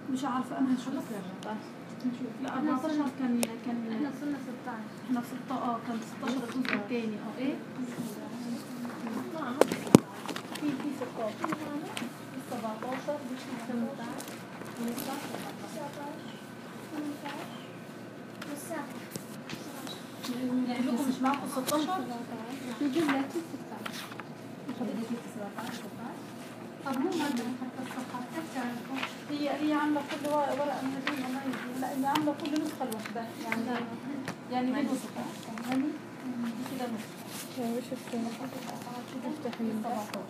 مش عارفه انا هشوف نشوف لا 14 كان كان احنا وصلنا 16 احنا في 16 اه كان 16 الجزء الثاني اه ايه في في 16 في 17 في 18 كلكم مش معاكم 16 نجيب لك 16 حضرتك في 17 طب مو مرة حتى الصفحة تذكر هي هي عامله كل ورقه ورقه من هذه والله يجي. لا هي عامله كل نسخه لوحدها يعني يعني دي نسخه فاهماني دي كده نسخه وش الثاني؟ افتح من 17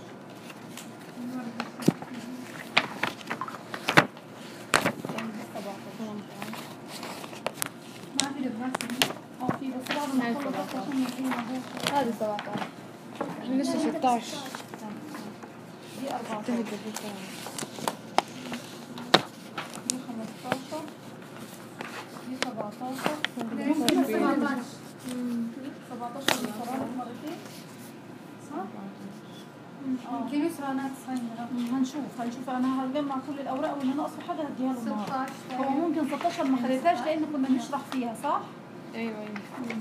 ما في دباسة اه في بس بعد ما هاي نخلص 17. عشان يجي موجود هذه 17 لسه 16 دي 14 تهدى بالكلام دي 15 دي 17 ممكن 17 17 اللي قررت مرتين صح؟ اه يمكن يسرى تصير أمم، هنشوف هنشوف انا هجمع كل الاوراق واللي ناقصه حاجه هديها له النهارده 16 هو ممكن 16 ما خدتهاش لان كنا بنشرح فيها صح؟ ايوه ايوه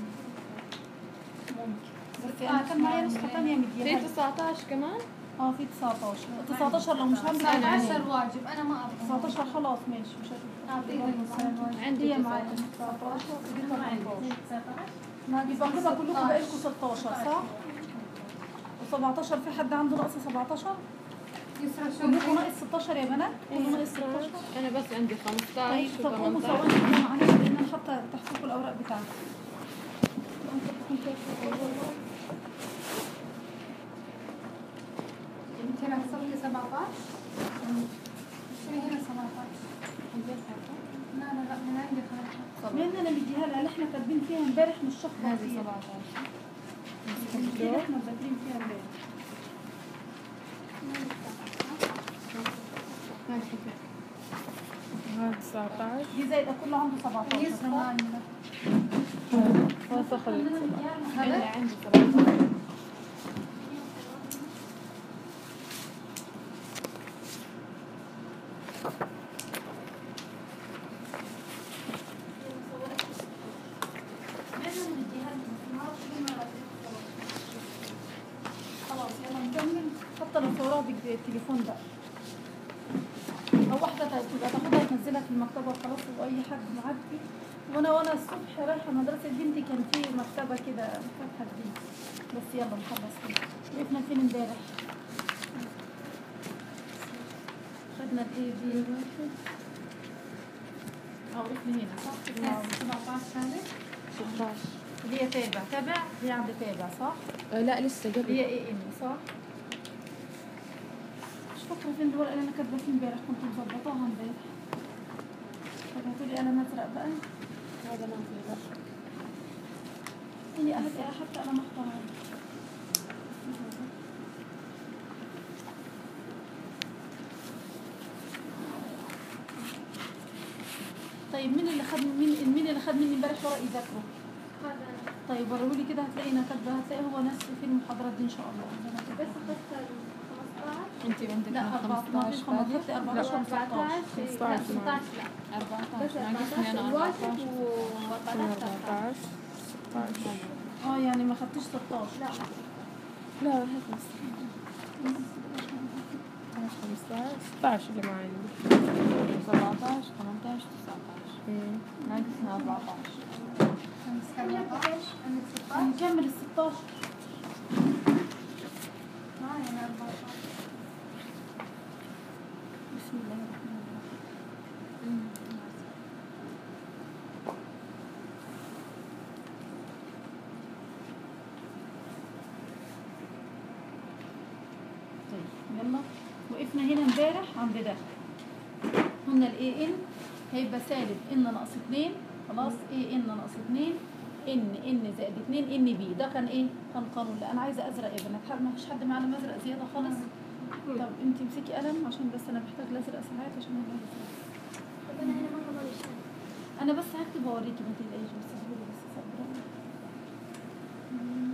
ممكن بس انا كان معايا نسخه ثانيه مديها في 19 كمان؟ اه في 19 19 لو مش عندك 19 واجب انا ما ابغى 19 خلاص ماشي مش هشوف اعطيني عندي هي معايا 19 ودي 18 يبقى كده كلكم بقى لكم 16 صح؟ و17 في حد عنده ناقص 17 يسرى شو كلكم ناقص 16 يا بنات كله ناقص 16 انا بس عندي 15 طيب طب قوموا و18 ثواني كده معايا لان انا حاطه تحتكم الاوراق بتاعتي انت راح تصلي 17 شو هنا 17 لا لا لا من عندي خلاص لان انا مديها لها اللي احنا كاتبين فيها امبارح مش شخص هذه فيها 17 دي اللي احنا مذاكرين فيها امبارح هذا 19 دي زايده كله عنده 17 يسرى ما عندنا وثقت هذا انا عندي 17 خلاص يلا نكمل حتى لو صورها بالتليفون بقى او واحده تبقى تاخدها تنزلها في المكتبه وخلاص واي حد معدي وانا وانا الصبح رايحه مدرسه بنتي كان في مكتبه كده فاتحه جديد بس يلا نخلص كده وقفنا فين امبارح خدنا الايه دي اه وقفنا هنا صح؟ كده 17 هذه 16 اللي هي تابع تابع هي عند تابع صح؟ آه، لا لسه اللي هي قبل ايه ام صح؟ مش فاكرة فين الورقة اللي انا كاتبة فيه امبارح كنت مظبطاها امبارح طب هاتولي قلم ازرق بقى هذا ما في لا هي هاتي حتى انا محتارة طيب مين اللي خد مين مين اللي خد مني امبارح ورق يذاكره؟ طيب وريهولي كده هتلاقي انا كاتبه هتلاقي هو نفس في المحاضرات دي ان شاء الله بس اخذت ال 15 انت عندك لا 14 15 خدت 14 14 16 لا 16 16 لا 14 بس ناقصني 14 انا الواجب 14 و 14 16 اه يعني ما خدتش 16 لا لا هات 15 16 اللي ما عندي 17 18 19 ناقصنا 14 عندك 16 نكمل ال 16 معي انا 14 بسم الله الرحمن الرحيم طيب يلا وقفنا هنا امبارح عند ده قلنا الاي ان هيبقى سالب ان ناقص 2 خلاص ايه ان ناقص 2 ان ان زائد 2 ان بي ده كان ايه كان قانون لا انا عايزه ازرق يا بنات حد- ما فيش حد معانا مزرق زياده خالص طب انت امسكي قلم عشان بس انا محتاج الازرق ساعات عشان انا الازرق طب انا هنا ما بضل انا بس هكتب واوريكي ما تقلقيش بس اصبري بس صبري مم.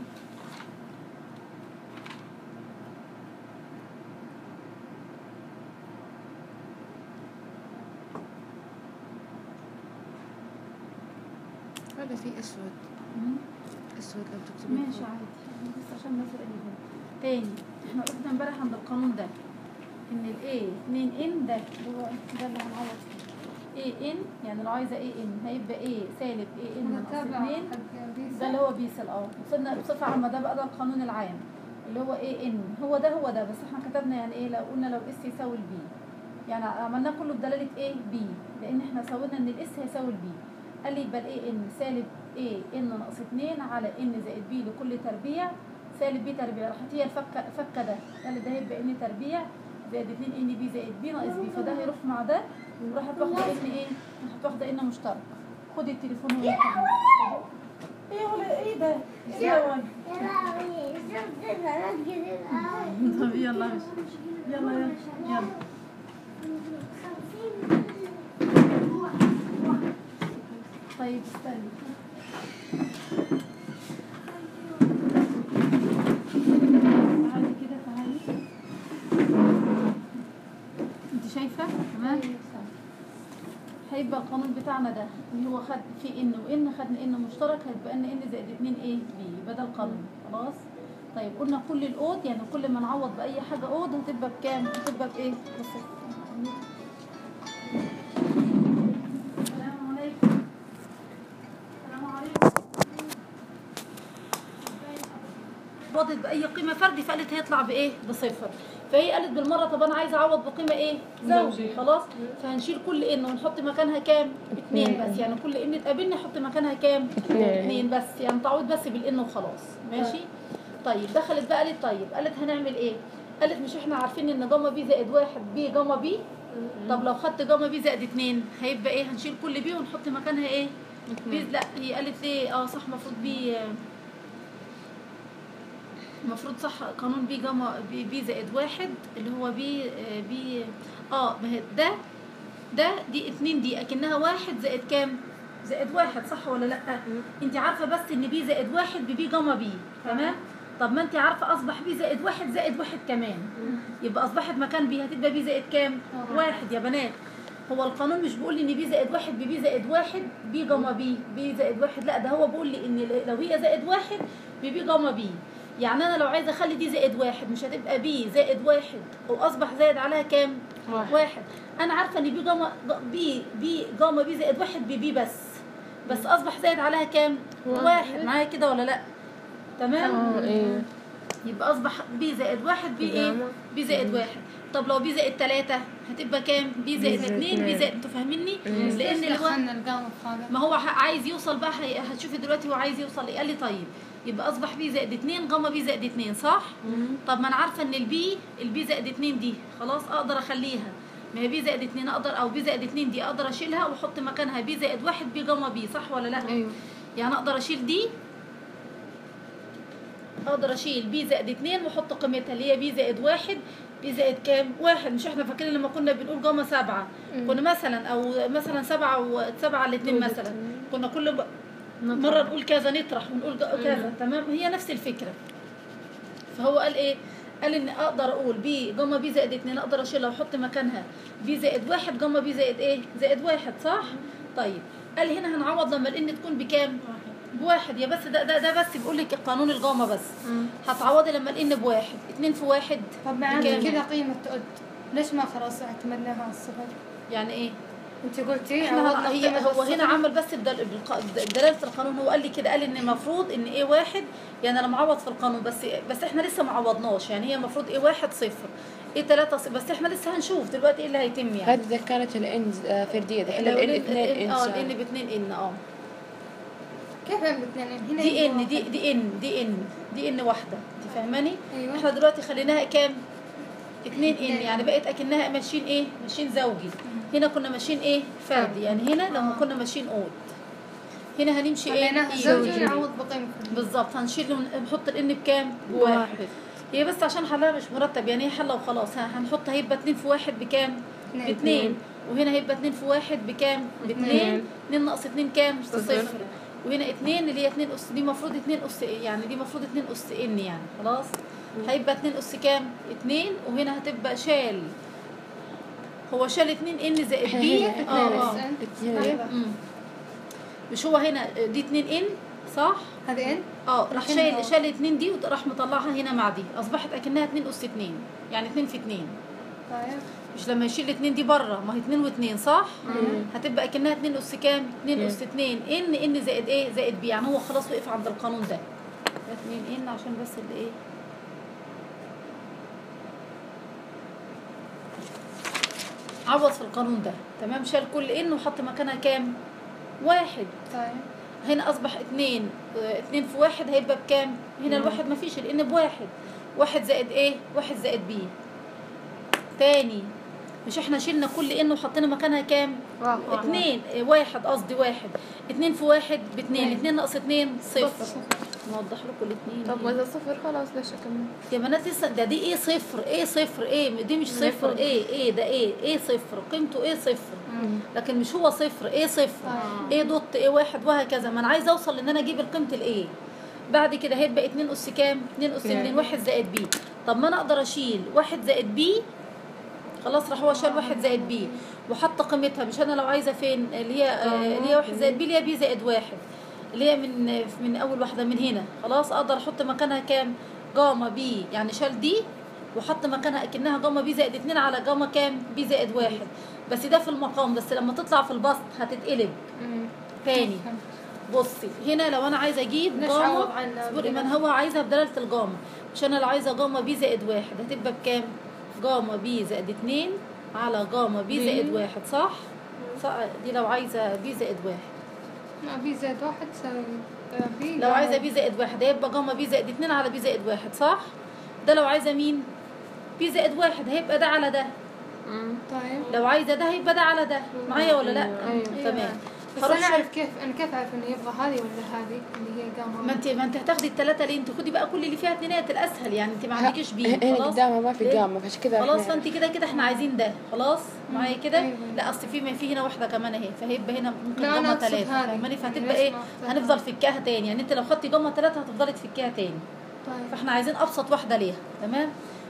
هذا في اسود مم. اسود لو تكتبين ماشي عادي بس عشان الناس قريبة تاني احنا قلنا امبارح عند القانون ده ان ال A 2 ان ده اللي هو ده اللي هنعوض فيه A ان يعني لو عايزة A ان هيبقى A سالب A ان ناقص 2 ده اللي هو بيسال اه وصلنا بصفة عامة ده بقى ده القانون العام اللي هو ايه ان هو ده هو ده بس احنا كتبنا يعني ايه لو قلنا لو اس يساوي البي يعني عملناه كله بدلالة ايه بي لان احنا سوينا ان الاس هيساوي البي قال لي يبقى الايه ان سالب ايه ان ناقص 2 على ان زائد بي لكل تربيع سالب بي تربيع راحت هي الفكه فكه ده قال لي ده هيبقى ان تربيع زائد 2 ان بي زائد بي ناقص بي فده هيروح مع ده وراحت واخده ان ايه راحت واخده ان مشترك خدي التليفون ولا ايه ولا ايه ده ايه يا ولد طب يلا ماشي يلا يلا يلا طيب استني تعالي كده تعالي انت شايفه تمام هيبقى القانون بتاعنا ده اللي هو خد في ان وان خدنا ان مشترك هيبقى ان ان زائد 2 ايه بي يبقى ده القانون خلاص طيب قلنا كل الاود يعني كل ما نعوض باي حاجه اود هتبقى بكام هتبقى بايه بصفر السلام عليكم السلام عليكم عوضت باي قيمه فردي فقالت هيطلع بايه بصفر فهي قالت بالمره طب انا عايزه اعوض بقيمه ايه زوجي خلاص فهنشيل كل ان ونحط مكانها كام اتنين بس يعني كل ان تقابلني احط مكانها كام اتنين. اتنين بس يعني تعويض بس بالان وخلاص ماشي طيب دخلت بقى قالت طيب قالت هنعمل ايه قالت مش احنا عارفين ان جاما بي زائد واحد بي جاما بي طب لو خدت جاما بي زائد اتنين هيبقى ايه هنشيل كل بي ونحط مكانها ايه بي لا هي قالت ليه اه صح المفروض بي المفروض صح قانون بي جاما بي, بي زائد واحد اللي هو بي آه، بي اه ما هي ده ده دي اتنين دي اكنها واحد زائد كام زائد واحد صح ولا لا انت عارفه بس ان بي زائد واحد ببي جاما بي تمام طب ما انت عارفه اصبح بي زائد واحد زائد واحد كمان يبقى اصبحت مكان بي هتبقى بي زائد كام واحد يا بنات هو القانون مش بيقول لي ان بي زائد واحد ببي زائد واحد بي جاما بي بي زائد واحد لا ده هو بيقول لي ان لو هي زائد واحد ببي جاما بي يعني انا لو عايزه اخلي دي زائد واحد مش هتبقى بي زائد واحد واصبح زائد عليها كام واحد. واحد انا عارفه ان بي جاما بي بي جاما بي زائد واحد ببي بس بس اصبح زائد عليها كام واحد معايا كده ولا لا تمام اه ايه يبقى اصبح بي زائد واحد بي ايه جاما. بي زائد واحد طب لو بي زائد تلاتة هتبقى كام بي زائد زائد اتنين بي اتنين. زائد انتوا فاهميني مم. لان اللي هو دخلنا القامة في هذا ما هو ح- عايز يوصل بقى هي- هتشوفي دلوقتي هو عايز يوصل ايه قال لي طيب يبقى اصبح بي زائد اتنين جاما بي زائد اتنين صح طب ما انا عارفه ان البي البي زائد اتنين دي خلاص اقدر اخليها ما هي بي زائد اتنين اقدر او بي زائد اتنين دي اقدر اشيلها واحط مكانها بي زائد واحد بي جاما بي صح ولا لا ايوه يعني اقدر اشيل دي اقدر اشيل بي زائد اتنين واحط قيمتها اللي هي بي زائد واحد بي زائد كام واحد مش احنا فاكرين لما كنا بنقول جاما سبعة كنا مثلا او مثلا سبعة وسبعة على اتنين مثلا كنا كل ب- مرة نقول كذا نطرح ونقول ج- كذا تمام هي نفس الفكرة فهو قال ايه قال ان اقدر اقول بي جاما بي زائد اتنين اقدر اشيلها واحط مكانها بي زائد واحد جاما بي زائد ايه زائد واحد صح طيب قال هنا هنعوض لما الان تكون بكام بواحد يا بس ده ده, ده بس بيقول لك قانون الجاما بس هتعوضي لما الان بواحد اتنين في واحد طب معناته بكام؟ كذا قيمة تؤد ليش ما خلاص اعتمدناها على الصفر؟ يعني ايه انت قلتي احنا عوضنا هي قيمة هو هنا الصفر. عمل بس بدل- بالق- بدلاله القانون هو قال لي كده قال ان المفروض ان ايه واحد يعني انا معوض في القانون بس بس احنا لسه ما عوضناش يعني هي المفروض ايه واحد صفر ايه ثلاثة صفر بس احنا لسه هنشوف دلوقتي ايه اللي هيتم يعني هذه إذا كانت الإن آه، فردية دحين لو الإن ال- اثنين ال- اه الان إنسان باثنين ان اه كيف هم الاثنين هنا دي يبقوا ان دي واحد. دي ان دي ان دي ان واحده انت فاهماني أيوة. احنا دلوقتي خليناها كام اتنين ان اتنين. يعني بقت اكنها ماشيين ايه ماشيين زوجي هنا كنا ماشيين ايه فردي يعني هنا لما كنا ماشيين اود هنا هنمشي ايه خليناها إيه؟ زوجي نعوض بقيمة فردية. بالظبط هنشيل ون- نحط الان بكام بواحد هي بس عشان حلها مش مرتب يعني هي حله وخلاص ها هنحط هيبقى اتنين في واحد بكام اتنين. باتنين وهنا هيبقى اتنين في واحد بكام باتنين اتنين. اتنين ناقص اتنين كام صفر. صفر وهنا اتنين اللي هي اتنين اس دي المفروض اتنين اس يعني دي المفروض اتنين اس ان يعني خلاص هيبقى اتنين اس كام اتنين وهنا هتبقى شال هو شال اتنين ان زائد بي اتنين اه اه اس ان. اثنين أيوة. مم. مش هو هنا دي 2 ان صح هذه ان اه راح لكن شايل هو- شايل 2 دي وراح مطلعها هنا مع دي اصبحت اكنها 2 اس 2 يعني 2 في 2 طيب مش لما يشيل 2 دي بره ما هي 2 و2 صح هتبقى اكنها 2 اس كام 2 اس 2 ان ان زائد ايه زائد بي يعني هو خلاص وقف عند القانون ده 2 ان عشان بس اللي ايه عوض في القانون ده تمام شال كل ان وحط مكانها كام واحد طيب هنا اصبح اتنين اه، اتنين في واحد هيبقى بكام هنا الواحد مفيش الان بواحد واحد زائد ايه واحد زائد بي تاني مش احنا شلنا كل ان وحطينا مكانها كام واحد. اتنين اه، واحد قصدي واحد اتنين في واحد باتنين اتنين. اتنين ناقص اتنين صفر صفر. نوضح لكم الاتنين طب واذا صفر خلاص ليش اكمل يا بنات لسه ده دي ايه صفر ايه صفر ايه دي مش صفر ايه ايه ده ايه ايه صفر قيمته ايه صفر لكن مش هو صفر ايه صفر آه. ايه دوت ايه واحد وهكذا ما انا عايزه اوصل ان انا اجيب قيمه الايه بعد كده هيبقى 2 اس كام 2 اس 2 واحد زائد بي طب ما انا اقدر اشيل واحد زائد بي خلاص راح هو شال واحد زائد بي وحط قيمتها مش انا لو عايزه فين اللي هي آه، اللي هي واحد زائد بي اللي هي بي زائد واحد اللي هي من من اول واحده من هنا خلاص اقدر احط مكانها كام جاما بي يعني شال دي وحط مكانها اكنها جاما بي زائد اتنين على جاما كام بي زائد واحد بس ده في المقام بس لما تطلع في البسط هتتقلب تاني بصي هنا لو انا عايزه اجيب ليش جاما عوض عن اصبري من هو عايزها بدلاله الجاما مش انا لو عايزه جاما بي زائد واحد هتبقى بكام جاما بي زائد اتنين على جاما بي بي. زائد واحد صح؟ صح دي لو عايزه بي زائد واحد لا بي زائد واحد تساوي آه، بي لو عايزه بي زائد واحد هيبقى جاما بي زائد اتنين على بي زائد واحد صح؟ ده لو عايزه مين؟ بي زائد واحد هيبقى ده على ده طيب لو عايزه ده هيبقى ده على ده معايا ولا لا؟ أيوة. تمام بس هروح انا شايف- اعرف كيف انا كيف اعرف انه يبغى هذه ولا هذه اللي هي قامه ما انت ما انت هتاخدي الثلاثه ليه انت خدي بقى كل اللي فيها اتنينات الاسهل يعني انت ما عندكيش بي هنا خلاص قدامها ما في ليه؟ قامة فعشان كذا خلاص إحنا- فانت كده كده احنا عايزين ده خلاص معايا كده أيوة. لا اصل في في هنا واحده كمان اهي فهيبقى هنا ممكن لا، أنا جمه أقصد ثلاثه هذه. فاهماني يعني فهتبقى ليش ايه ما أختار؟ هنفضل فكاها تاني يعني انت لو خدتي جمه ثلاثه هتفضلي تفكيها تاني طيب فاحنا عايزين ابسط واحده ليها تمام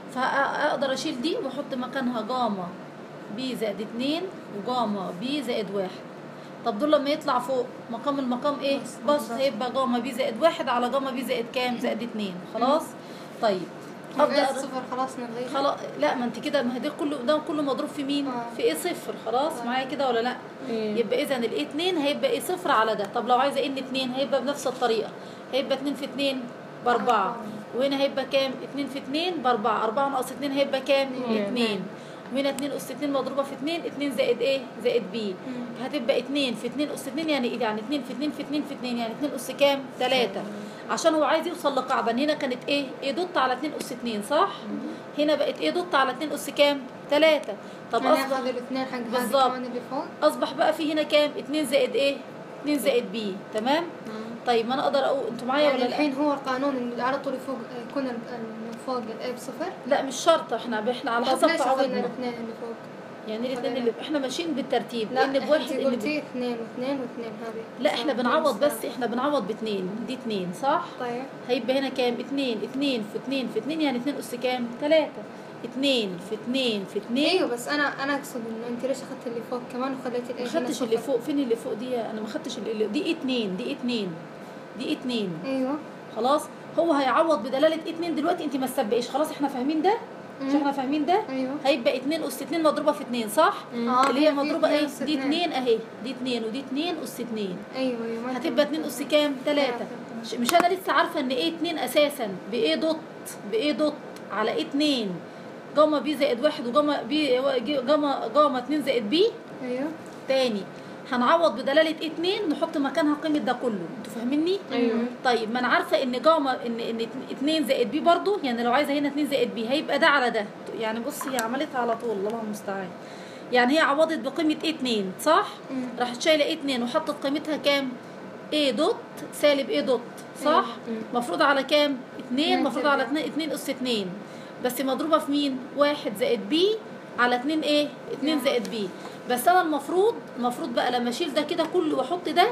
فاقدر اشيل دي واحط مكانها جاما بي زائد اتنين وجاما بي زائد واحد طب دول لما يطلع فوق مقام المقام ايه بس- بس بس. هيبقى جاما بي زائد واحد على جاما بي زائد كام زائد اتنين خلاص طيب ابدا ابدا صفر خلاص نلغيها خلاص لا ما انت كده ما هي ده كله ده كله مضروب في مين آه. في ايه صفر خلاص آه. معايا كده ولا لا إيه. يبقى اذا الايه 2 هيبقى ايه صفر على ده طب لو عايزه ان 2 هيبقى بنفس الطريقه هيبقى 2 في 2 باربعه أربعة. وهنا هيبقى كام 2 في 2 باربعه 4 ناقص 2 هيبقى كام اتنين. 2 وهنا 2 اس 2 مضروبه في 2 2 زائد ايه زائد بي مم. هتبقى 2 في 2 اس 2 يعني ايه يعني 2 في 2 في 2 في 2 يعني 2 اس كام 3 عشان هو عايز يوصل لقاعده هنا كانت ايه ايه دوت على 2 اس 2 صح هنا بقت ايه دوت على 2 اس كام 3 طب يعني اصبح اخذ الاثنين حق هذه بالظبط. كمان اللي فوق اصبح بقى في هنا كام 2 زائد ايه 2 زائد بي تمام طيب ما انا اقدر اقول انتوا معايا يعني ولا لا الحين هو القانون اللي على طول فوق يكون ال- ال- فوق الاي بصفر لا مش شرط احنا احنا على طب حسب ليش اخذنا تعودنا الاثنين اللي فوق؟ يعني الاثنين ولا اللي احنا ماشيين بالترتيب لا ان بواحد انت ان قلتي اثنين واثنين واثنين هذه لا احنا صار بنعوض خمسة. بس احنا بنعوض باثنين دي اثنين صح طيب هيبقى هنا كام اتنين اتنين في اتنين في اتنين يعني اتنين اس كام تلاتة اتنين في اتنين في اتنين ايوه بس انا انا اقصد انه انت ليش اخذت اللي فوق كمان وخليتي ما الايه خدتش اللي فوق فين اللي فوق دي انا ما خدتش اللي دي اتنين دي اتنين دي اتنين ايوه خلاص هو هيعوض بدلاله اتنين دلوقتي انت ما تسبقيش خلاص احنا فاهمين ده مش مم. احنا فاهمين ده ايوه هيبقى اتنين اس اتنين مضروبه في اتنين صح آه، اللي هي في مضروبه اتنين ايه أس دي اتنين. اتنين اهي دي اتنين ودي اتنين اس اتنين ايوه ايوه ما هتبقى انتبهت. اتنين اس كام تلاتة تلاتة. ش- مش انا لسه عارفه ان ايه اتنين اساسا بايه دوت بايه دوت على ايه اتنين جاما بي زائد واحد وجاما بي جاما جاما اتنين زائد بي ايوه تاني هنعوض بدلاله ايه اتنين نحط مكانها قيمه ده كله انتوا فاهميني ايوه طيب ما انا عارفه ان جاما ان ان اتنين زائد بي برضو يعني لو عايزه هنا اتنين زائد بي هيبقى ده على ده يعني بص هي عملتها على طول الله المستعان يعني هي عوضت بقيمه ايه اتنين صح مم. راحت شايله ايه اتنين وحطت قيمتها كام ايه دوت سالب ايه دوت صح مفروض على كام اتنين اتنين مفروض على تربيع. اتنين اتنين اس اتنين بس مضروبه في مين واحد زائد بي على اتنين ايه اتنين نعم. زائد بي بس انا المفروض المفروض بقى لما اشيل ده كده كله واحط ده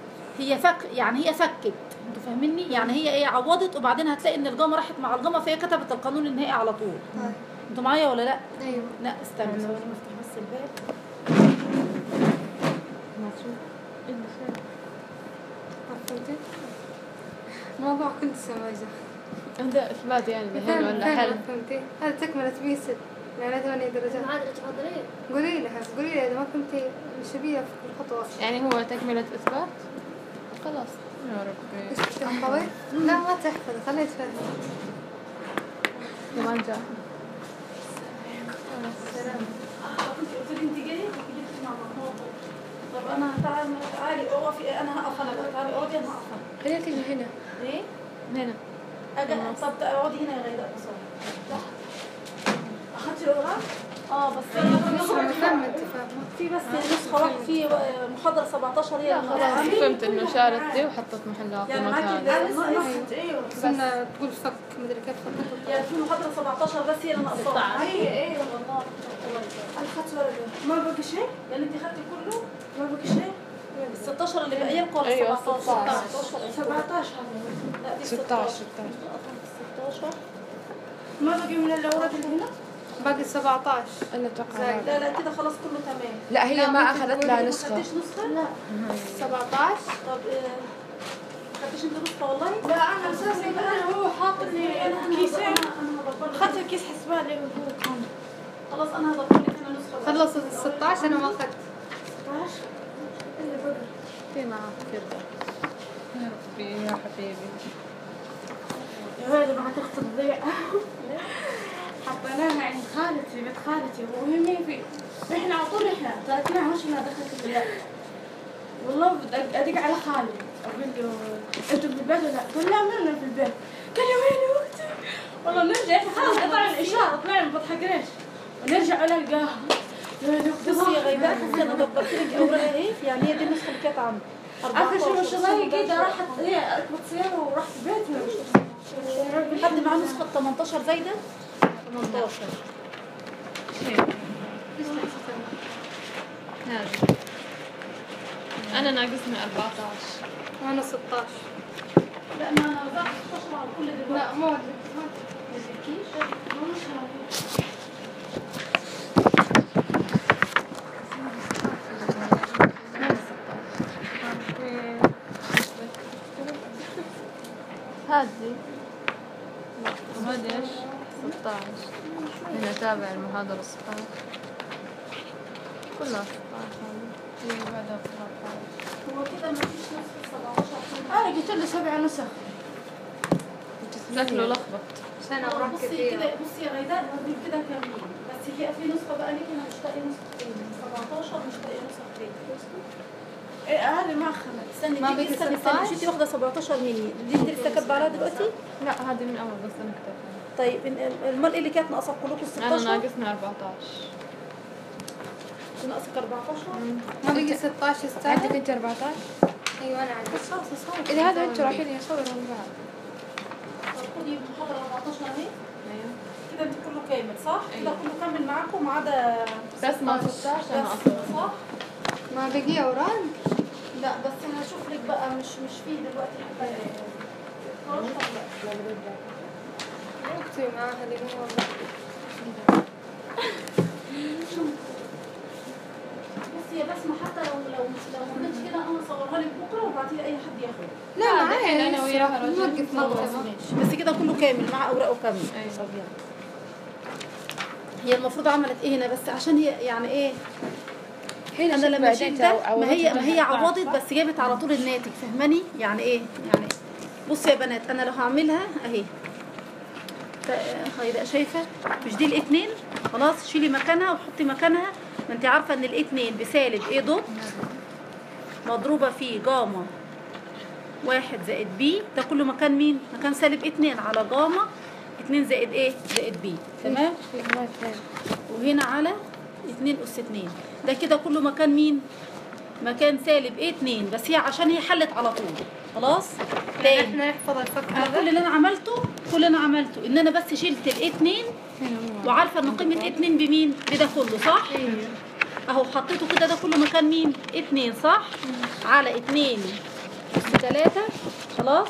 هي فك يعني هي فكت انتوا فاهميني يعني هي ايه عوضت وبعدين هتلاقي ان الجامه راحت مع الجامه فهي كتبت القانون النهائي على طول طيب انتوا معايا ولا لا ايوه لا استنى ثواني نفتح بس الباب مبسوط إيه اللي صار؟ كنت سماجة هذا إثبات يعني الحين ولا حل فهمتي هذا تكملة بي ست لأنها ثمانية درجات عادة تفضلي قولي لها قولي لها إذا ما فهمتي الشبيه في الخطوات يعني هو تكملة إثبات خلاص يا ربي ايش تحفظي؟ لا ما تحفظي خليها تفهم كمان جاء كنت قلت لي انت جايه جبت مع ماما طب انا تعالي تعالي اقفي انا هقف انا بقى تعالي اقعدي انا هقف أنا. خليها تيجي هنا ايه؟ هنا اجي طب اقعدي هنا يا غيداء بصراحه لا اخدتي الاوراق؟ اه بس في فهم انت فاهمة في بس نسخه واحده في محاضره 17 هي لا اللي خلاص معايا. فهمت إنه شالت دي وحطت محلها في يعني معاكي مكان ناقص ايوه بس انها تقول فك مدري كيف فك يعني في محاضره 17 بس هي اللي ناقصاها ايه ايه والله انا خدت ورقة ما بقى شيء يعني انت خدتي كله ما بقى شيء ال 16 اللي باقيه لكم ولا أيوة، 17 16. 17 لا دي 16 16 ما بقي من الاوراق اللي هنا باقي 17 أنا أتوقع زي- هذا. لا لا كده خلاص كله تمام لا هي لا، ما ممكن أخذت تقولي لها ما نسخة خدتيش نسخه؟ لا 17 طب آه، خدتيش انت نسخه والله؟ لا انا اساسا انا هو حاطط لي انا كيسين انا هدبر اخذت الكيس حسبان اللي هو كان خلاص انا هدبر لك انا نسخه خلص ال 16 انا ما اخذت 16 اللي بقى في معك كده يا ربي يا حبيبي يا ولد ما تخطب تضيع حطيناها عند خالتي بيت خالتي وهي في احنا على طول احنا تركناها وشنا دخلت البلاد والله بدق ادق على خالي اقول له انتم في البيت ولا لا؟ قال لا مالنا في البيت قال لي وين اختي؟ والله نرجع احنا خلاص قطعنا الاشاره طلعنا بطحق قريش ونرجع ولا القاها يا ولد اختي بصي يا غيبات بصي انا دبرت لك اوراقها ايه يعني هي دي النسخه اللي كانت عندي عارفه شو 14. ما شاء الله هي كده راحت هي ركبت سياره وراحت بيتها حد معاه نسخه 18 زايده 18 هذه أنا ناقصني 14 وانا 16 لا ما انا وزعت 16 على كل دلوقتي لا مو هذه وهذه ايش؟ 16 هنا تابع المحاضرة 16 كلها 16 هذه هي بعدها 13 هو كده ما فيش نسخه 17 انا قلت له سبع نسخ شكله لخبط سنة وراح بصي كثير كده بصي يا غيداء هدول كده كاملين بس هي في نسخه بقى ليك انا مش لاقيه نسخه تاني 17 مش لاقيه نسخه تاني ايه هذه ما اخذت استني ما تيجي بقي استني 16 استني شفتي واخده 17 مني دي انت لسه كاتبه عليها دلوقتي لا هذه من أول بس أنا كتبتها طيب ال- امال ايه اللي كانت ناقصه كلكم أنا 16 ناقصني 14 ناقصك 14 ما بقي 16 عندك استاذ أنت 14 ايوه انا عندي إذا هذا أنتوا رايحين يصوروا من بعض طب خدي محاضره 14 اهي أيوه كده انت كله كامل صح؟ كده أيوة. كله كامل معاكم ما عدا بس ما 16 أنا بس أصلا صح؟ ما بقي اوراق لا بس هشوف لك بقى مش مش فيه دلوقتي حتى 12 لا اختي معاها اللي هو بصي يا بسمة حتى لو لو مش لو ما عملتش كده انا اصورها لك بكره وابعتي لي اي حد ياخدها لا دحين معايا أنا وياها رجل. نوقف خلاص مكتبة ماشي بس كده كله كامل مع اوراقه كامله أيوة. طب يلا. هي المفروض عملت ايه هنا بس عشان هي يعني ايه هنا انا لما بعدين شلت ده تعو- ما هي عوضت ما هي عوضت بس جابت على طول الناتج فاهماني يعني ايه يعني بصي يا بنات انا لو هعملها اهي ف- هيبقى شايفه مش دي الاثنين خلاص شيلي مكانها وحطي مكانها ما انت عارفه ان الاثنين بسالب ايه دوت مضروبه في جاما واحد زائد بي ده كله مكان مين مكان سالب اتنين على جاما اتنين زائد ايه زائد بي تمام وهنا على اتنين أس اتنين ده كده كله مكان مين؟ مكان سالب ايه اتنين بس هي عشان هي حلت على طول خلاص؟ تاني احنا نحفظ الفك أنا هذا كل اللي انا عملته كل اللي انا عملته ان انا بس شلت الايه اتنين وعارفه ان قيمه ايه اتنين بمين؟ بده كله صح؟ اهو حطيته كده ده كله مكان مين؟ اتنين صح؟ على اتنين أس تلاتة خلاص؟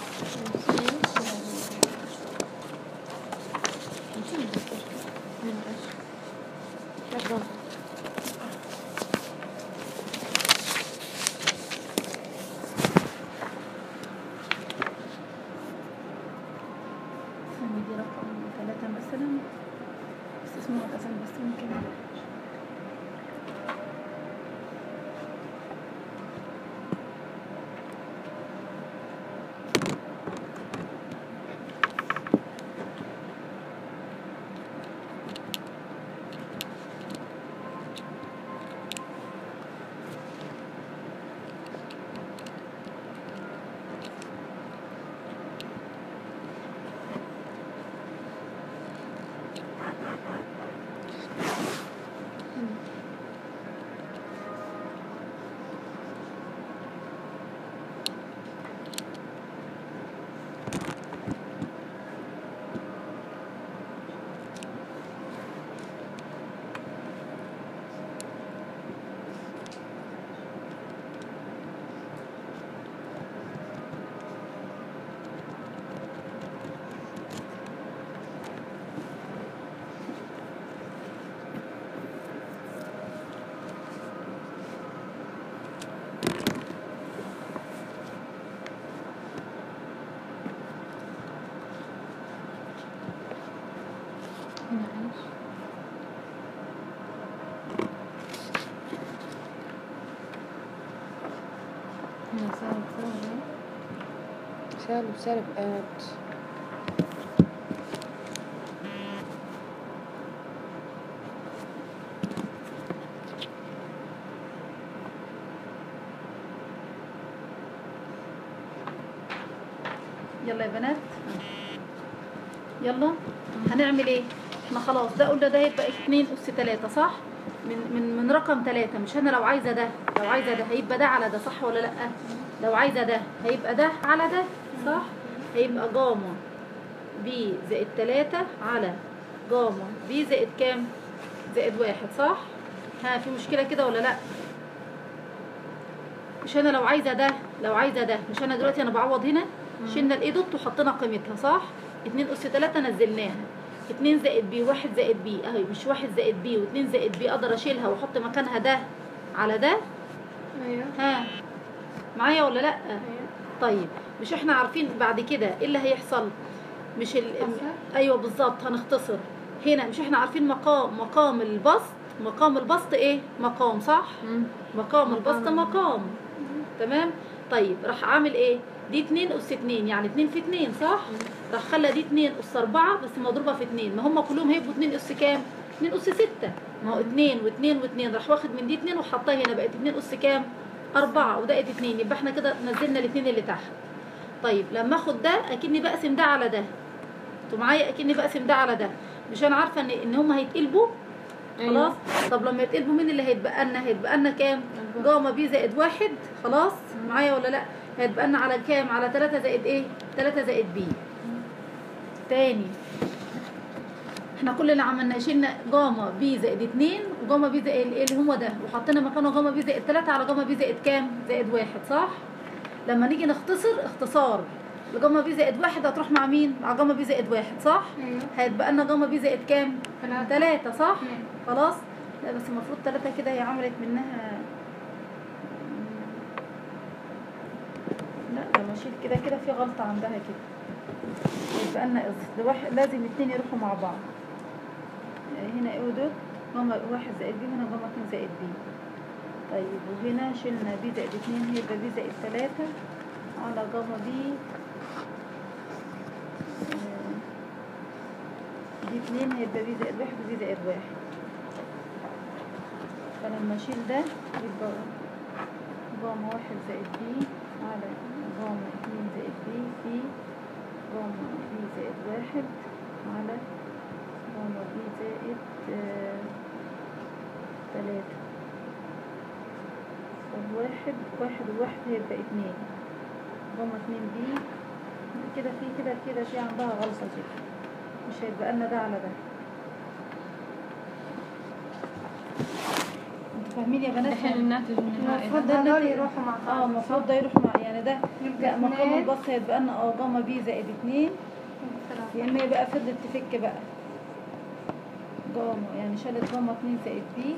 احنا سالب سالب سالب سالب آت يلا يا بنات يلا هنعمل ايه احنا خلاص ده قلنا ده هيبقى 2 اس 3 صح من من من رقم 3 مش انا لو عايزه ده لو عايزه ده هيبقى ده على ده صح ولا لا لو عايزه ده هيبقى ده على ده صح هيبقى جاما بي زائد 3 على جاما بي زائد كام زائد واحد صح ها في مشكله كده ولا لا مش انا لو عايزه ده لو عايزه ده مش انا دلوقتي انا بعوض هنا شلنا الاي دوت وحطينا قيمتها صح 2 اس 3 نزلناها 2 زائد بي 1 زائد بي اهي مش 1 زائد بي و2 زائد بي اقدر اشيلها واحط مكانها ده على ده ايوه ها معايا ولا لا ايوه طيب مش احنا عارفين بعد كده ايه اللي هيحصل مش ال... اختصر؟ ايوه بالظبط هنختصر هنا مش احنا عارفين مقام مقام البسط مقام البسط ايه مقام صح مقام البسط مقام تمام طيب راح عامل ايه دي 2 اس 2 يعني 2 في 2 صح راح خلى دي 2 اس 4 بس مضروبه في 2 ما هم كلهم هيبقوا 2 اس كام 2 اس 6 ما هو 2 و2 و2 راح واخد من دي 2 وحطها هنا بقت 2 اس كام 4 ودقت 2 يبقى احنا كده نزلنا الاثنين اللي تحت طيب لما اخد ده اكني بقسم ده على ده انتوا معايا اكني بقسم ده على ده مش انا عارفه ان ان هم هيتقلبوا خلاص طب لما يتقلبوا مين اللي هيتبقى لنا هيتبقى لنا كام جاما بي زائد واحد خلاص معايا ولا لا هيتبقى لنا على كام على 3 زائد ايه 3 زائد بي تاني احنا كل اللي عملناه شلنا جاما بي زائد 2 وجاما بي زائد ايه اللي هو ده وحطينا مكانه جاما بي زائد 3 على جاما بي زائد كام زائد واحد صح لما نيجي نختصر اختصار الجاما بي زائد واحد هتروح مع مين مع جاما بي زائد واحد صح ايوه هيتبقى لنا جاما بي زائد كام ثلاثة ثلاثة صح مم. خلاص لا بس المفروض ثلاثة كده هي عملت منها لا لما اشيل كده كده في غلطة عندها كده يبقى لنا قصد واحد لازم اتنين يروحوا مع بعض هنا ايه دوت جاما واحد زائد بي هنا جاما اتنين زائد بي طيب وهنا شلنا بي زائد اتنين هيبقى بي زائد تلاتة على جاما بي آه، دي اتنين هيبقى بي زائد واحد وبي زائد واحد فلما اشيل ده يبقى جاما واحد زائد بي على جاما اتنين زائد بي في جاما بي زائد واحد على جاما بي زائد آه، تلاتة فواحد واحد وواحد هيبقى اتنين جاما اتنين بي كده في كده كده في عندها غلطة كده مش هيتبقى لنا ده على ده انتوا فاهمين يا بنات الحين الناتج النهائي المفروض ده هذول الناتج- يروحوا مع بعض اه المفروض ده يروح مع يعني ده يبقى لا مقام اتنين. البسط هيتبقى لنا اه جاما بي زائد اتنين ثلاثة يا اما يبقى فضلت تفك بقى جاما يعني شالت جاما اتنين زائد بي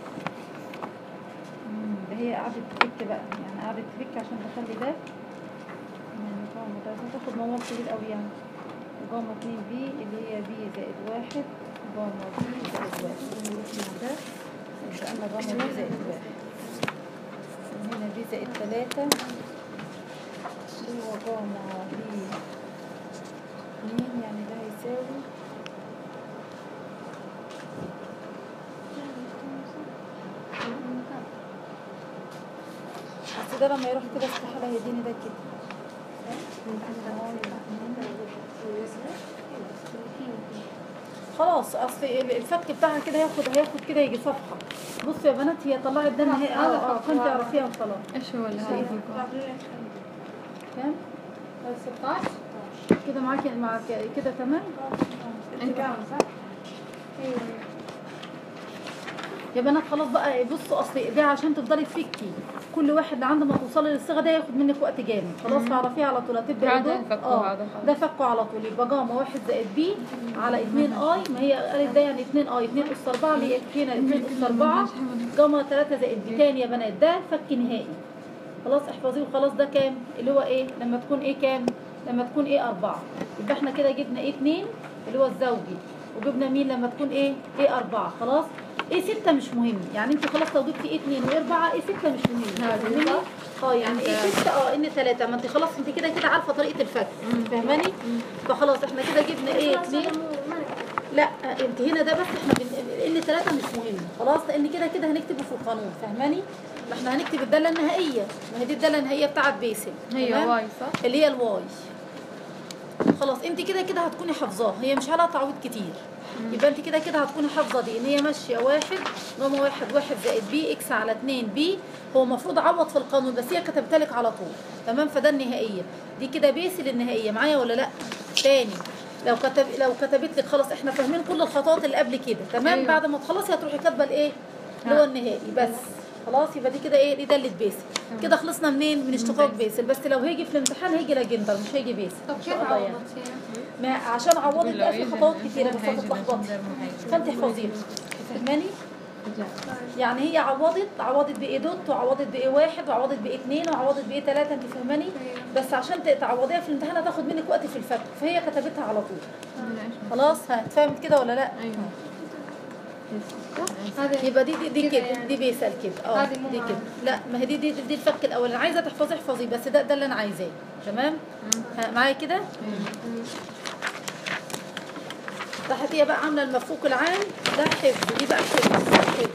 مم، ده هي قعدت تفك بقى يعني قعدت تفك عشان تخلي ده يعني جاما ده هتاخد موال طويل قوي يعني جاما اتنين بي اللي هي بي زائد واحد جاما بي زائد واحد ونروح مع ده يبقى لنا جاما بي زائد واحد وهنا بي زائد تلاتة اللي هو جاما بي اتنين يعني ده هيساوي بس ده لما يروح كده استحالة هيديني ده كده خلاص اصل ال- الفك بتاعها كده هياخد هياخد كده يجي صفحة بصوا يا بنات هي طلعت ده النهائي اه اه عشان تعرفيها وخلاص ايش هو اللي هذا الفوق؟ فاهم 16 كده معاكي معاك كده تمام انت كام صح؟ ايوه يا بنات خلاص بقى بصوا اصل ده عشان تفضلي تفكي كل واحد لعند ما توصلي للصيغه ده ياخد منك وقت جامد خلاص فاعرفيها على طول هتبدا بعدين يدور. فكوا اه هذا خلاص. ده فكوا على طول يبقى جاما واحد زائد بي على 2 اي ما هي قالت ده يعني 2 اي 2 اس 4 اللي هي هنا 2 اس 4 جاما 3 زائد بي تاني يا بنات ده فك نهائي خلاص احفظيه وخلاص ده كام اللي هو ايه لما تكون ايه كام لما تكون ايه 4 يبقى احنا كده جبنا ايه 2 اللي هو الزوجي وجبنا مين لما تكون ايه ايه 4 خلاص ايه 6 مش مهم يعني انت خلاص لو جبتي ايه 2 وايه 4 ايه 6 مش مهم هذا فاهماني؟ صح؟ اه يعني ايه 6 اه ان 3 ما انت خلاص انت كده كده عارفه طريقه الفك فاهماني فخلاص احنا كده جبنا ايه 2 لا انت هنا ده بس احنا بن... ان 3 مش مهم خلاص لان كده كده هنكتبه في القانون فاهماني ما احنا هنكتب الداله النهائيه ما هي دي الداله النهائيه بتاعت بيسل هي تمام؟ واي صح؟ اللي هي الواي خلاص انت كده كده هتكوني حافظاها هي مش عليها تعويض كتير يبقى انت كده كده هتكوني حافظه دي ان هي ماشيه واحد نومه واحد واحد زائد بي اكس على اتنين بي هو المفروض عوض في القانون بس هي كتبت لك على طول تمام فده النهائيه دي كده بيسل النهائيه معايا ولا لا تاني لو كتب لو كتبت لك خلاص احنا فاهمين كل الخطوات اللي قبل كده تمام أيوة. بعد ما تخلصي هتروحي كاتبه الايه اللي هو النهائي بس خلاص يبقى دي كده ايه دي داله بيسل كده خلصنا منين من اشتقاق بيسل بس لو هيجي في الامتحان هيجي لاجندر مش هيجي بيسل طب ان كيف شاء الله يعني عوضت هنا؟ ما عشان عوضت بقى في خطوات كتيره بس هيجي هتتلخبطي لجندر ما هيجي. فانت احفظيها فاهماني يعني هي عوضت عوضت بايه دوت وعوضت بايه واحد وعوضت بايه اتنين وعوضت بايه تلاته انت فاهماني بس عشان ت- تعوضيها في الامتحان هتاخد منك وقت في الفك فهي كتبتها على طول خلاص ها فهمت كده ولا لا ايوه هذا يبقى دي دي, دي كده كده يعني. دي بيسال كده اه هذه مو دي معانا. كده لا ما هي دي دي, دي الفك الاول انا عايزه تحفظي احفظي بس ده ده اللي انا عايزاه تمام ها معايا كده تحتيها بقى عامله المفكوك العام ده حفظ دي بقى حفظ حفظ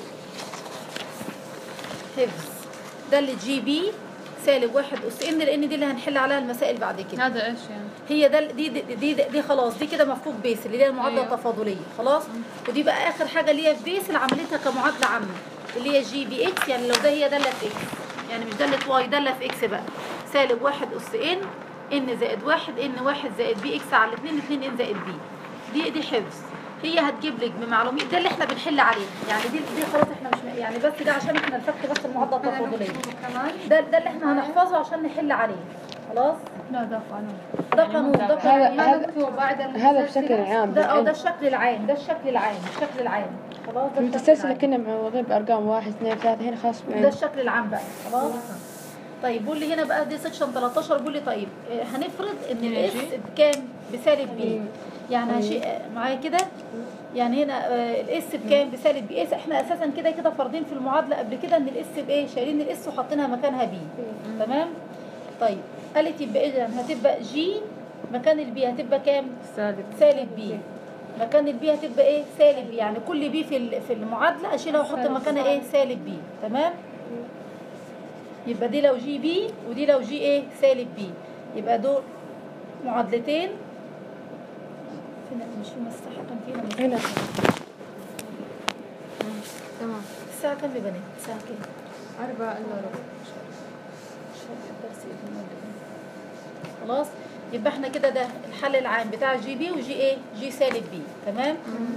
حفظ ده اللي جي بي سالب واحد اس ان لان دي اللي هنحل عليها المسائل بعد كده هذا ايش يعني؟ هي ده دي دي, دي, دي, دي خلاص دي كده مفكوك بيس اللي هي المعادله أيوة. التفاضليه خلاص ودي بقى اخر حاجه اللي هي في بيس اللي عملتها كمعادله عامه اللي هي جي بي اكس يعني لو ده هي داله في اكس يعني مش داله واي داله في اكس بقى سالب واحد اس ان ان زائد واحد ان واحد زائد بي اكس على اتنين اتنين ان زائد بي دي دي حفظ هي هتجيب لك بمعلومات ده اللي احنا بنحل عليه يعني دي دي خلاص احنا مش يعني بس ده عشان احنا نفك بس المعادله هذا التفاضليه نكتبه كمان ده ده اللي احنا هنحفظه عشان نحل عليه خلاص لا ده قانون ده قانون ده هذا- قانون هذا نكتبه بعد هذا بشكل عام ده اه ده بالعلم. الشكل العام ده الشكل العام الشكل العام خلاص ده انت الشكل السلسلة العام. كنا معوضين بأرقام واحد اثنين ثلاثة هنا خاص ده بعين الشكل العام بقى خلاص طيب بيقول لي هنا بقى دي سكشن 13 بيقول لي طيب آه، هنفرض ان الاس بكام بسالب بي يعني هشي آه، معايا كده يعني هنا آه، الاس بكام بسالب بي اس احنا اساسا كده كده فارضين في المعادله قبل كده ان الاس بايه شايلين الاس وحاطينها مكانها بي تمام طيب قالت يبقى اذا هتبقى جي مكان البي هتبقى كام سالب سالب بي مكان البي هتبقى ايه سالب بي يعني كل بي في ال- في المعادله اشيلها واحط مكانها ايه سالب بي تمام يبقى دي لو جي بي ودي لو جي ايه سالب بي يبقى دول معادلتين فين مش في مساحه كان فينا مساحه هنا تمام الساعه كام يا بنات الساعه كام أربعة إلا ربع مش عارفة الدرس إيه ولا إيه. خلاص يبقى احنا كده ده الحل العام بتاع جي بي وجي ايه جي سالب بي تمام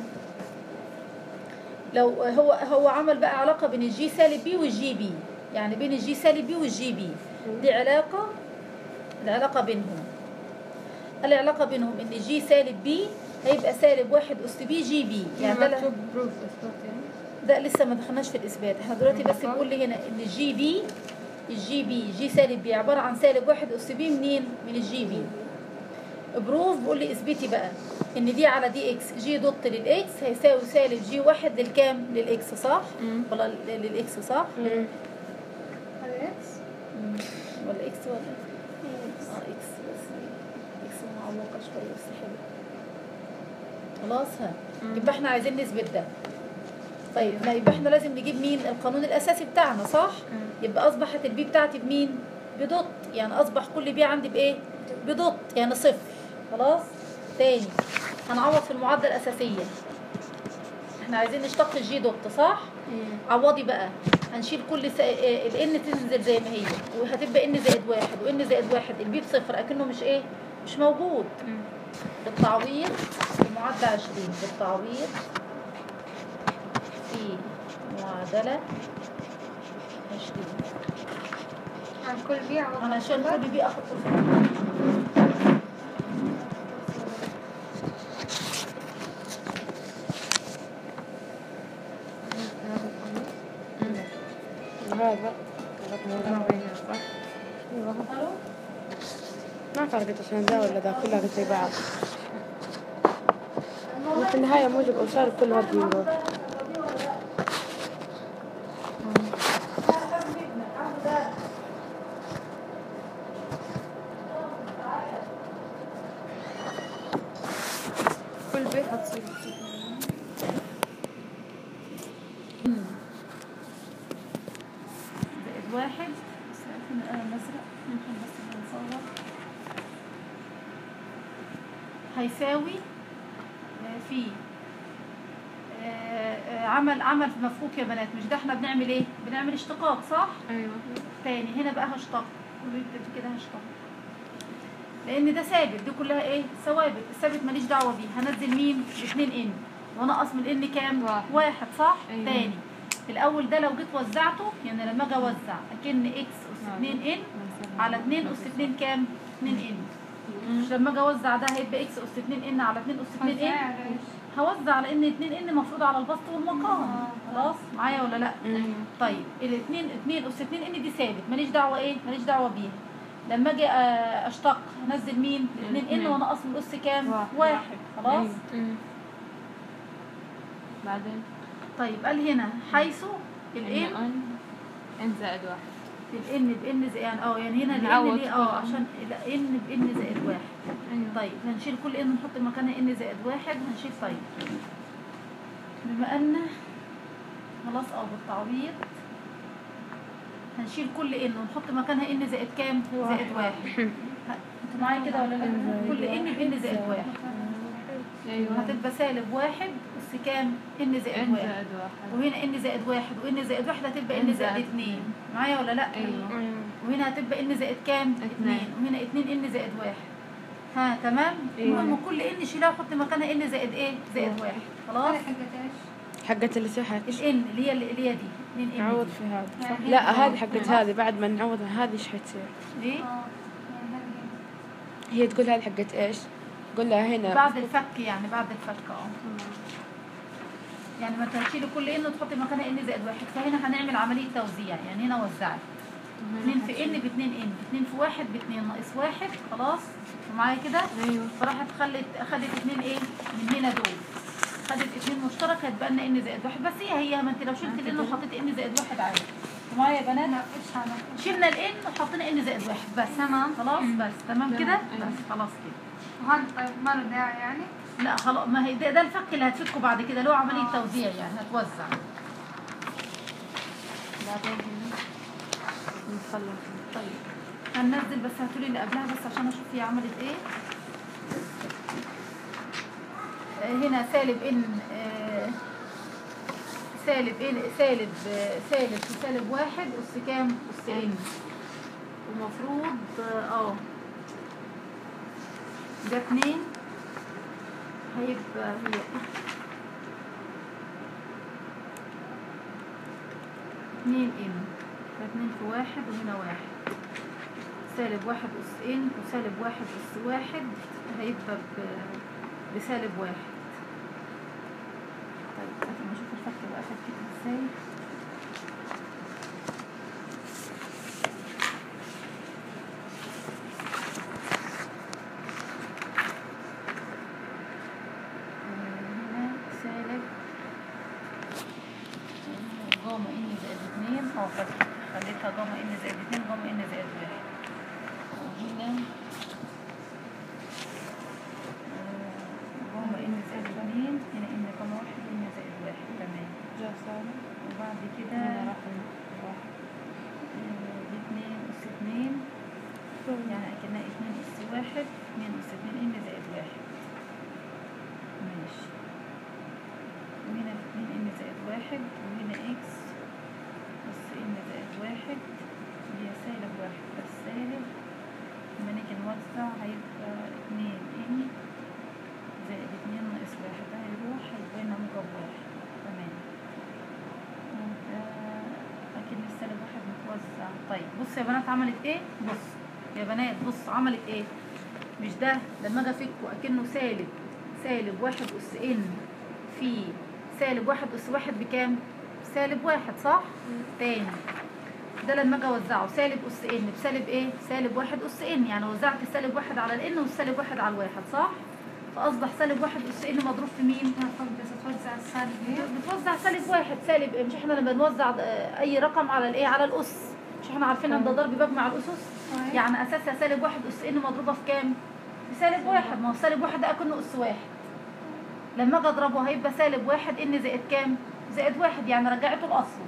لو هو هو عمل بقى علاقه بين الجي سالب بي والجي بي يعني بين الجي سالب بي والجي بي دي علاقه العلاقه بينهم العلاقه بينهم ان جي سالب بي هيبقى سالب واحد اس بي جي بي يعني ده مكتوب بروف إثبات يعني ده لسه ما دخلناش في الاثبات احنا دلوقتي بس بيقول لي هنا ان الجي بي الجي بي جي سالب بي عباره عن سالب واحد اس بي منين من الجي بي بروف بيقول لي اثبتي بقى ان دي على دي اكس جي دوت للاكس هيساوي سالب جي واحد للكام للاكس صح مم. ولا ل- للاكس صح هذا اكس ولا اكس ولا اه اكس بس اكس معوقه شويه بس حلو خلاص ها يبقى احنا عايزين نثبت ده طيب ما يبقى احنا لازم نجيب مين القانون الاساسي بتاعنا صح يبقى اصبحت البي بتاعتي بمين بدوت يعني اصبح كل بي عندي بايه بدوت يعني صفر خلاص تاني هنعوض في المعادله الاساسيه احنا عايزين نشتق الجي دوت صح عوضي بقى هنشيل كل سا... الان تنزل زي ما هي وهتبقى ان زائد واحد وان زائد واحد البي بصفر اكنه مش ايه مش موجود بالتعويض في معادلة 20 بالتعويض في معادلة 20 عن كل بيع انا عشان كل بي اخد صفر هذا الو ما فرقت عشان ذا ولا ذا كلها زي بعض وفي النهاية موجب أو سالب كل واحد من دول كيف حتصير زائد واحد بس عارفين القلم الأزرق ممكن بس نصور هيساوي آه، في آه، آه، عمل عمل مفكوك يا بنات مش ده احنا بنعمل ايه؟ بنعمل اشتقاق صح؟ ايوه تاني هنا بقى هشتق كله يكتب كده هشتق لان ده ثابت دي كلها ايه ثوابت الثابت ماليش دعوه بيه هنزل مين 2 ان ونقص من ان كام واحد. واحد صح أيوة. تاني الاول ده لو جيت وزعته يعني لما اجي اوزع اكن اكس اس 2 ان على 2 اس 2 كام 2 ان مش لما اجي اوزع ده هيبقى اكس اس 2 ان على 2 اس 2 ان هوزع على ان 2 ان مفروض على البسط والمقام خلاص معايا ولا لا طيب الاثنين 2 اس 2 ان دي ثابت ماليش دعوه ايه ماليش دعوه بيها لما اجي آه، اشتق هنزل مين 2 ان اتنين. وانقص من الاس كام واحد. واحد خلاص أمم. بعدين طيب قال هنا حيث ان الان ان ان زائد واحد الان بان زي يعني اه يعني هنا الان نعوض ليه اه كل عشان الان بان زائد واحد ايوه طيب هنشيل كل ان نحط مكانها ان زائد واحد هنشيل طيب بما ان خلاص او بالتعويض هنشيل كل ان ونحط مكانها ان زائد كام زائد واحد ه- انتوا معايا كده ولا لا كل ان بان زائد واحد ايوه هتبقى سالب واحد بس كام ان زائد ان واحد زائد واحد وهنا ان زائد واحد وان زائد واحد هتبقى ان إن زائد زائد اتنين معايا ولا لا ايوه وهنا هتبقى ان زائد كام اتنين. اتنين وهنا اتنين ان زائد واحد ها تمام ايوه. المهم كل ان شيلها وحط مكانها ان زائد ايه زائد واحد خلاص حقت اللي تحت الان اللي هي اللي هي دي اتنين ان نعوض دي. في هذا يعني لا هذه حقت هذه بعد ما نعوض هذه ايش حتصير ليه هي تقول هذه حقت ايش قول لها هنا بعد الفك يعني بعد الفك اه يعني ما انت هتشيلي كل ان وتحطي مكانها ان زائد واحد فهنا هنعمل عمليه توزيع يعني هنا وزعت اتنين في ان باتنين ان اتنين في واحد باتنين ناقص واحد خلاص ومعايا كده ايوه فراحت خلت اخدت اتنين ايه من هنا دول خدت اتنين مشترك هتبقى لنا ان زائد واحد بس هي هي ما انت لو شلت الان وحطيت ان زائد واحد عادي معايا يا بنات شلنا الان وحطينا ان زائد واحد بس تمام. خلاص بس تمام كده أيوة. بس خلاص كده وهذا طيب ما له داعي يعني لا خلاص ما هي ده, ده الفك اللي هتفكه بعد كده اللي هو عمليه آه. توزيع يعني هتوزع بعدين هنا نخلص طيب هننزل بس هاتولي اللي قبلها بس عشان اشوف هي عملت ايه آه، هنا سالب ان آه، سالب ان سالب آه، سالب في سالب واحد اس كام اس ان ومفروض اه آه، ده اتنين هيبقى هي اتنين ان فاتنين في واحد وهنا واحد سالب واحد أس إن وسالب واحد أس واحد هيبقى ب- بسالب واحد طيب قبل ما أشوف الفك بقى فكت ازاي آه، هنا سالب آه، جاما ان زائد اتنين اه فتحت خليتها جاما ان زائد اتنين جاما ان زائد واحد وهنا آه، جاما ان زائد اتنين هنا ان جاما واحد ان زائد واحد تمام جا صار وبعد هنا كده راح واحد آه، دي اتنين أس اتنين يعني أكنها اتنين أس واحد اتنين أس اتنين إن زائد واحد ماشي وهنا اتنين إن زائد واحد وهنا إكس أس إن زائد واحد هي سالب واحد بس سالب لما نيجي نوزع هيبقى اتنين إن زائد اتنين ناقص واحد ده هيروح هيبقى لنا موجب واحد تمام وده أكن السالب واحد متوزع طيب بص يا بنات عملت ايه بص يا بنات بص عملت ايه مش ده لما اجي افكه اكنه سالب سالب واحد اس ان في سالب واحد اس واحد بكام سالب واحد صح تاني ده لما اجي اوزعه سالب اس ان بسالب ايه سالب واحد اس ان يعني وزعت السالب واحد على الان والسالب واحد على الواحد صح فاصبح سالب واحد اس ان مضروب في مين بس توزع السالب ليه؟ بتوزع سالب واحد سالب مش احنا لما بنوزع آه، اي رقم على الايه على الاس مش احنا عارفين ان ده ضرب بمجمع الاسس أيوة. يعني اساسها سالب واحد اس ان مضروبه في كام في سالب واحد ما هو سالب واحد ده اكنه اس واحد لما اجي اضربه هيبقى سالب واحد ان زائد كام زائد واحد يعني رجعته لاصله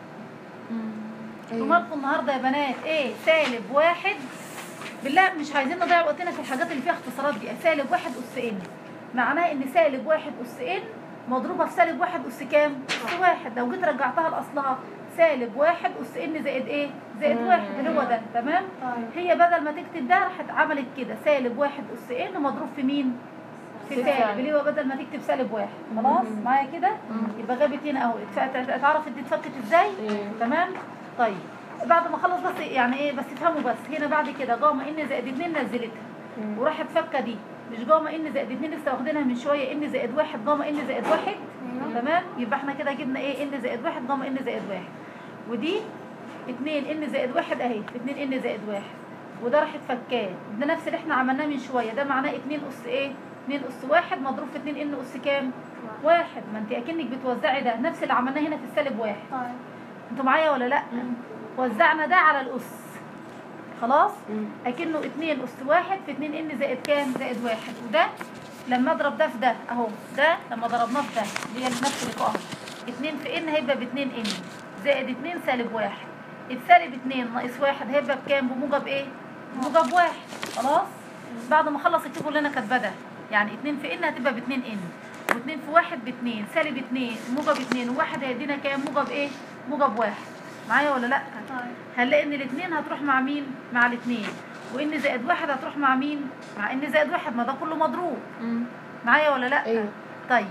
انتوا مالكم النهارده يا بنات ايه سالب واحد بالله مش عايزين نضيع وقتنا في الحاجات اللي فيها اختصارات دي سالب واحد اس ان معناها ان سالب واحد اس ان مضروبه في سالب واحد اس كام؟ اس واحد لو جيت رجعتها لاصلها سالب واحد اس ان زائد ايه؟ زائد واحد اللي هو ده تمام؟ هي بدل ما تكتب ده راحت عملت كده سالب واحد اس ان مضروب في مين؟ في سالب اللي هو بدل ما تكتب سالب واحد خلاص معايا كده؟ يبقى جابت هنا اهو اتف- اتعرفت دي اتفكت ازاي؟ تمام؟ طيب بعد ما اخلص بس يعني ايه بس افهموا بس هنا بعد كده جاما ان زائد 2 نزلتها وراحت فكه دي مش جاما ان زائد 2 لسه واخدينها من شويه ان زائد 1 جاما ان زائد 1 تمام يبقى احنا كده جبنا ايه ان زائد 1 جاما ان زائد 1 ودي 2 ان زائد 1 اهي 2 ان زائد 1 وده راحت فكاه ده نفس اللي احنا عملناه من شويه ده معناه 2 اس ايه 2 اس 1 مضروب في 2 ان اس كام واحد ما انت اكنك بتوزعي ده نفس اللي عملناه هنا في السالب واحد طيب انتوا معايا ولا لا وزعنا ده على الاس خلاص اكنه 2 اس واحد في 2 ان زائد كام زائد واحد وده لما اضرب ده في ده اهو ده لما ضربناه في ده اللي هي نفس اللي فوق اهو 2 في ان هيبقى ب 2 ان زائد 2 سالب واحد السالب 2 ناقص واحد هيبقى بكام بموجب ايه بموجب واحد خلاص بعد ما اخلص اكتبوا اللي انا كاتباه ده يعني 2 في ان هتبقى ب 2 ان و2 في واحد ب 2 سالب 2 موجب 2 وواحد هيدينا كام موجب ايه موجب واحد معايا ولا لا طيب هنلاقي ان الاثنين هتروح مع مين مع الاثنين وان زائد واحد هتروح مع مين مع ان زائد واحد ما ده كله مضروب معايا ولا لا ايوه طيب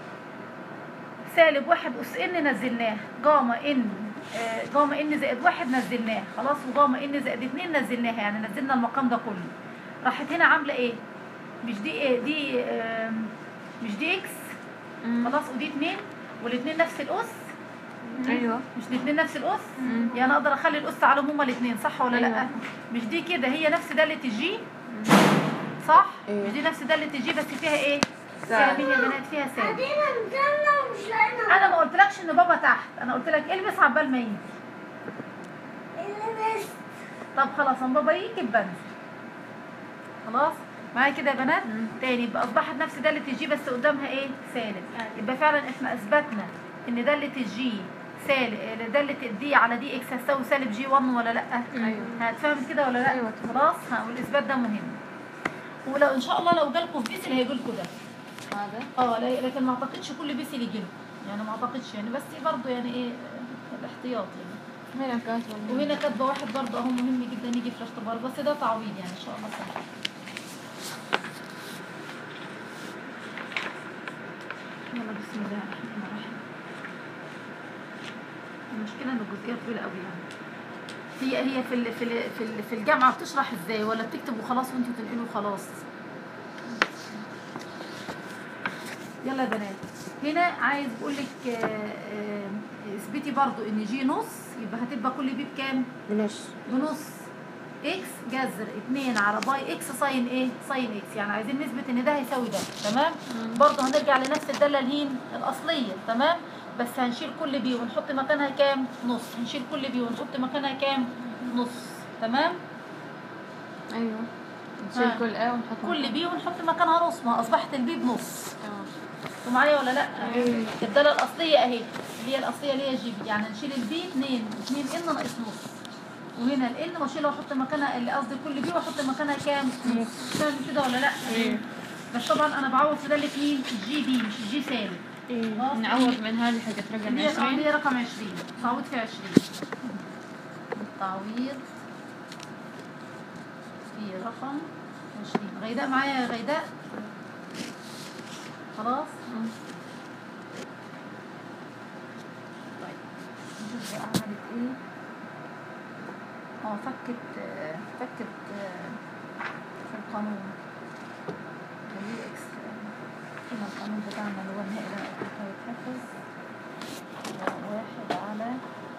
سالب واحد اس ان نزلناه جاما ان آه، جاما ان زائد واحد نزلناه خلاص وجاما ان زائد اتنين نزلناها يعني نزلنا المقام ده كله راحت هنا عامله ايه مش دي ايه دي آم، مش دي اكس خلاص ودي اتنين والاتنين نفس الاس ايوه مش الاثنين نفس الاس يعني اقدر اخلي الاس على هما الاثنين صح ولا لا أيوة. مش دي كده هي نفس داله الجي صح أيوة. مش دي نفس داله الجي بس فيها ايه سالب. فيها مين يا بنات فيها سالب انا ما قلتلكش ان بابا تحت انا قلت لك البس عبال ما يجي طب خلاص اما بابا يجي يبقى انزل خلاص معايا كده يا بنات تاني يبقى اصبحت نفس داله الجي بس قدامها ايه سالب يبقى فعلا احنا اثبتنا ان داله الجي سالب داله الدي على دي اكس هتساوي سالب جي 1 ولا لا ايوه هتفهم كده ولا لا أيوة. خلاص ها والاثبات ده مهم ولو ان شاء الله لو جالكم في بيسل هيجي لكم ده هذا اه لا- لكن ما اعتقدش كل بيسل يجي لكم يعني ما اعتقدش يعني بس برضه يعني ايه الاحتياط يعني هنا كاتبه وهنا كاتبه واحد برضه اهو مهم جدا يجي في الاختبار بس ده تعويض يعني ان شاء الله سهل يلا بسم الله الرحمن الرحيم المشكله ان الجزئيه طويله قوي يعني هي هي في ال في ال في, ال في الجامعه بتشرح ازاي ولا بتكتب وخلاص وانتوا تنقلوا خلاص يلا يا بنات هنا عايز بقول لك اثبتي برضو ان جي نص يبقى هتبقى كل بي بكام بنص بنص اكس جذر 2 على باي اكس ساين ايه ساين اكس يعني عايزين نثبت ان ده هيساوي ده تمام برضه هنرجع لنفس الداله الهين الاصليه تمام بس هنشيل كل بي ونحط مكانها كام نص هنشيل كل بي ونحط مكانها كام نص تمام ايوه ها. نشيل كل ايه ونحط كل بي ونحط مكانها نص ما اصبحت البي بنص تمام انتوا معايا ولا لا الداله الاصليه اهي اللي هي الاصليه اللي هي جي بي يعني نشيل البي 2 2 ان ناقص نص وهنا الان واشيلها واحط مكانها اللي قصدي كل بي واحط مكانها كام نص فاهم كده ولا لا بس طبعا انا بعوض في داله مين الجي بي مش الجي سالب خلاص؟ نعوض من هذه حقت رقم اللي هي آه، 20 اللي هي رقم 20 تعويض في 20 تعويض في رقم 20 غيداء معايا يا غيداء خلاص طيب نشوف بقى عملت ايه اه فكت آه، فكت آه، في القانون خليه اكس هنا القانون بتاعنا اللي هو النهائي ده هيتحفظ واحد على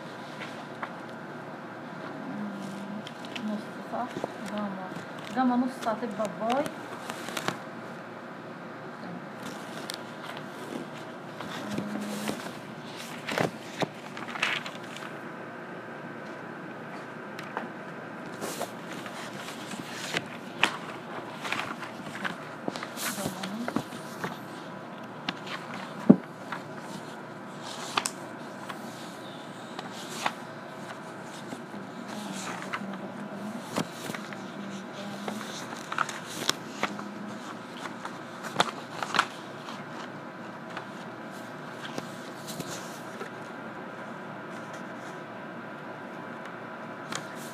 مم، نص صح جاما جاما نص هتبقى باي جاما نص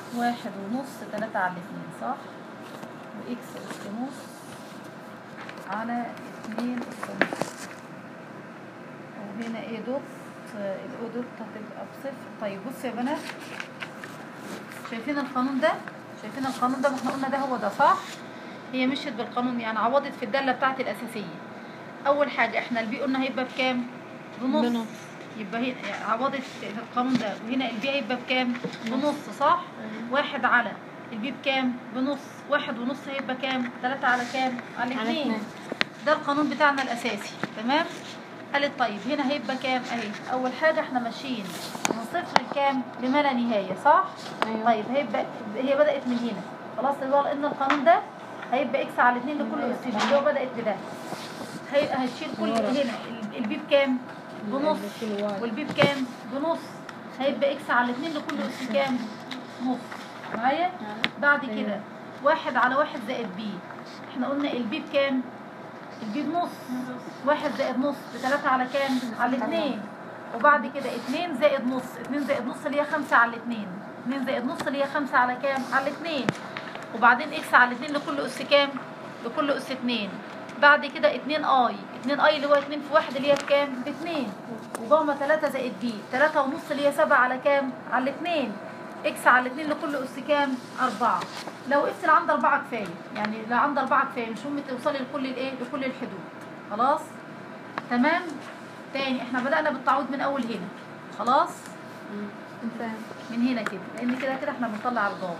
واحد ونص تلاتة على الاتنين صح واكس اس نص على اتنين اس نص وهنا ايه دوت الاو دوت هتبقى بصفر طيب بصوا يا بنات شايفين القانون ده شايفين القانون ده ما احنا قلنا ده هو ده صح هي مشيت بالقانون يعني عوضت في الداله بتاعتي الاساسيه اول حاجه احنا البي قلنا هيبقى بكام بنص بنص. يبقى هنا يعني عوضت في القانون ده وهنا البي هيبقى بكام بنص صح واحد على البي بكام بنص واحد ونص هيبقى كام تلاتة على كام على على اتنين اتنين. ده القانون بتاعنا الاساسي تمام قالت طيب هنا هيبقى كام اهي اول حاجه احنا ماشيين من صفر لكام لما لا نهايه صح أيوة. طيب هيبقى هي بدات من هنا خلاص اللي هو لان القانون ده هيبقى اكس على 2 لكل اس اللي هو بدات بده هيبقى هتشيل كل هنا ال- البي بكام بنص بشيل واي. والبي بكام بنص هيبقى اكس على 2 لكل اس كام نص معايا بعد كده واحد على واحد زائد بي احنا قلنا البي بكام البي بنص واحد زائد نص بتلاتة على كام على اتنين وبعد كده اتنين زائد نص اتنين زائد نص اللي هي خمسة على اتنين اتنين زائد نص اللي هي خمسة على كام على اتنين وبعدين اكس على اتنين لكل اس كام لكل اس اتنين بعد كده اتنين اي اتنين اي اللي هو اتنين في واحد اللي هي بكام باتنين وجاما تلاتة زائد بي تلاتة ونص اللي هي سبعة على كام على اتنين اكس على اتنين لكل اس كام اربعة لو اكس اللي عند اربعة كفاية يعني لو عند اربعة كفاية مش مهم توصلي لكل الايه لكل الحدود خلاص تمام تاني احنا بدأنا بالتعويض من اول هنا خلاص من هنا كده لان كده كده احنا بنطلع الجواب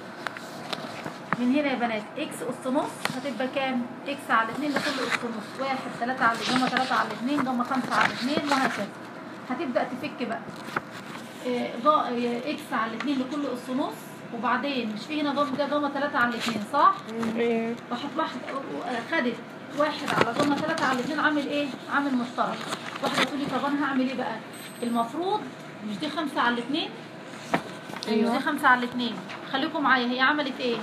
من هنا يا بنات اكس اس نص هتبقى كام اكس على 2 لكل اس نص واحد 3 على جمع 3 على 2 جمع 5 على 2 وهكذا هتبدا تفك بقى إيه، جا- إيه، اكس على 2 لكل اس نص وبعدين مش في هنا جمع ده جمع 3 على 2 صح ايه راحت واحد خدت واحد على ضمن ثلاثة على الاثنين عامل ايه؟ عامل مشترك واحدة تقولي طب انا هعمل ايه بقى؟ المفروض مش دي خمسة على الاثنين؟ أيوة. مش دي خمسة على الاثنين خليكم معايا هي عملت ايه؟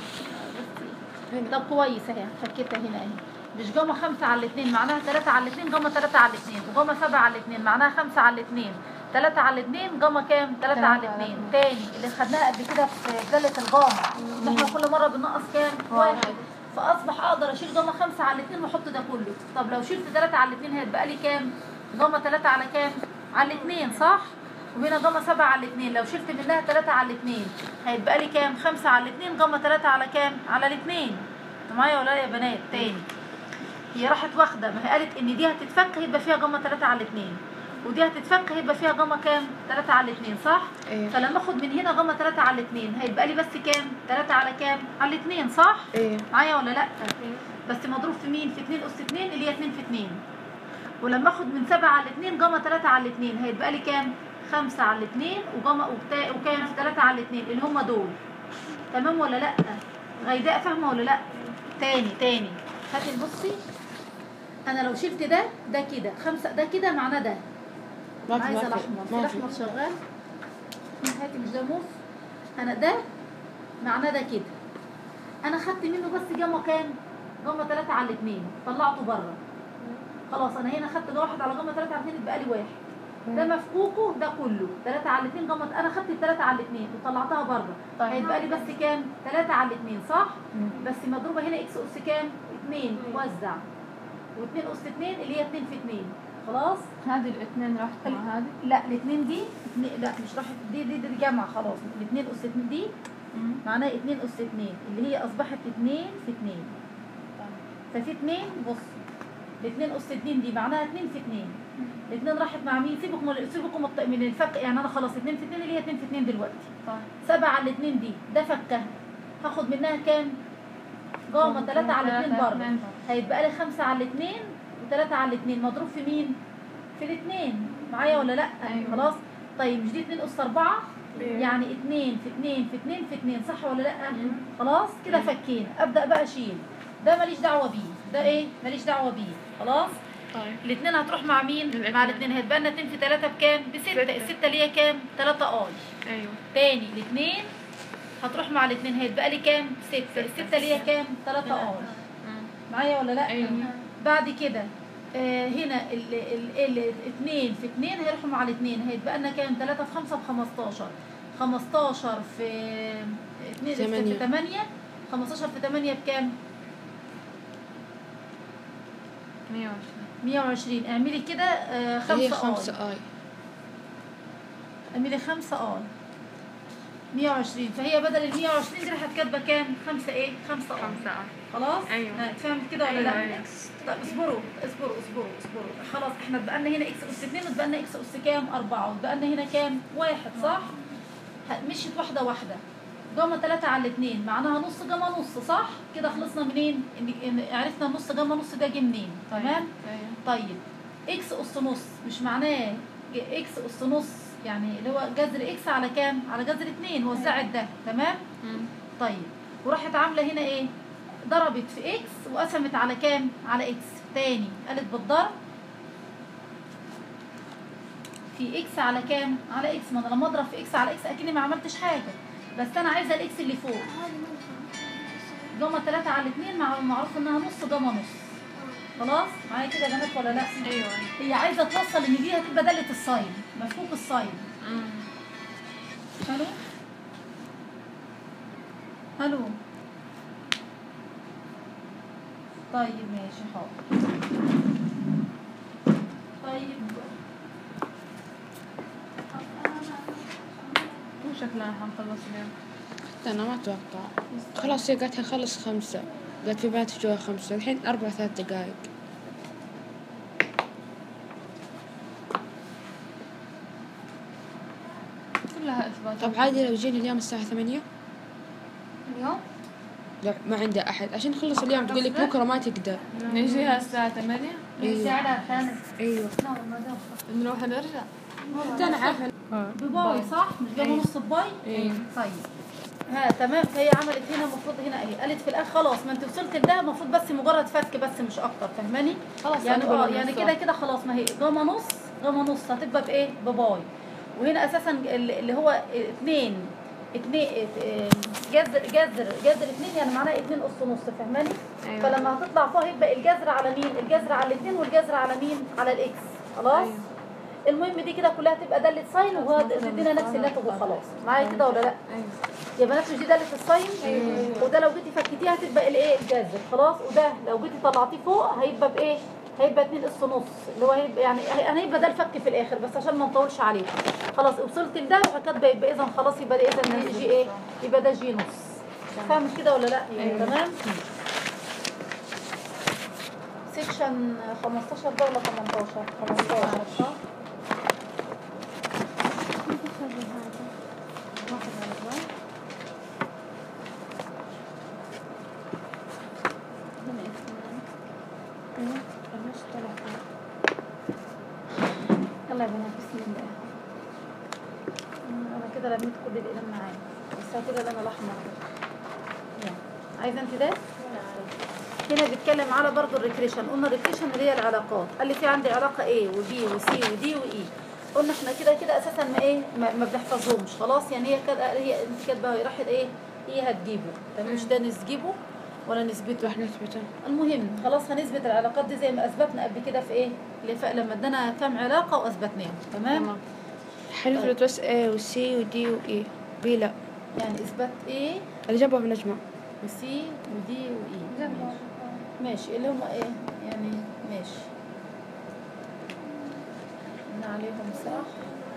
طب كويس اهي فكيتها هنا اهي مش جمع خمسة على الاثنين معناها ثلاثة على الاثنين جمع ثلاثة على الاثنين وجمع سبعة على الاثنين معناها خمسة على الاثنين ثلاثة على الاثنين جمع كام؟ ثلاثة على الاثنين تاني اللي خدناها قبل كده في دالة الجامع ان احنا كل مرة بننقص كام؟ واحد فاصبح اقدر اشيل جمع خمسة على الاثنين واحط ده كله طب لو شلت ثلاثة على الاثنين هيتبقى لي كام؟ جمع ثلاثة على كام؟ على الاثنين صح؟ وهنا جمع سبعة على الاثنين لو شلت منها ثلاثة على الاثنين هيتبقى لي كام؟ خمسة على الاثنين جمع ثلاثة على كام؟ على الاثنين انتوا معايا ولا لا يا بنات؟ تاني هي راحت واخده ما هي قالت ان دي هتتفك هيبقى فيها جمع 3 على 2 ودي هتتفك هيبقى فيها جمع كام 3 على 2 صح ايه فلما اخد من هنا جمع 3 على 2 هيبقى لي بس كام 3 على كام على 2 صح ايه معايا ولا لا بس مضروب في مين في 2 اس 2 اللي هي 2 في 2 ولما اخد من 7 على 2 جمع 3 على 2 هيتبقى لي كام 5 على 2 وجمع وبتا- وكام في 3 على 2 اللي هم دول تمام ولا لا غيداء فاهمه ولا لا تاني تاني هاتي بصي انا لو شلت ده ده كده خمسة ده كده معناه ده ما في عايزه ما في الاحمر في ما في الاحمر شغال هاتي مش ده موف انا ده معناه ده كده انا خدت منه بس جمع كام جمع 3 على 2 طلعته بره خلاص انا هنا خدت ده واحد على جمع 3 على 2 يبقى لي واحد ده مفكوكه ده كله 3 على 2 جمع انا خدت ال 3 على 2 وطلعتها بره طيب. هيبقى لي بس كام 3 على 2 صح بس مضروبه هنا اكس اس كام 2 وزع و2 اس 2 اللي هي 2 في 2 خلاص هذه الاثنين راحت مع هذه لا الاثنين دي اتنين- لا مش راحت دي دي, دي جامعه خلاص الاثنين اس 2 دي معناها 2 اس 2 اللي هي اصبحت 2 في 2 ففي 2 بص الاثنين اس 2 دي معناها 2 في 2 الاثنين راحت مع مين سيبكم من- سيبكم الط- من الفك يعني انا خلاص 2 في 2 اللي هي 2 في 2 دلوقتي طيب 7 على 2 دي ده فكها هاخد منها كام جاما 3 على 2 ثلاثة، بره اثنين. هيتبقى لي 5 على 2 و3 على 2 مضروب في مين في الاثنين معايا ولا لا أيوة. خلاص طيب مش دي 2 اس 4 إيه. يعني 2 في 2 في 2 في 2 صح ولا لا خلاص كده فكينا ابدا بقى اشيل ده ماليش دعوه بيه ده ايه ماليش دعوه بيه خلاص طيب الاثنين هتروح مع مين الاتنين. مع الاثنين هيتبقى لنا 2 في 3 بكام بستة ستة. الستة اللي هي كام 3 اي ايوه تاني الاثنين هتروح مع الاثنين هيتبقى لي كام ستة الستة اللي هي كام 3 اي معايا ولا لا ايوه بعد كده آه هنا ال- ال- ال- الاثنين في اثنين هيروحوا مع الاثنين هيتبقى لنا كام 3 في 5 ب 15 15 في في ثمانية. 8 15 في 8 بكام 120 120 اعملي كده آه، هي خمسة خمسة آي آي اعملي خمسة آي 120 فهي بدل ال 120 دي راحت كاتبة كام 5 ايه 5 آي 5 خلاص أيوة. ها، فهمت كده ولا أيوة، لا أيوة. طيب اصبروا اصبروا اصبروا اصبروا خلاص احنا اتبقى لنا هنا اكس اس 2 واتبقى لنا اكس اس كام 4 واتبقى لنا هنا كام واحد صح ه- مشيت واحده واحده جاما 3 على 2 معناها نص جاما نص صح كده خلصنا منين ان إن عرفنا النص جاما نص ده جه منين تمام ايوه طيب اكس اس نص مش معناه ج- اكس اس نص يعني اللي هو جذر اكس على كام على جذر 2 وزعت ده تمام مم. طيب وراحت عامله هنا ايه ضربت في اكس وقسمت على كام على اكس تاني قالت بالضرب في اكس على كام على اكس ما انا لما اضرب في اكس على اكس اكني ما عملتش حاجه بس انا عايزه الاكس اللي فوق جاما 3 على 2 مع معروف انها نص جاما نص خلاص معايا كده يا بنات ولا لا ايوه هي عايزه توصل ان دي هتبقى داله الساين مفكوك الساين مم. الو الو طيب ماشي حاضر طيب مو شكلنا حنخلص اليوم حتى أنا ما أتوقع خلاص هي قالت هنخلص خمسة قالت في بنات جوا خمسة الحين أربع ثلاث دقايق كلها اثبات طب عادي لو جينا اليوم الساعة ثمانية اليوم لا ما عنده أحد عشان نخلص اليوم تقول لك بكرة ما تقدر نجيها الساعة 8 أيوة. سعرها خامس أيوة نروح نرجع حتى أنا عارفة بباي صح مش جايبه أيوة. نص بباي ايه طيب ها تمام فهي عملت هنا المفروض هنا اهي قالت في الاخر خلاص ما انت وصلت لده المفروض بس مجرد فك بس مش اكتر فاهماني خلاص يعني هنقول اه النص. يعني كده كده خلاص ما هي جاما نص جاما نص هتبقى بايه بباي وهنا اساسا ال- اللي هو اتنين اتنين ات- جذر جذر جذر اتنين يعني معناها اتنين اس نص فاهماني أيوة. فلما هتطلع فوق هيبقى الجذر على مين الجذر على الاتنين والجذر على مين على الاكس خلاص أيوة. المهم دي كده كلها تبقى داله ساين وهو تدينا نفس اللاتب وخلاص معايا كده ولا لا ايوه يا بنات مش دي داله الساين وده لو جيتي فكتيها هتبقى الايه الجذر خلاص وده لو جيتي طلعتيه فوق هيبقى بايه هيبقى 2 اس نص اللي هو هيبقى يعني يعني هيبقى ده الفك في الاخر بس عشان ما نطولش عليه خلاص وصلت لده وكاتبه يبقى اذا خلاص يبقى ده اذا جي ايه يبقى ده جي نص فاهم كده ولا لا أيوة. تمام سيكشن 15 ده ولا 18 15 صح واحد على أربعة. هنا اثنين. خمس ثلاثة. يلا يا بنات بسم الله انا كده رميت كل الاقلام معايا بس كده القلم الاحمر ده. يلا. عايزه انت ده هنا بيتكلم على برضو الريكريشن قلنا الريكريشن اللي هي العلاقات قال لي في عندي علاقه A وبي وسي ودي واي قلنا احنا كده كده اساسا ما ايه ما, ما بنحفظهمش خلاص يعني هي كده هي انت كاتبه هي راحت ايه هي هتجيبه تمام مش ده نسجيبه ولا نثبته راح نثبته المهم خلاص هنثبت العلاقات دي زي ما اثبتنا قبل كده في ايه اللي ف- لما ادانا كام علاقه واثبتناهم تمام تمام حنفرض بس A و C و D و E B لا يعني اثبات ايه اللي جنبهم نجمة وسي ودي واي ماشي. ماشي اللي هم ايه يعني ماشي قلنا عليهم صح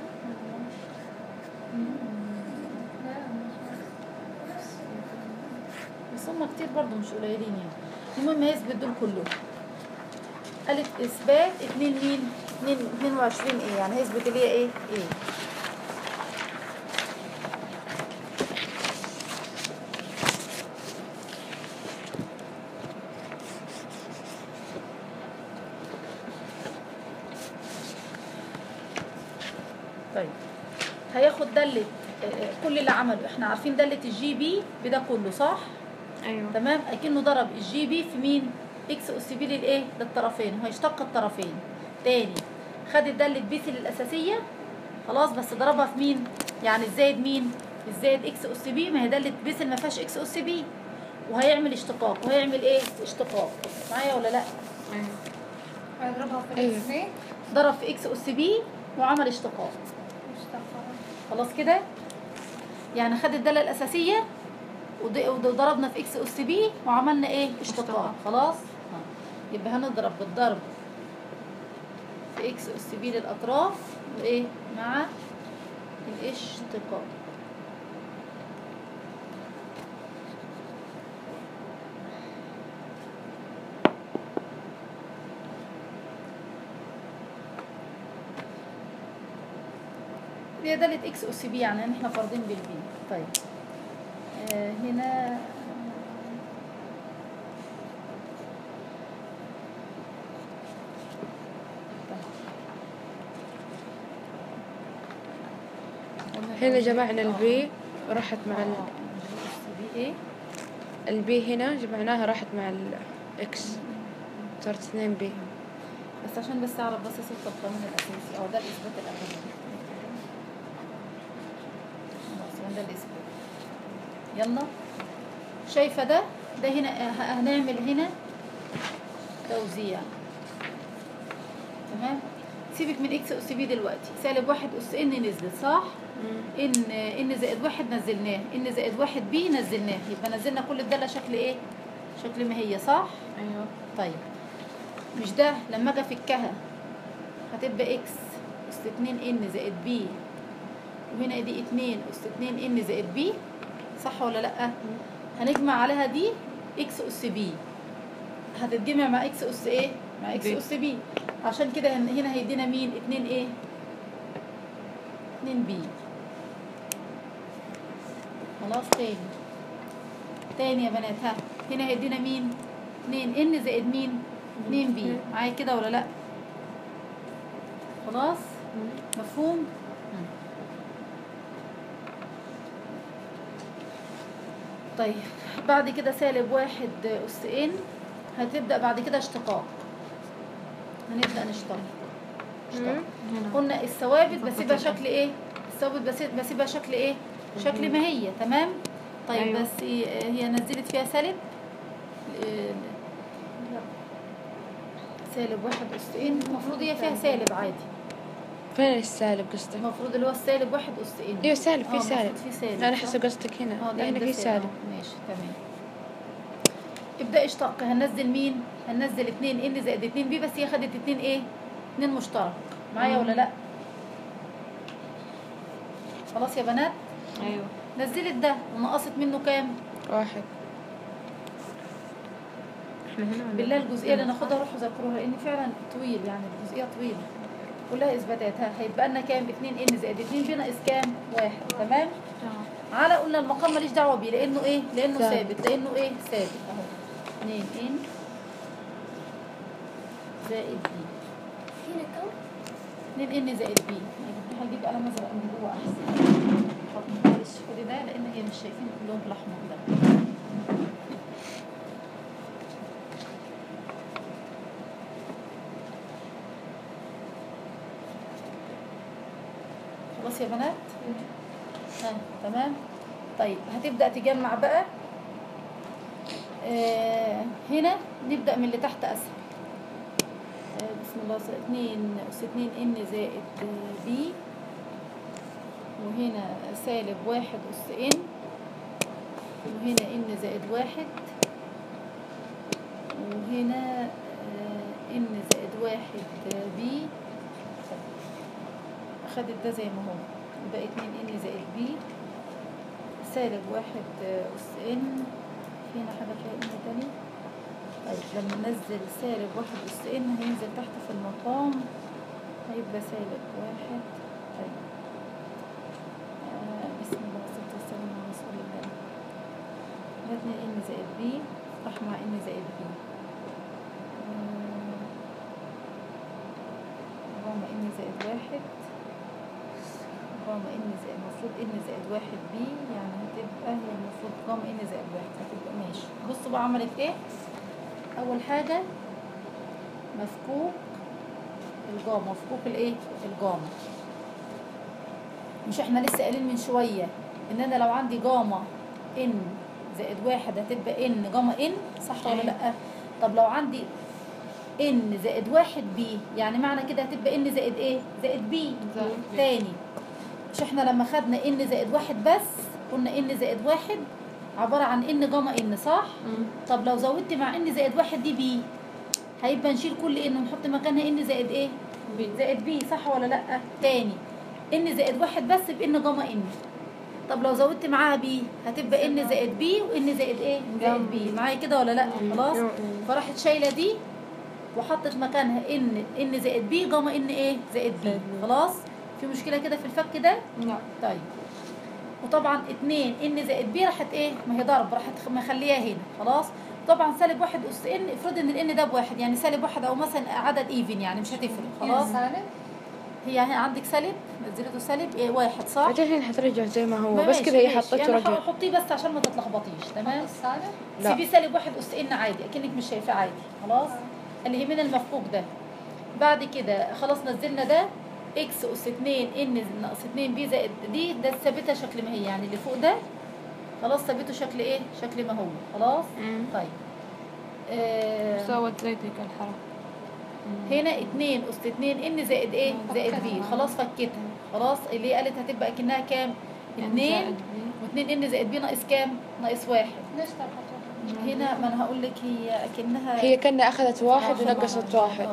بس هم كتير برضو مش قليلين يعني المهم هيثبت دول كلهم قالت اثبات اتنين مين اتنين اتنين وعشرين ايه يعني هيثبت اللي هي ايه ايه طيب هياخد دالة آه، آه، كل اللي عمله احنا عارفين دالة الجي بي بده كله صح ايوه تمام اكنه ضرب الجي بي في مين اكس اس بي للايه للطرفين وهيشتق الطرفين تاني خد الدالة بي سي للاساسيه خلاص بس ضربها في مين يعني الزايد مين الزايد اكس اس بي ما هي دالة بي سي ما فيهاش اكس اس بي وهيعمل اشتقاق وهيعمل ايه اشتقاق معايا ولا لا ايوه هيضربها في أيوة. الاكس بي ضرب في اكس اس بي وعمل اشتقاق مش تفرق. خلاص كده يعني خد الدالة الأساسية ود- وضربنا في اكس اس بي وعملنا ايه اشتقاق خلاص آه. يبقى هنضرب بالضرب في اكس اس بي للاطراف وايه مع الاشتقاق هي دالة اكس اس بي يعني ان احنا فارضين بالبي طيب آه هنا هنا جمعنا البي راحت مع ال... بي ايه البي هنا جمعناها راحت مع الاكس صارت اثنين بي بس عشان بس اعرف بس صوت القانون الاساسي او ده الاثبات الاولاني خلاص ده الاثبات يلا شايفه ده ده هنا ه- هنعمل هنا توزيع تمام سيبك من اكس اس بي دلوقتي سالب واحد اس ان نزلت صح ان ان زائد واحد نزلناه ان زائد واحد بي نزلناه يبقى نزلنا كل الداله شكل ايه شكل ما هي صح ايوه طيب مش ده لما اجي افكها هتبقى اكس اس 2 ان زائد بي وهنا دي 2 اس 2 ان زائد بي صح ولا لا هنجمع عليها دي اكس اس بي هتتجمع مع اكس اس ايه مع اكس بي. اس بي عشان كده هن- هنا هيدينا مين 2 ايه 2 بي خلاص تاني تاني يا بنات ها هنا هيدينا مين 2 ان زائد مين 2 بي معايا كده ولا لا خلاص مفهوم طيب بعد كده سالب واحد أس إن هتبدأ بعد كده اشتقاق هنبدأ نشتق اشتق. قلنا الثوابت بسيبها شكل ايه الثوابت بسيب- بسيبها شكل ايه شكل ما هي تمام طيب أيوة. بس هي هي نزلت فيها سالب ال- سالب واحد أس إن المفروض هي فيها سالب عادي فين السالب قصدك؟ المفروض اللي هو السالب واحد أس إن ايوه سالب آه، في سالب المفروض في سالب انا صح؟ احسب قصدك اه هنا ده هنا ده في سالب آه، ماشي تمام ابدا اشتق هننزل مين هننزل 2 ان زائد 2 بي بس هي خدت 2 ايه 2 مشترك معايا ولا لا خلاص يا بنات ايوه نزلت ده ونقصت منه كام واحد احنا هنا عندنا- بالله الجزئيه اللي ناخدها روحوا ذاكروها لان فعلا طويل يعني الجزئيه طويله كلها اثباتات ها هيتبقى لنا كام 2 ان زائد 2 بي ناقص كام واحد تمام على قلنا المقام ماليش دعوه بيه لانه ايه لانه ثابت. ثابت لانه ايه ثابت اهو 2 ان زائد بي هنا كم؟ 2 ان زائد بي هجيب قلم ازرق من جوه احسن حط معلش خدي ده لان هي مش شايفين اللون الاحمر ده خلاص يا بنات ها تمام طيب هتبدا تجمع بقى آه هنا نبدا من اللي تحت اسهل آه، بسم الله س- اتنين أس اتنين إن زائد آه، بي وهنا سالب واحد أس إن وهنا إن زائد واحد وهنا آه، إن زائد واحد آه، بي أخدت ده زي ما هو يبقى اتنين إن زائد بي سالب واحد آه، أس إن هنا حاجة فيها إن تاني طيب لما ننزل سالب واحد اس ان هينزل تحت في المقام هيبقى سالب واحد طيب آه بسم الله والصلاة والسلام على رسول الله ده اتنين ان زائد بي راح مع ان زائد بي آه، غاما ان زائد واحد غاما ان زائد المفروض ان زائد واحد بي يعني هتبقى هي المفروض غاما ان زائد واحد هتبقى ماشي بصوا بقى عملت ايه اول حاجه مفكوك الجاما مفكوك الايه الجاما مش احنا لسه قايلين من شويه ان انا لو عندي جاما ان زائد واحد هتبقى ان جاما ان صح ولا لا طب لو عندي ان زائد واحد بي يعني معنى كده هتبقى ان زائد ايه زائد بي زائد بي. تاني مش احنا لما خدنا ان زائد واحد بس قلنا ان زائد واحد عباره عن ان جاما ان صح طب لو زودت مع ان زائد واحد دي بي هيبقى نشيل كل ان ونحط مكانها ان زائد ايه بي. زائد بي صح ولا لا تاني ان زائد واحد بس بان جاما ان طب لو زودت معاها بي هتبقى ان زائد بي وان زائد ايه زائد بي معايا كده ولا لا خلاص فراحت شايله دي وحطت مكانها ان ان زائد بي جاما ان ايه زائد بي خلاص في مشكله كده في الفك ده لا طيب وطبعا اتنين ان زائد بي راحت ايه ما هي ضرب راحت خ- مخليها هنا خلاص طبعا سالب واحد اس ان افرض ان الان ده بواحد يعني سالب واحد او مثلا عدد ايفن يعني مش هتفرق خلاص سالب هي هنا عندك سالب نزلته سالب إيه واحد صح بعدين الحين حترجع زي ما هو بس ماشي، كذا هي ماشي. حطيته يعني رجع حطيه بس عشان ما تتلخبطيش تمام السالب لا. سيبيه سالب واحد اس ان عادي اكنك مش شايفاه عادي خلاص اللي يهمنا المفكوك ده بعد كده خلاص نزلنا ده اكس اس 2 ان ناقص 2 بي زائد دي ده ثابته شكل ما هي يعني اللي فوق ده خلاص ثابته شكل ايه شكل ما هو خلاص مم. طيب آه سوت زي تلك الحركة هنا 2 اس 2 ان زائد ايه زائد بي خلاص فكتها خلاص اللي هي قالت هتبقى اكنها كام 2 و2 ان زائد بي ناقص كام ناقص واحد ليش طرحت هنا ما انا هقول لك هي اكنها هي كنا أخذت واحد آه، ونقصت آه، واحد آه.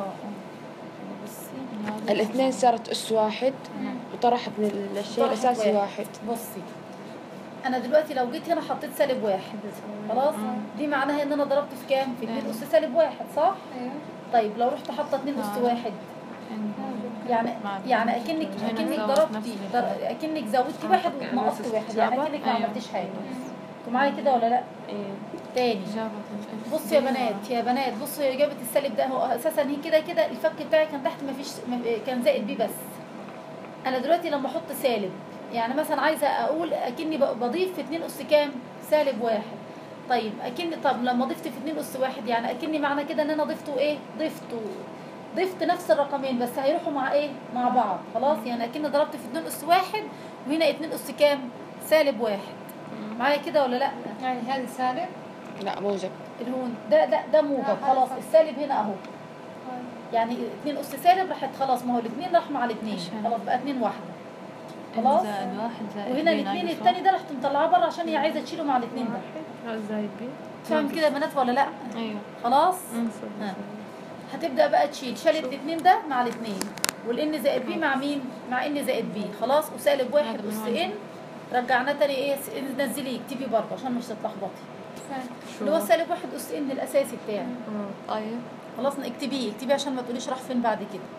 بصي الاثنين صارت أس واحد وطرحت من الشيء طرحت الأساسي واحد. واحد بصي انا دلوقتي لو جيت هنا حطيت سالب واحد خلاص دي معناها ان انا ضربت في كام في 2 اس سالب واحد صح ايوه طيب لو رحت حاطه 2 اس واحد يعني مع- يعني اكنك هنا اكنك زودت ضربتي نفس در- اكنك زودتي واحد ونقصت واحد يعني اكنك ما أيوة. عملتيش حاجه انتوا معايا كده ولا لا تاني جابت بصوا يا بنات يا بنات بصوا هي جابت السالب ده هو اساسا هي كده كده الفك بتاعي كان تحت ما فيش كان زائد بيه بس انا دلوقتي لما احط سالب يعني مثلا عايزه اقول اكني ب- بضيف في 2 اس كام سالب واحد طيب اكني طب لما ضفت في 2 اس واحد يعني اكني معنى كده ان انا ضفته ايه ضفته ضفت نفس الرقمين بس هيروحوا مع ايه مع بعض خلاص يعني اكني ضربت في 2 اس واحد وهنا 2 اس كام سالب واحد معايا كده ولا لا يعني هذا سالب لا موجب الهون ده ده ده موجب لا، خلاص هذا السالب هنا اهو يعني 2 اس سالب راحت خلاص ما هو الاثنين راح مع الاثنين إيش هنا؟ خلاص بقى اثنين واحده خلاص زائد واحد زائد وهنا بي الاثنين ناقص الثاني ده رحت مطلعاه بره عشان هي عايزه تشيله مع الاثنين ده واحد. زائد بي فاهم كده يا بنات ولا لا ايوه خلاص أمم، صح، ها. صح. هتبدا بقى تشيل شالت الاثنين ده مع الاثنين والان زائد بي مع مين مع ان زائد بي خلاص وسالب واحد هذا اس من ان رجعناه تاني ايه س- نزليه اكتبي بره عشان مش تتلخبطي شو اللي هو سالب واحد اس ان الاساسي بتاعي آه، طيب خلاص اكتبيه اكتبيه عشان ما تقوليش راح فين بعد كده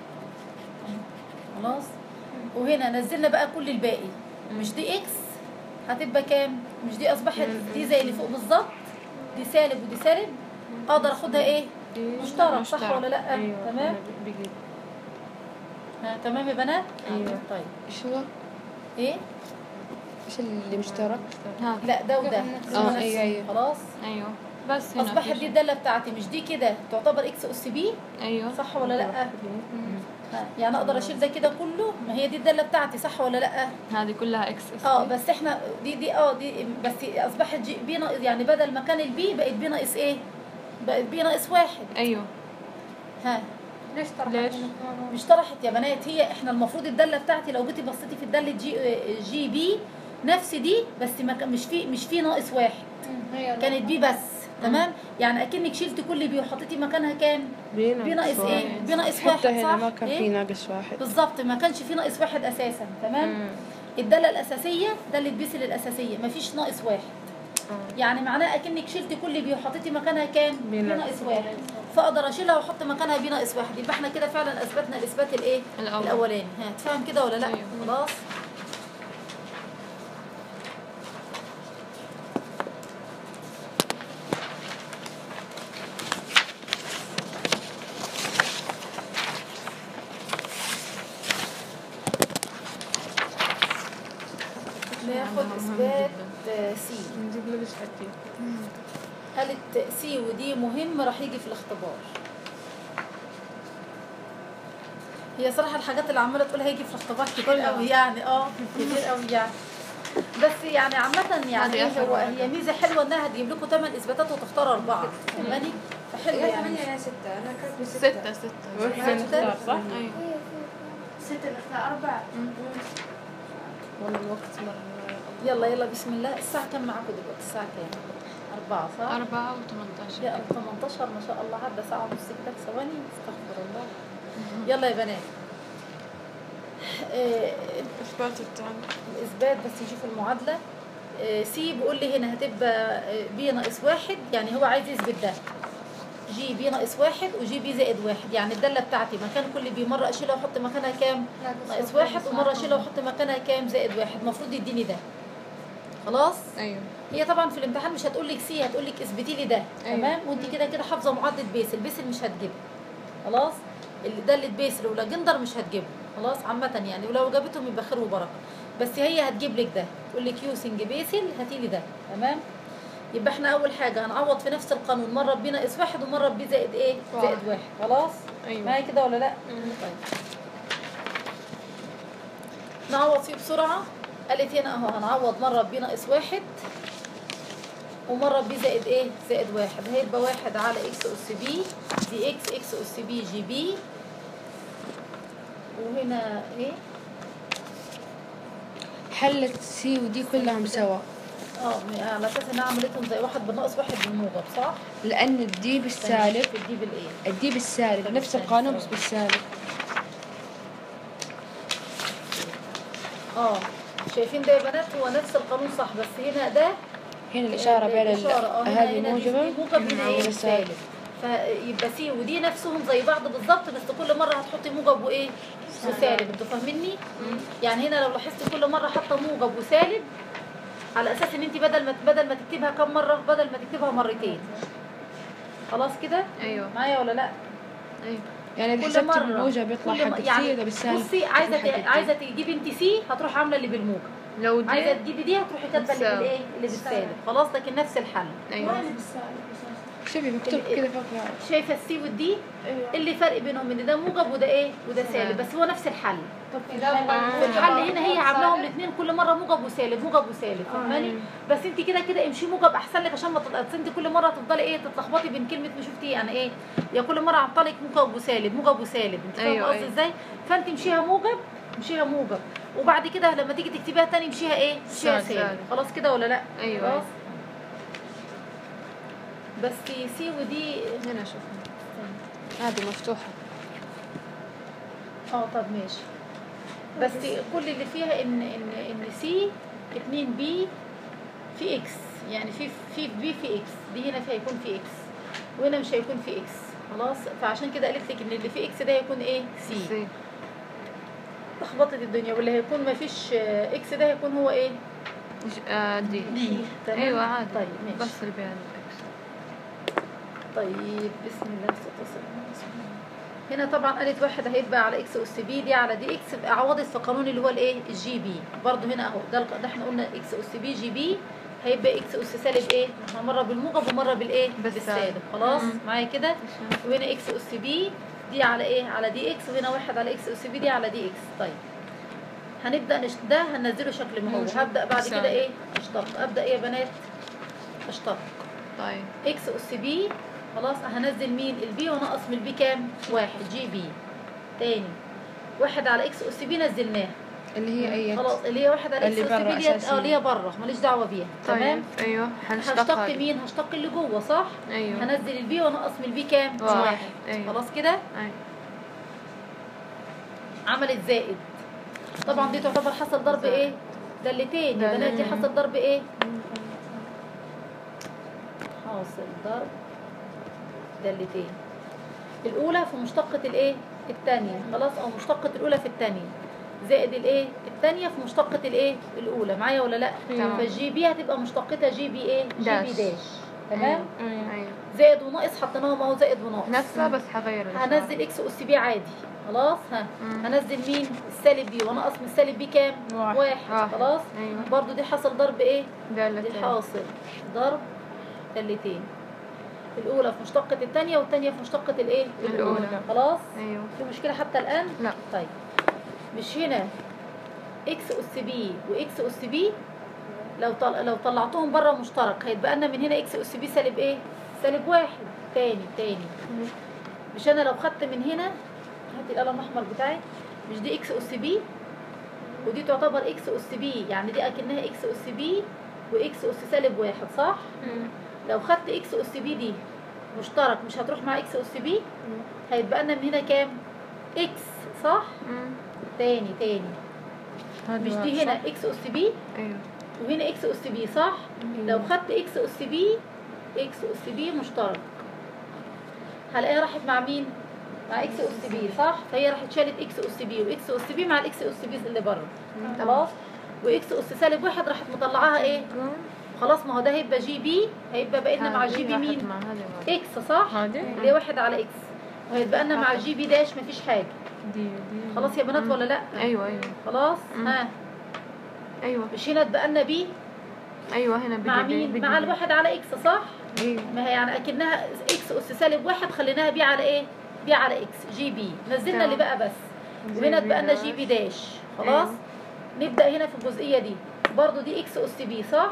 خلاص وهنا نزلنا بقى كل الباقي مش دي اكس هتبقى كام مش دي اصبحت دي زي اللي فوق بالظبط دي سالب ودي سالب اقدر اخدها ايه مشترك صح ولا لا أيوة. تمام بيجي ها تمام يا بنات أيوة. طيب ايش هو؟ ايه ايش اللي مشترك؟ ها لا ده وده آه، اسمه أيوة، نفسه. أيوة. خلاص ايوه بس هنا اصبحت في دي الداله بتاعتي مش دي كده تعتبر اكس اس بي ايوه صح ولا لا ها، يعني اقدر اشيل ده كده كله ما هي دي الداله بتاعتي صح ولا لا هذه كلها اكس اس اه بس احنا دي دي اه دي بس اصبحت جي بي ناقص يعني بدل مكان البي بقت بي ناقص ايه؟ بقت بي ناقص واحد ايوه ها ليش طرحت ليش؟ مش طرحت يا بنات هي احنا المفروض الداله بتاعتي لو جيتي بصيتي في الداله جي جي بي نفس دي بس ما كان- مش في مش في ناقص واحد كانت بي بس تمام يعني اكنك شلت كل بي وحطيتي مكانها كام بي ناقص ايه بي ناقص واحد حتى هنا صح ما كان إيه؟ في ناقص واحد بالظبط ما كانش في ناقص واحد اساسا تمام الداله الاساسيه داله بيسل الاساسيه ما فيش ناقص واحد يعني معناه اكنك شلت كل بي وحطيتي مكانها كام بي ناقص واحد فاقدر اشيلها واحط مكانها بي ناقص واحد يبقى احنا كده فعلا اثبتنا الاثبات الايه الأول. الاولاني ها تفهم كده ولا لا أيوة. خلاص ناخد اثبات آه، سي نجيب له ايش حكي قالت سي ودي مهم راح يجي في الاختبار هي صراحة الحاجات اللي عمالة تقول هيجي في الاختبار كتير قوي يعني اه كتير قوي يعني بس يعني عامة يعني هذه آخر هو واحدة. هي ميزة حلوة انها هتجيب لكم ثمان اثباتات وتختاروا اربعة فاهماني؟ فحلو يا يعني ثمانية يا ستة أنا كاتبة ستة ستة ستة واحد نختار، صح؟ ايوه ستة نختار أربعة والله الوقت مرة يلا يلا بسم الله الساعة كم معاكم دلوقتي الساعة كام؟ أربعة صح؟ أربعة وثمانية يا 18 ما شاء الله عدى ساعة ونص كده ثواني استغفر الله يلا يا بنات آه، إثبات التعب الإثبات بس نشوف المعادلة آه، سي بيقول لي هنا هتبقى آه، بي ناقص واحد يعني هو عايز يثبت ده جي بي ناقص واحد وجي بي زائد واحد يعني الدالة بتاعتي مكان كل بي مرة أشيلها وأحط مكانها كام؟ ناقص واحد ومرة أشيلها وأحط مكانها كام؟ زائد واحد المفروض يديني ده خلاص؟ أيوه هي طبعا في الامتحان مش هتقول لك سي هتقول لك اثبتي لي ده أيوة. تمام وانت كده كده حافظه معادله بيسل بيسل مش هتجيبها خلاص اللي داله بيسل ولا جندر مش هتجيبه خلاص عامه يعني ولو جابتهم يبقى خير وبركه بس هي هتجيب لك ده تقول لك يوسنج بيسل هاتي لي ده تمام يبقى احنا اول حاجه هنعوض في نفس القانون مره بي ناقص واحد ومره بي زائد ايه واحد. زائد واحد خلاص أيوه معايا كده ولا لا طيب نعوض فيه بسرعة قالت هنا اهو هنعوض مرة بي ناقص واحد ومرة بي زائد ايه زائد واحد هيبقى واحد على اكس اس بي دي اكس اكس اس بي جي بي وهنا ايه حلت سي ودي كلهم سوا اه م- على اساس انها عملتهم زي واحد بالناقص واحد بالموجب صح؟ لأن الدي بالسالب دي بالايه؟ الدي بالسالب نفس القانون بس بالسالب اه شايفين ده يا بنات هو نفس القانون صح بس هنا ده هنا الإشارة بين ال- الإشارة، اه، هنا- هذه هنا دي- موجبة دي موجب هنا ايه وهنا سالب فيبقى سي ودي نفسهم زي بعض بالظبط بس كل مره هتحطي موجب وايه وسالب انتوا فاهميني يعني هنا لو لاحظتي كل مره حاطه موجب وسالب على اساس ان انت بدل ما بدل ما تكتبها كم مره بدل ما تكتبها مرتين خلاص كده أيوه معايا ولا لا أيوه يعني إذا كل حسبت مره بالموجب يطلع كل م- حق السي يعني إذا بالسالب بصي عايزه يطلع حق ت- الدي. عايزه تجيبي انت سي هتروحي عامله اللي بالموجب لو دي عايزه تجيبي دي هتروحي كاتبه اللي بالسالب. بالايه اللي بالسالب خلاص لكن نفس الحل أيوه شوفي مكتوب ال- كذا فوق بعض شايفه السي والدي اللي فرق بينهم ان ده موجب وده ايه وده سالب بس هو نفس الحل في الحل هنا هي عاملاهم الاثنين كل مره موجب وسالب موجب وسالب فاهماني بس انت كده كده امشي موجب احسن لك عشان ما تبقى انت كل مره تفضلي ايه تتلخبطي بين كلمه ما شفتي يعني ايه يا كل مره عطلك موجب وسالب موجب وسالب انت فاهمه أيوة، قصدي أيوة. ازاي فانت امشيها موجب امشيها موجب وبعد كده لما تيجي تكتبيها تاني امشيها ايه امشيها سالب. سالب خلاص كده ولا لا أيوة، خلاص أيوة. بس سي ودي هنا شوف هذه مفتوحة اه طب ماشي بس كل اللي فيها ان ان ان سي 2 بي في اكس يعني في في بي في اكس دي هنا فيها يكون في اكس وهنا مش هيكون في اكس خلاص فعشان كده قالت لك ان اللي في اكس ده هيكون ايه سي سي لخبطت الدنيا واللي هيكون ما فيش آه، اكس ده هيكون هو ايه إيش- آه، دي دي تمام أيوه عادي طيب ماشي بس اللي بين الإكس طيب بسم الله والصلاة والسلام على رسول الله. هنا طبعا قالت واحد هيبقى على اكس اس بي دي على دي اكس يبقى عوضت في قانون اللي هو الايه الجي بي برضو هنا اهو ده الق- ده احنا قلنا اكس اس بي جي بي هيبقى اكس اس سالب ايه احنا مره بالموجب ومره بالايه بالسالب. بالسالب خلاص مم. معايا كده وهنا اكس اس بي دي على ايه على دي اكس وهنا واحد على اكس اس بي دي على دي اكس طيب هنبدا نش... ده هننزله شكل ما هو موجب. هبدا بعد سالب. كده ايه اشتق ابدا ايه يا بنات اشتق طيب اكس اس بي خلاص هنزل مين البي ونقص من البي كام واحد جي بي تاني واحد على اكس اس بي نزلناه اللي هي أي خلاص اللي هي واحد على اكس اللي اس برا بي ديت أساسية. اه اللي هي بره ماليش دعوه بيها تمام طيب أيوه هشتق حنشتق مين هشتق اللي جوه صح أيوه هنزل البي ونقص من البي كام واحد. أيوه. خلاص كده أيوه عملت زائد طبعا دي تعتبر حصل ضرب ايه دلتين يا بنات دي دلتين. حصل ضرب ايه حاصل ضرب دلتين الاولى في مشتقة الايه الثانية خلاص او مشتقة الاولى في الثانية زائد الايه الثانية في مشتقة الايه الاولى معايا ولا لا تمام. فالجي بي هتبقى مشتقتها جي بي ايه جي بي داش. داش تمام أيوه زائد وناقص حطيناهم اهو زائد وناقص نفسها بس حغير الإشارة. هنزل اكس اس بي عادي خلاص ها مم. هنزل مين السالب بي ونقص من السالب بي كام واحد. واحد, واحد. خلاص أيوه. برضو دي حصل ضرب ايه دي دالتين حاصل ضرب دالتين الاولى في مشتقة الثانية والثانية في مشتقة الايه الأولى. خلاص أيوه في مشكلة حتى الآن لا طيب مش هنا اكس اس بي واكس اس بي لو طل... لو طلعتهم بره مشترك هيتبقى لنا من هنا اكس اس بي سالب ايه سالب واحد تاني تاني مش انا لو خدت من هنا هاتي القلم الاحمر بتاعي مش دي اكس اس بي ودي تعتبر اكس اس بي يعني دي اكنها اكس اس بي واكس اس سالب واحد صح لو خدت اكس اس بي دي مشترك مش هتروح مع اكس اس بي هيتبقى لنا من هنا كام اكس صح تاني تاني مش دي هنا اكس اس بي ايوه وهنا اكس اس بي صح لو خدت اكس اس بي اكس اس بي مشترك هلاقيها راحت مع مين مع اكس اس بي صح فهي راحت شالت اكس اس بي واكس اس بي مع الاكس اس بي اللي بره خلاص واكس اس سالب واحد راحت مطلعاها ايه خلاص ما هو ده هيبقى جي بي هيبقى بقى لنا مع جي بي مين مع هذه واحدة. اكس صح هذه اللي هي واحد على اكس وهيتبقى لنا مع جي بي داش مفيش حاجه دي دي خلاص يا بنات ولا لا ايوه ايوه خلاص مم. ها ايوه مش هنا اتبقى لنا بي ايوه هنا بدي مع بدي- مين بدي- مع الواحد على اكس صح ايوه ما هي يعني اكنها اكس اس سالب واحد خليناها بي على ايه بي على اكس جي بي نزلنا تمام. اللي بقى بس جي وهنا بي اتبقى لنا داش. جي بي داش خلاص نبدا هنا في الجزئيه دي برضو دي اكس اس بي صح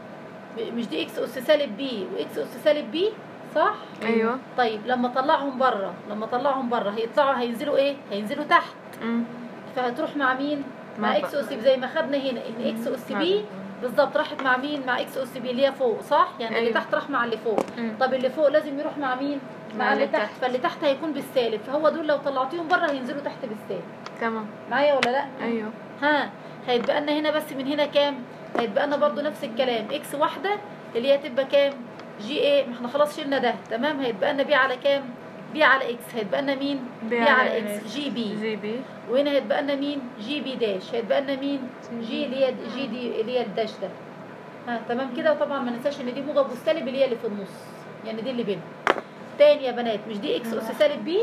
م- مش دي اكس اس سالب بي واكس اس سالب بي صح ايوه طيب لما اطلعهم بره لما اطلعهم بره هيطلعوا هينزلوا ايه هينزلوا تحت أمم. فهتروح مع مين مع مع اكس بقى. اس بي زي ما خدنا هنا ان اكس اس مع بي ده. بالظبط راحت مع مين مع اكس اس بي اللي هي فوق صح يعني اللي أيوة. تحت راح مع اللي فوق أمم. طب اللي فوق لازم يروح مع مين مع, مع اللي اللي تحت فاللي تحت هيكون بالسالب فهو دول لو طلعتيهم بره هينزلوا تحت بالسالب تمام معايا ولا لا ايوه ها هيتبقى لنا هنا بس من هنا كام هيتبقى لنا برضو نفس الكلام اكس واحده اللي هي تبقى كام جي ايه ما احنا خلاص شلنا ده تمام هيتبقى لنا بي على كام بي على اكس هيتبقى لنا مين بي بي على على إكس. اكس جي بي جي بي وهنا هيتبقى لنا مين جي بي داش هيتبقى لنا مين جي اللي هي جي دي اللي هي الداش ده ها تمام كده وطبعا ما ننساش ان دي موجب والسالب اللي هي اللي في النص يعني دي اللي بينهم تاني يا بنات مش دي اكس اس سالب بي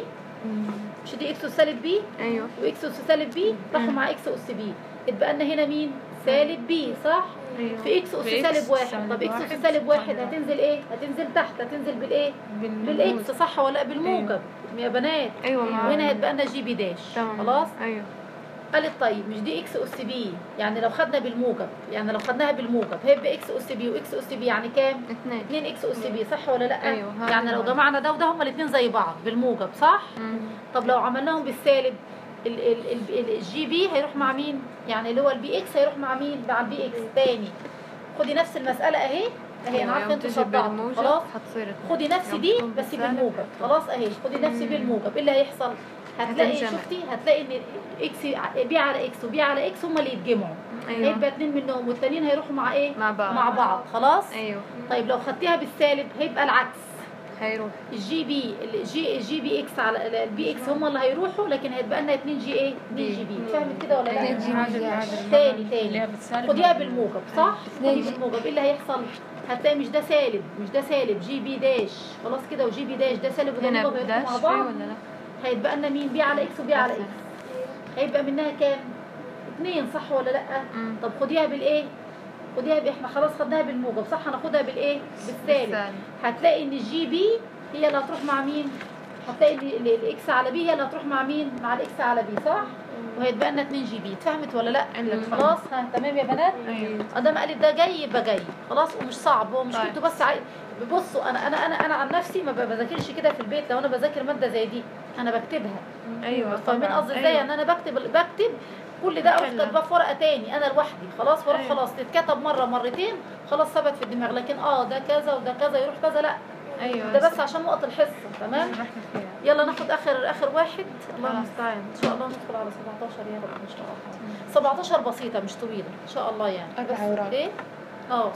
مش دي اكس اس سالب بي ايوه واكس اس سالب بي راحوا مع اكس اس بي اتبقى لنا هنا مين سالب بي صح ايوه في اكس اس في سالب إكس واحد سالب طب اكس اس واحد. سالب واحد هتنزل ايه هتنزل تحت هتنزل بالايه بالاكس صح ولا لأ؟ بالموجب يا بنات ايوه مع وهنا هيتبقى لنا جي بي داش تمام خلاص ايوه قالت طيب مش دي اكس اس بي يعني لو خدنا بالموجب يعني لو خدناها بالموجب هيبقى اكس اس بي واكس اس بي يعني كام اثنين 2 اكس اس بي صح ولا لا أيوة، هذا يعني لو هو. جمعنا ده وده هما الاثنين زي بعض بالموجب صح أمم. طب لو عملناهم بالسالب ال- ال- ال- الجي بي هيروح مع مين يعني اللي هو البي اكس هيروح مع مين مع البي اكس تاني خدي نفس المساله اهي اهي انا أيوة، عارفه يوم انتوا تجي صدعتوا بالموجب خلاص حتصير اثنين. خدي نفس يوم دي تكون بس بالسالب بالموجب خلاص اهي خدي نفس مم. بالموجب ايه اللي هيحصل هتلاقي هتنجمع. شفتي هتلاقي ان اكس بي على اكس وبي على اكس هما اللي يتجمعوا ايوه هيبقى اتنين منهم والتانيين هيروحوا مع ايه مع بعض مع بعض خلاص ايوه طيب لو خدتيها بالسالب هيبقى العكس هيروح الجي بي الجي الجي بي اكس على البي اكس هم اللي هيروحوا لكن هيتبقى لنا 2 جي ايه 2 جي بي فهمت كده ولا لا اتنين جي بي داش. تاني تاني اللي هي بالسالب خديها ولا بالموجب صح خدي بالموجب ايه اللي هيحصل هتلاقي مش ده سالب مش ده سالب جي بي داش خلاص كده وجي بي داش ده سالب وده هنا موجب هيروحوا بداش مع في بعض ولا لا هيتبقى لنا مين بي على اكس وبي على اكس هيبقى منها كام اتنين صح ولا لا أمم. طب خديها بالايه خديها ب- احنا خلاص خدناها بالموجب صح هناخدها بالايه بالسالب بالسالب. هتلاقي ان الجي بي هي اللي هتروح مع مين هتلاقي ان ال- الاكس على بي هي اللي هتروح مع مين مع الاكس على بي صح وهيتبقى لنا 2 جي بي اتفهمت ولا لا أيوة. خلاص ها تمام يا بنات ايوه ادام قالت ده جاي يبقى جاي خلاص ومش صعب هو مش طيب. انتوا بس عاي... بصوا انا انا انا انا عن نفسي ما بذاكرش كده في البيت لو انا بذاكر ماده زي دي انا بكتبها ايوه فاهمين طبعاً. قصدي ازاي أيوة. يعني انا بكتب بكتب كل ده اروح بحلها. كاتباه في ورقه تاني انا لوحدي خلاص واروح أيوة. خلاص تتكتب مره مرتين خلاص ثبت في الدماغ لكن اه ده كذا وده كذا يروح كذا لا ايوه ده بس عشان نقط الحصه تمام رحنا فيها يلا ناخد اخر اخر واحد الله خلاص. المستعان ان شاء الله ندخل على 17 يا رب ان شاء الله 17 بسيطه مش طويله ان شاء الله يعني أربع بس أوراق. ايه اه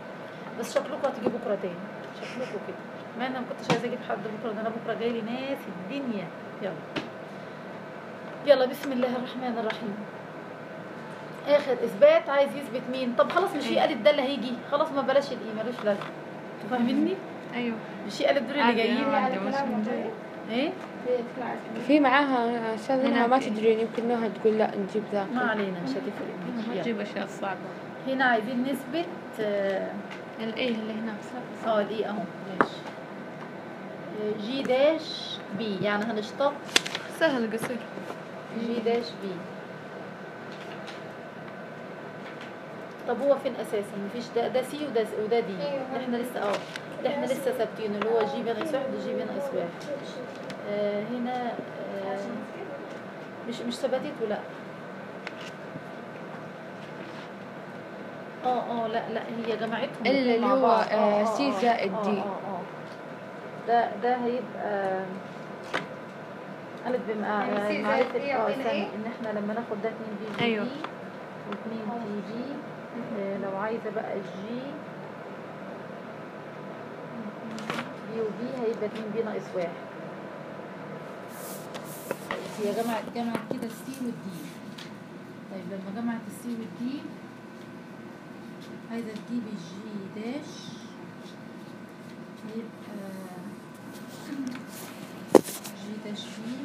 بس شكلكم هتيجي بكره تاني شكلكم كده ما انا ما كنتش عايزه اجيب حد بكره ده انا بكره جاي لي ناس الدنيا يلا يلا بسم الله الرحمن الرحيم اخر اثبات عايز يثبت مين طب خلاص مش هي قالت ده اللي هيجي خلاص ما بلاش الايه ملوش لازمه انتوا فاهميني ايوه مش هي قالت دول اللي عادي، جايين عادي. على مش كلامهم مضايق. طيب ايه في معاها استاذ انها هناك ما إيه؟ تدرين يمكن انها تقول لا نجيب ذاك ما علينا مش هتفرق ما يلا. تجيب اشياء صعبه هنا عايزين نثبت اه الايه اللي هناك آه، دي اهو ماشي آه، جي داش بي يعني هنشتق سهل قصير جي داش بي طب هو فين اساسا مفيش ده ده سي وده وده دي أيوة. احنا لسه اه ده احنا لسه ثابتين اللي هو جي بي ناقص واحد وجي بي ناقص واحد آه هنا آه مش مش ثبتته لا اه اه لا لا هي جمعتهم اللي الاتنين مع هو، بعض. آه، سي زائد اه دي. اه اه ده ده هيبقى ألف بما يعني سي زائد معرفة إيه اه وإن استني إيه؟ إن إحنا لما ناخد ده 2 بي جي أيوه. بي و2 تي جي آه، لو عايزة بقى الجي بي وبي هيبقى 2 بي ناقص واحد هي جمعت جمعت كده السي والدي طيب لما جمعت السي والدي عايزة تجيب الجي داش يبقى جي داش بي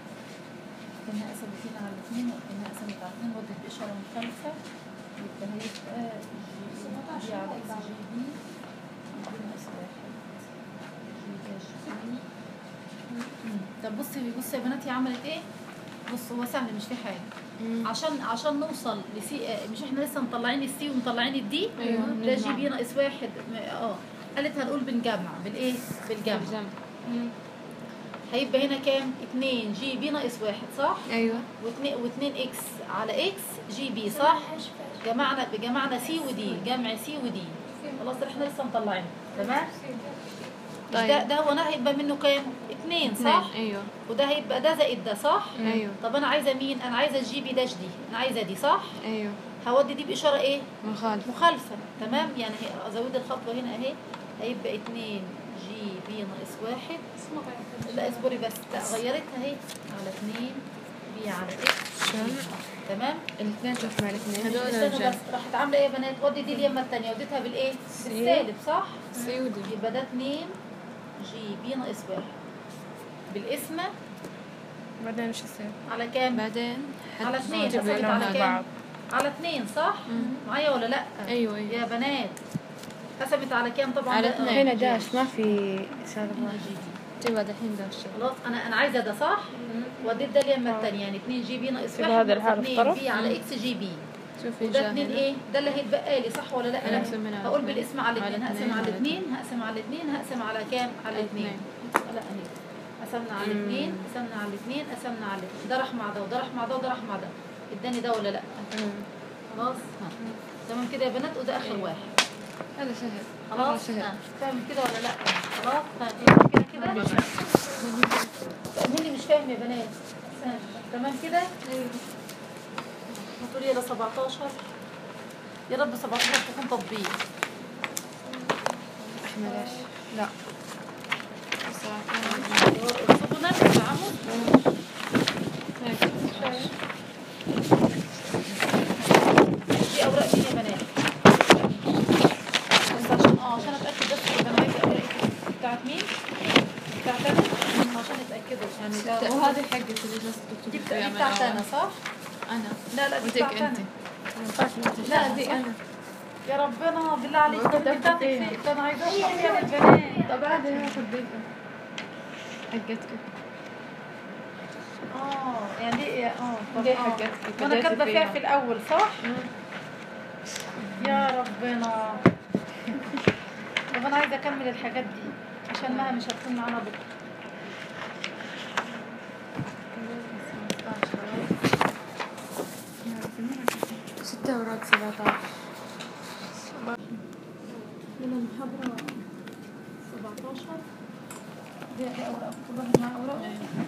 كأنها قسمت هنا على الاثنين وكأنها قسمت على الاثنين ودت بإشارة مختلفة يبقى هيبقى جي بي على اكس جي بي بي ناقص واحد جي داش بي مم. طب بصي بصي يا بناتي عملت ايه؟ بص هو سهل مش في حاجة عشان عشان نوصل لسي آه، مش احنا لسه مطلعين السي ومطلعين الدي أيوه، ده نجمع. جي بي ناقص واحد م- اه قالت هنقول بنجمع بالايه؟ بالجمع بالجمع. هيبقى هنا كام؟ 2 جي بي ناقص واحد صح؟ ايوه و2 و2 اكس على اكس جي بي صح؟ جمعنا بجمعنا سي ودي جمع سي ودي خلاص احنا لسه مطلعين تمام؟ مش ده طيب. ده هو انا هيبقى منه كام؟ 2 صح؟ ايوه وده هيبقى ده زائد ده صح؟ ايوه طب انا عايزه مين؟ انا عايزه الجي بي داش دي انا عايزه دي صح؟ ايوه هودي دي باشاره ايه؟ مخالف مخالفه تمام يعني هي ازود الخطوه هنا اهي هيبقى 2 جي بي ناقص واحد لا اصبري بس لا غيرتها اهي على 2 بي على اكس تمام الاثنين شوف مع الاثنين استنى بس راحت عامله ايه يا بنات ودي دي اليمه الثانيه وديتها بالايه بالسالب صح سي ودي يبقى ده 2 جي بي ناقص واحد بالقسمه بعدين ايش يصير؟ على كام بعدين على اثنين نجيب قسمت لهم على مع كام بعض. على اثنين صح معايا ولا لا ايوه ايوه يا بنات قسمت على كام طبعا على ده- اثنين آه، هنا داش ما في صار هنا جي بي تبغى دحين داش خلاص انا انا عايزه ده صح وديت ده اليمه الثانيه يعني 2 جي بي ناقص يبقى 1 هذا الحرف 2 طرف؟ بي على اكس جي بي شوفي وده جا 2 هنا. ايه ده اللي هيتبقى لي صح ولا لا أنا أقسم هنا على هقول اثنين. بالاسم على على الاثنين هقسم اثنين، على على الاثنين هقسم على الاثنين هقسم على كام على على الاثنين لا اهي قسمنا على مم. الاثنين قسمنا على الاثنين قسمنا على الاثنين ده راح مع ده وده راح مع ده وده راح مع ده اداني ده ولا لا مم. خلاص ها. تمام كده يا بنات وده اخر أيوة. واحد هذا سهل خلاص مرة سهل ها. فاهم كده ولا لا خلاص ها. كده كده مين اللي مش فاهم يا بنات ها. تمام كده هتقولي يلا 17 يا رب 17 تكون تطبيق احمد ايش لا ارصدنا التعامل دي اوراق مين يا بنات بس عشان اه عشان اتاكد بس يا بنات اوراق بتاعت مين بتاعت انا عشان اتاكدوا يعني ده وهذه حقتي اللي جالسة دي تكتب بتا- فيها دي من بتاعت انا أول. صح انا لا لا دي وديك بتاعت انت انا لا دي انا يا ربنا بالله عليك طب دي بتاعتك فين؟ فين؟ ده انا عايزاها يا البنات طب عادي هاخذ ديك حقتك اه يعني دي اه طب دي آه. حقتك وانا بديتي كاتبه فيها فيها. في الاول صح يا ربنا طب انا عايزه اكمل الحاجات دي عشان مها مش هتكون معانا بكره ستة أوراق سبعة عشر من المحاضرة 17 دي دي أوراق كل واحد معاه أوراق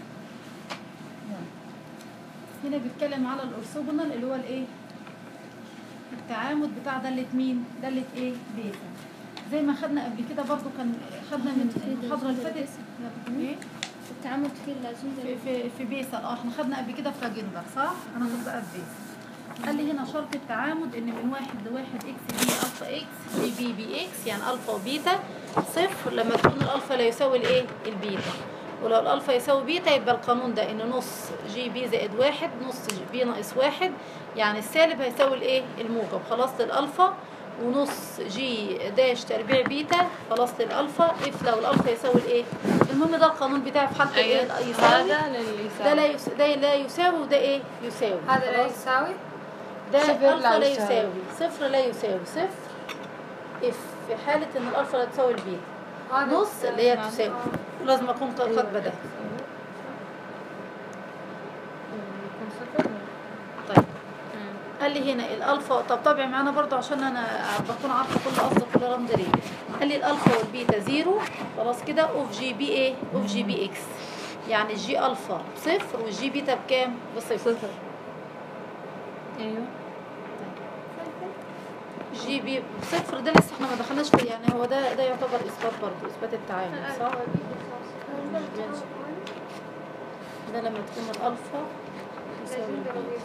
هنا بيتكلم على الأرثوجونال اللي هو الإيه؟ التعامد بتاع دالة مين؟ دالة إيه؟ بيتا زي ما خدنا قبل كده برضو كان خدنا من المحاضرة اللي فاتت إيه؟ التعامد فيه لازم في في في بيسل اه احنا خدنا قبل كده في راجندر صح؟ انا كنت بقى في بيسل قال لي هنا شرط التعامد ان من واحد لواحد اكس بي الفا اكس جي بي بي اكس يعني الفا وبيتا صفر لما تكون الالفا لا يساوي الايه؟ البيتا ولو الالفا يساوي بيتا يبقى القانون ده ان نص جي بي زائد واحد نص جي بي ناقص واحد يعني السالب هيساوي الايه؟ الموجب خلاص للالفا ونص جي داش تربيع بيتا خلاص للالفا اف لو الالفا يساوي الايه؟ المهم ده القانون بتاعي في حاله الايه؟ يساوي هذا للي ده لا يس... ده لا يساوي وده ايه يساوي هذا لا خلاص؟ يساوي ده صفر الفا لا لا يساوي. يساوي صفر لا يساوي صفر اف في حالة ان الالفا لا تساوي البيتا هذا نص اللي هي تساوي لازم اكون كاتبه ده طيب قال لي هنا الالفا طب طبعا معانا برضو عشان انا بكون عارفه كل قصد كل رمز ليه قال لي الالفا والبيتا زيرو خلاص كده اوف جي بي ايه اوف جي بي اكس يعني الجي الفا بصفر والجي بيتا بكام بصفر صفر ايوه جي بي صفر ده لسه احنا ما دخلناش فيه يعني هو ده ده يعتبر اثبات برضه اثبات التعامل صح ده لما تكون الالفا يساوي البيتا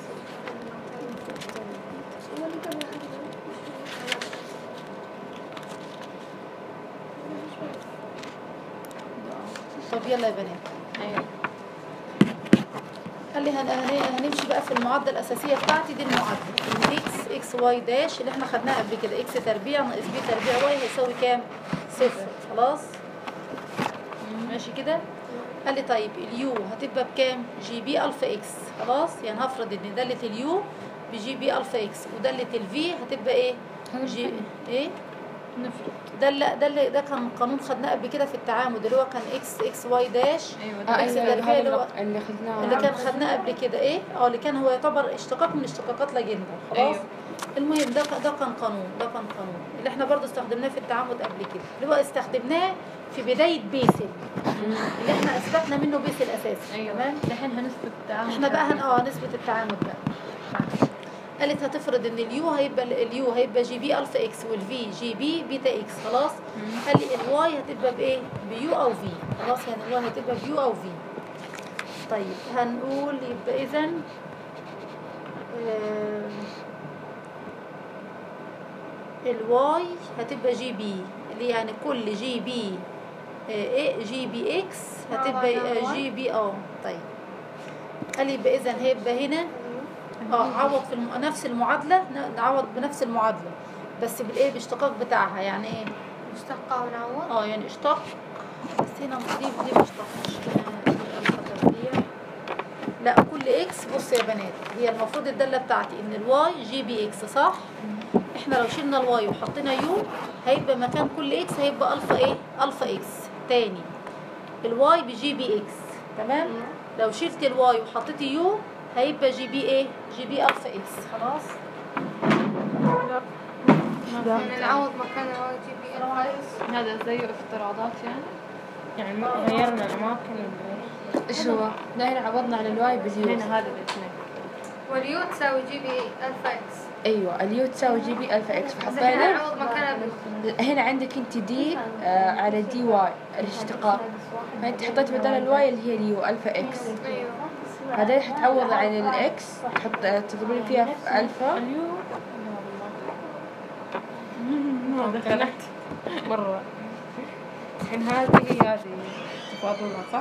طب يلا يا بنات ايوه قال لي هن- هن- هنمشي بقى في المعادله الاساسيه بتاعتي دي المعادله ان اكس اكس واي داش اللي احنا خدناها قبل كده اكس تربيع ناقص بي تربيع واي هيساوي كام صفر خلاص ماشي كده قال لي طيب اليو هتبقى بكام جي بي الفا اكس خلاص يعني هفرض ان داله اليو بجي بي الفا اكس وداله الفي هتبقى ايه جي ايه نفرض ده اللي ده اللي ده كان قانون خدناه قبل كده في التعامد اللي هو كان اكس اكس واي داش ايوه اه ده إكس ايوه تربيع هذا اللي هو- اللي خذناه اللي كان خدناه قبل كده ايه اه اللي كان هو يعتبر اشتقاق من اشتقاقات لاجندا خلاص أيوة. المهم ده ده كان قانون ده كان قانون اللي احنا برضو استخدمناه في التعامد قبل كده اللي هو استخدمناه في بدايه بيسل اللي احنا اثبتنا منه بيسل اساسي ايوه تمام دحين هنثبت التعامل احنا بقى هن اه نثبت التعامد بقى قالت هتفرض ان اليو هيبقى اليو هيبقى جي بي الفا اكس والفي جي بي بيتا اكس خلاص قال لي الواي هتبقى بايه بيو او في خلاص يعني الواي هتبقى بيو او في طيب هنقول يبقى اذا الواي هتبقى جي بي اللي يعني كل جي بي ايه جي بي اكس هتبقى آه، جي بي اه طيب قال لي يبقى اذا هيبقى هنا اه عوض في الم... نفس المعادله ن- نعوض بنفس المعادله بس بالايه باشتقاق بتاعها يعني ايه مشتقة ونعوض اه يعني اشتق بس هنا دي دي مشتق مش هنا دي ألفا تربيع. لا كل اكس بص يا بنات هي المفروض الداله بتاعتي ان الواي جي بي اكس صح احنا لو شلنا الواي وحطينا يو هيبقى مكان كل اكس هيبقى الفا ايه الفا اكس تاني الواي بجي بي اكس تمام لو شلت الواي وحطيت يو هيبقى جي بي ايه جي بي الفا اكس خلاص يعني نعوض مكان الواي جي بي السلام عليكم هذا زيه افتراضات يعني يعني ما غيرنا الاماكن ايش هو؟ ده هنا عوضنا عن الواي بزيرو هنا هذا الاثنين واليو تساوي جي بي الفا اكس ايوه اليو تساوي جي بي الفا اكس بس احنا فحطينا نعوض مكانها بال- هنا عندك انت دي آه على دي واي الاشتقاق فانت حطيت بدل الواي اللي هي اليو الفا اكس ايوه بعدين حتعوض عن الاكس تحط آه، تضربين فيها في الفا ما دخلت مرة الحين هذه هي هذه تفاضلها صح؟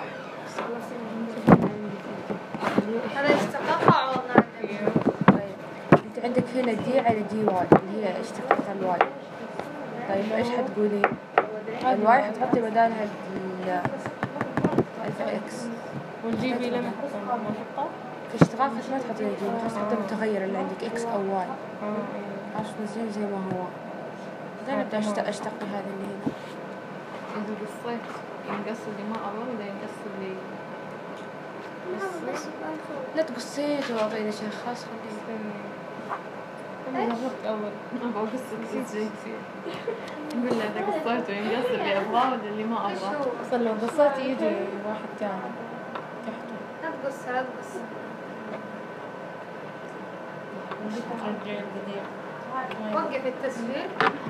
هذا اشتقاق عوضنا عنه طيب انت عندك هنا دي على دي واي اللي هي اشتقاق الواي طيب ايش حتقولي؟ الواي حتحطي بدالها ال الفا اكس والجي بي لما حطوا منطقة في اشتقاق ما تحطي جي بس تحطي المتغير اللي عندك اكس او واي عشان تنزلين زي ما هو بعدين ابدا أشت- اشتقي هذا اللي هنا إذا قصيت ينقص اللي ما أبغى ولا ينقص اللي لا تقصيت والله يا شيخ خلاص خليه أنا ضغطت أول أبغى أقص قصص جيد فيه بالله إذا قصيت وينقص اللي أبغاه ولا اللي ما ايش أبغاه هو؟ اصلا لو قصيت يجي واحد تاني تحته لا تقص لا تقص ترجع البديع وقف التسجيل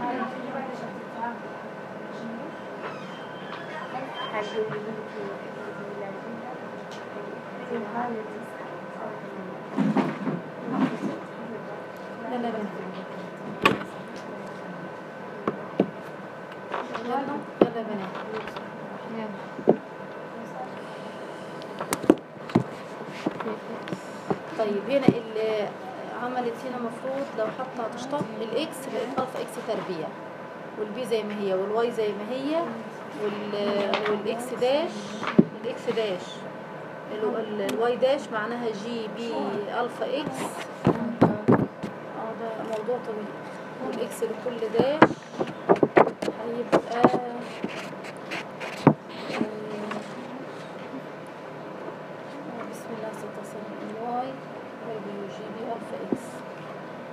لا لا لا يلا يلا يا بنات يلا طيب هنا اللي عملت هنا مفروض لو حتى هتشتق الاكس بقت الفا اكس تربيع والبي زي ما هي والواي زي ما هي وال والاكس داش الاكس داش ال- ال- الواي داش معناها جي بي الفا اكس اه ده موضوع طويل والاكس لكل داش هيبقى آه، بسم الله ستة وسبعين الواي هيبقى يو جي بي الفا اكس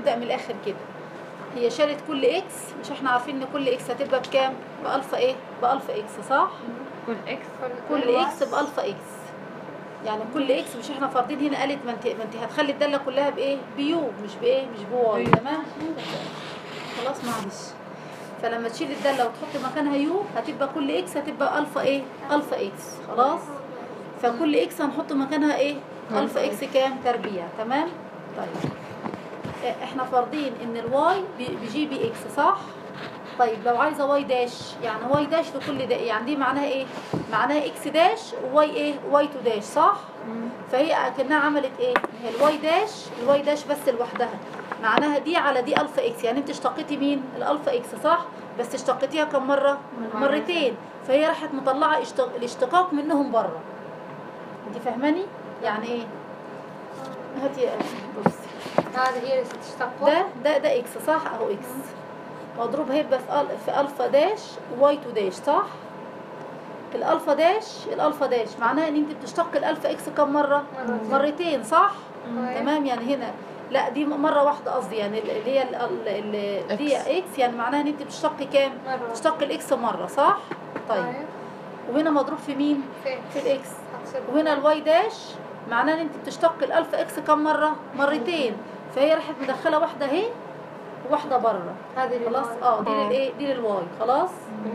نبدا من الاخر كده هي شالت كل اكس مش احنا عارفين ان كل اكس هتبقى بكام بالفا ايه بالفا اكس صح كل اكس كل اكس بالفا اكس يعني كل اكس مش احنا فارضين هنا قالت ما انت ما انت هتخلي الداله كلها بايه بيو مش بايه مش بواي أيوة. تمام خلاص معلش فلما تشيل الداله وتحط مكانها يو هتبقى كل اكس هتبقى الفا ايه الفا اكس خلاص فكل اكس هنحط مكانها ايه الفا اكس كام تربيع تمام طيب اه، احنا فارضين ان الواي بي- بجي بي اكس صح طيب لو عايزه واي داش يعني واي داش لكل ده يعني دي معناها ايه معناها اكس داش وواي ايه واي تو داش صح فهي كانها عملت ايه هي الواي داش الواي داش بس لوحدها معناها دي على دي الفا اكس يعني انت اشتقيتي مين الالفا اكس صح بس اشتقيتيها كم مره مرتين فهي راحت مطلعه اشتق... الاشتقاق منهم بره انت فاهماني يعني ايه هاتي بصي هذه هي اللي تشتق ده ده ده اكس صح اهو اكس مضروب هيبقى في ال- في الفا داش واي تو داش صح الالفا داش الالفا داش معناها ان انت بتشتق الالفا اكس كم مره مرتين. مرتين صح أيوة. تمام يعني هنا لا دي مره واحده قصدي يعني ال- اللي هي ال- ال- ال- دي اكس يعني معناها ان انت بتشتقي كام مرة. بتشتق الاكس مره صح طيب طيب وهنا مضروب في مين فين في الاكس هتصير وهنا الواي داش معناه ان انت بتشتق الالفا اكس كم مره مرتين فهي راحت مدخله واحده اهي وواحده بره هذه اللي خلاص معاك. اه دي للايه دي للواي خلاص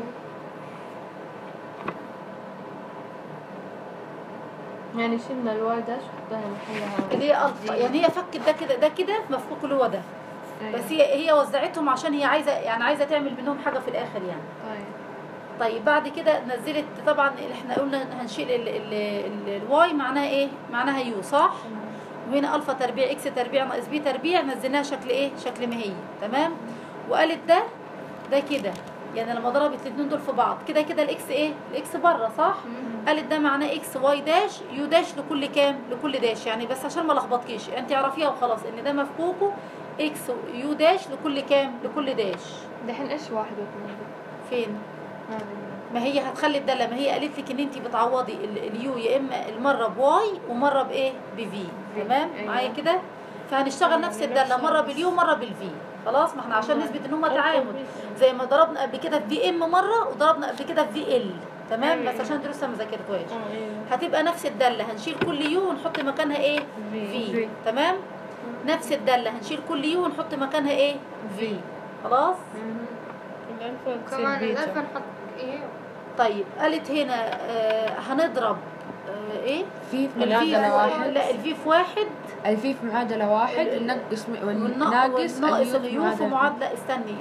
يعني شلنا الواي داش وحطينا محلها اللي هي الفا يعني هي فكت ده كده ده كده مفكوك اللي هو ده أيوة. بس هي هي وزعتهم عشان هي عايزه يعني عايزه تعمل منهم حاجه في الاخر يعني طيب طيب بعد كده نزلت طبعا اللي احنا قلنا هنشيل ال- ال- ال- الواي معناها ايه معناها يو صح وهنا الفا تربيع اكس تربيع ناقص بي تربيع نزلناها شكل ايه شكل ما هي تمام وقالت ده ده كده يعني لما ضربت الاثنين دول في بعض كده كده الاكس ايه الاكس بره صح قالت ده معناه اكس واي داش يو داش لكل كام لكل داش يعني بس عشان ما لخبطكيش انت اعرفيها وخلاص ان ده مفكوكه اكس يو داش لكل كام لكل داش دحين ايش واحد واثنين فين هذه ما هي هتخلي الداله ما هي قالت لك ان انت بتعوضي ال- اليو يا اما المره بواي ومره بايه بفي تمام أيوة. معايا كده فهنشتغل نفس الداله مره باليو مره بالفي خلاص ما احنا عشان نثبت ان هم تعامد زي ما ضربنا قبل كده في في ام مره وضربنا قبل كده في في ال تمام بس عشان انت لسه ما ذاكرتوهاش اه ايوه هتبقى نفس الداله هنشيل كل يو ونحط مكانها ايه في. في تمام نفس الداله هنشيل كل يو ونحط مكانها ايه في خلاص الألفا تصير كمان بيتا. الألف نحط إيه طيب قالت هنا آه هنضرب آه ايه في في الفي معادلة واحد لا الفي في واحد الفي في معادلة واحد ونقص والناقص وناقص ناقص اليو في اليو في معادلة معادله استني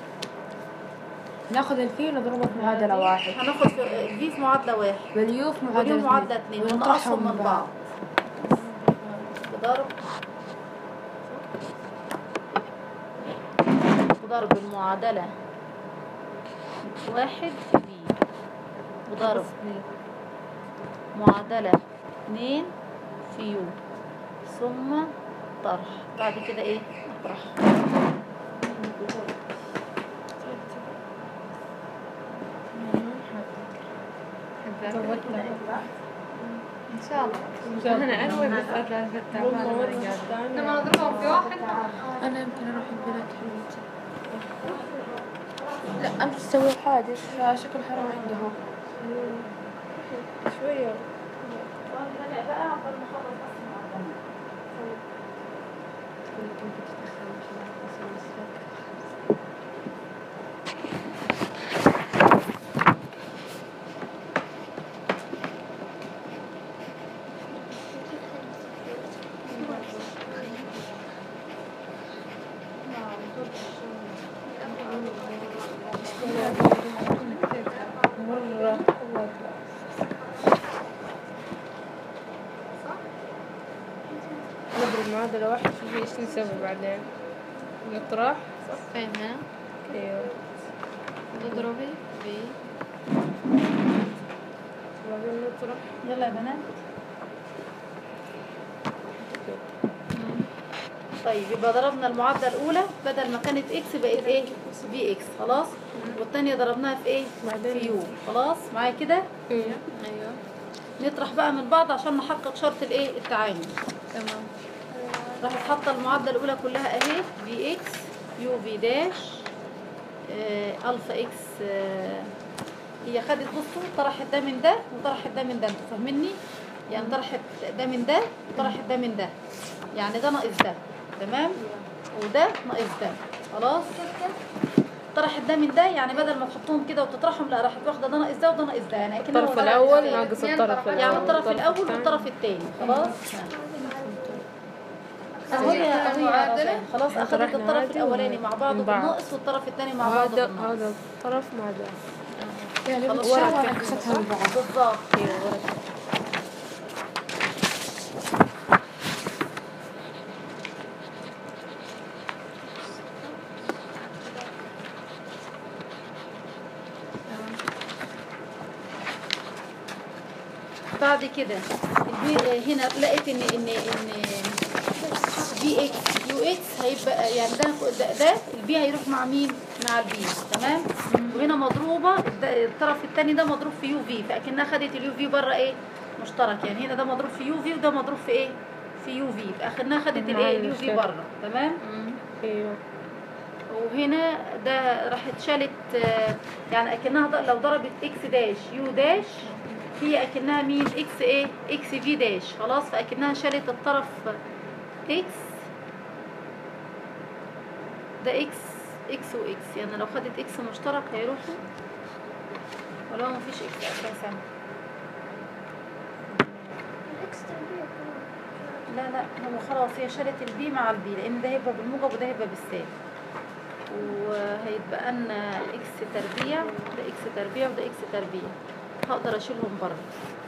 ناخذ الفي ونضربه في معادلة واحد هناخد في الفي في معادله واحد واليو في معادلة واليو معادله اثنين ونقصهم من بعض بضرب بضرب المعادله واحد في بي وضرب معادلة اتنين في يو ثم طرح بعد كده ايه اطرح ان شاء الله انا انوي بس اطلع الفتاة لما نضربهم في واحد أنا يمكن أروح البلد حلوتي لا أمس تسوي حادث فشكل حرام عندهم شوية مرة نضرب معادلة واحد شوفي ايش نسوي بعدين نطرح فين هنا؟ ايوه تضربي في بعدين نطرح يلا يا بنات طيب يبقى ضربنا المعادله الاولى بدل ما كانت اكس بقت ايه في اكس خلاص والثانيه ضربناها في ايه في يو خلاص معايا كده ايوه ايوه نطرح بقى من بعض عشان نحقق شرط الايه التعامل تمام راحت حاطه المعادله الاولى كلها اهي في اكس يو في داش آه الفا اكس آه هي خدت بصوا طرحت ده من ده وطرحت ده من ده انتوا فاهميني يعني طرحت ده من ده وطرحت ده من ده يعني ده ناقص ده تمام وده ناقص ده خلاص طرحت ده من ده يعني بدل ما تحطهم كده وتطرحهم لا راحت واخده ده ناقص ده وده ناقص ده يعني أكنها الطرف وضعت الأول إزاي؟ ناقص الطرف الأول يعني الطرف الاول الثاني. والطرف الثاني خلاص اهو زي يا اهو يا المعادلة. رشا. خلاص إحنا اخذت طرحنا الطرف عادي الاولاني مع بعضه من بعض. بالناقص والطرف الثاني مع بعضه هذا بالناقص هذا الطرف مع ده يعني خلاص. بالشهر ورقة عكستها من بعض بالظبط بعد كده البي هنا لقيت ان ان ان في اكس يو اكس هيبقى يعني ده ده, ده البي هيروح مع مين؟ مع البي تمام؟ وهنا مضروبه الد- الطرف الثاني ده مضروب في يو في فاكنها خدت اليو في بره ايه؟ مشترك يعني هنا ده مضروب في يو في وده مضروب في ايه؟ في يو في فاخدناها خدت الايه؟ معايا اليو في مشكلة. بره تمام؟ ايوه وهنا ده راحت شالت آه، يعني اكنها ض- لو ضربت اكس داش يو داش هي اكنها مين اكس ايه اكس في داش خلاص فاكنها شالت الطرف اكس ده اكس اكس واكس يعني لو خدت اكس مشترك هيروحوا ولو مفيش اكس اساسا لا لا هو خلاص هي شالت البي مع البي لان ده هيبقى بالموجب وده هيبقى بالسالب وهيتبقى لنا اكس تربيع ده اكس تربيع وده اكس تربيع هقدر اشيلهم بره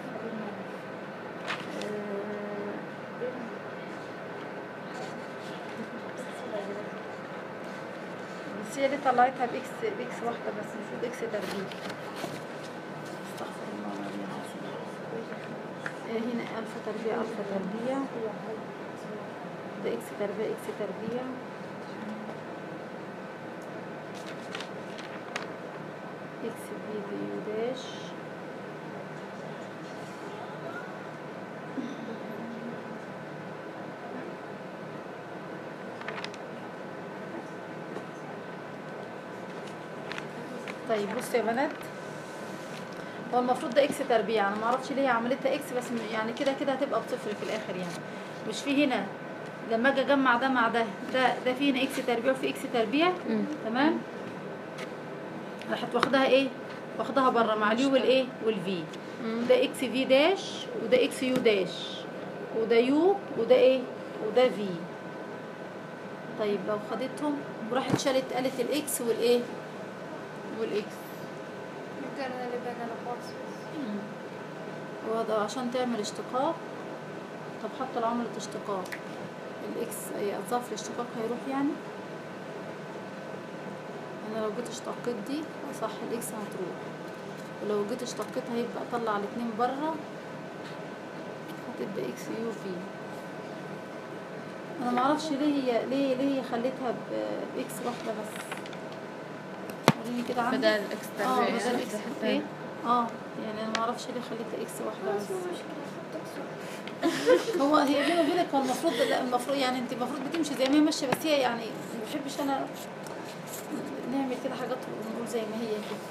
بس هي دي طلعتها باكس باكس واحده بس المفروض اكس تربيع استغفر الله العظيم العظيم. هنا الفا تربيع الفا تربيع ده اكس تربيع اكس تربيع اكس بي في يو داش طيب بصوا يا بنات هو المفروض ده اكس تربيع انا ما اعرفش ليه هي عملتها اكس بس م- يعني كده كده هتبقى بصفر في الاخر يعني مش في هنا لما اجي اجمع ده مع ده ده ده في هنا اكس تربيع وفي اكس تربيع تمام راحت واخداها ايه واخداها بره مع اليو والايه والفي ده اكس في داش وده اكس يو داش وده يو وده ايه وده في طيب لو خدتهم وراحت شالت قالت الاكس والايه والاكس يمكن انا اللي بين الاقواس وهذا عشان تعمل اشتقاق طب حتى لو عملت اشتقاق الاكس اي اضاف الاشتقاق هيروح يعني انا لو جيت اشتقيت دي صح الاكس هتروح ولو جيت اشتقيتها هيبقى اطلع الاتنين بره هتبقى اكس يو في انا معرفش ليه هي ليه ليه هي خليتها ب- باكس واحده بس وريني كده عندك بدل اكس اه تربيع بدل يعني اكس تحت ايه اه يعني انا ما اعرفش ليه خليتها اكس واحده بس هو هي بيني وبينك هو المفروض لا المفروض يعني انت المفروض بتمشي زي ما هي ماشيه بس هي يعني ما بحبش انا نعمل كده حاجات ونقول زي ما هي كده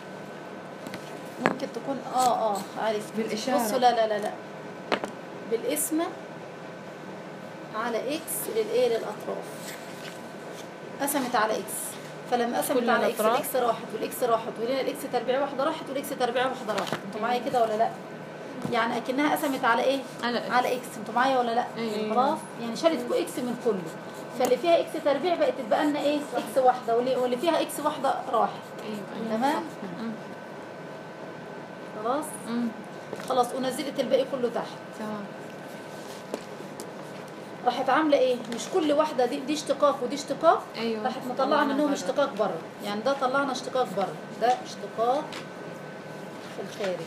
ممكن تكون اه اه عرفت بالإشارة. بصوا لا لا لا لا بالاسم على اكس للايه للاطراف قسمت على اكس فلما قسمت كل على اكس الأطراف؟ الاكس راحت والاكس راحت وهنا الاكس تربيع واحده راحت والاكس تربيع واحده راحت انتوا معايا كده ولا لا يعني اكنها قسمت على ايه على إكس. على اكس انتوا معايا ولا لا أيوة. خلاص يعني شالت كو اكس من كله فاللي فيها اكس تربيع بقت تبقى لنا ايه اكس واحده واللي, واللي فيها اكس واحده راحت ايوه تمام خلاص أمم. خلاص ونزلت الباقي كله تحت تمام راحت عامله ايه مش كل واحده دي, دي اشتقاق ودي اشتقاق ايوه راحت مطلعه طلعنا منهم برا. اشتقاق بره يعني ده طلعنا اشتقاق بره ده اشتقاق في الخارج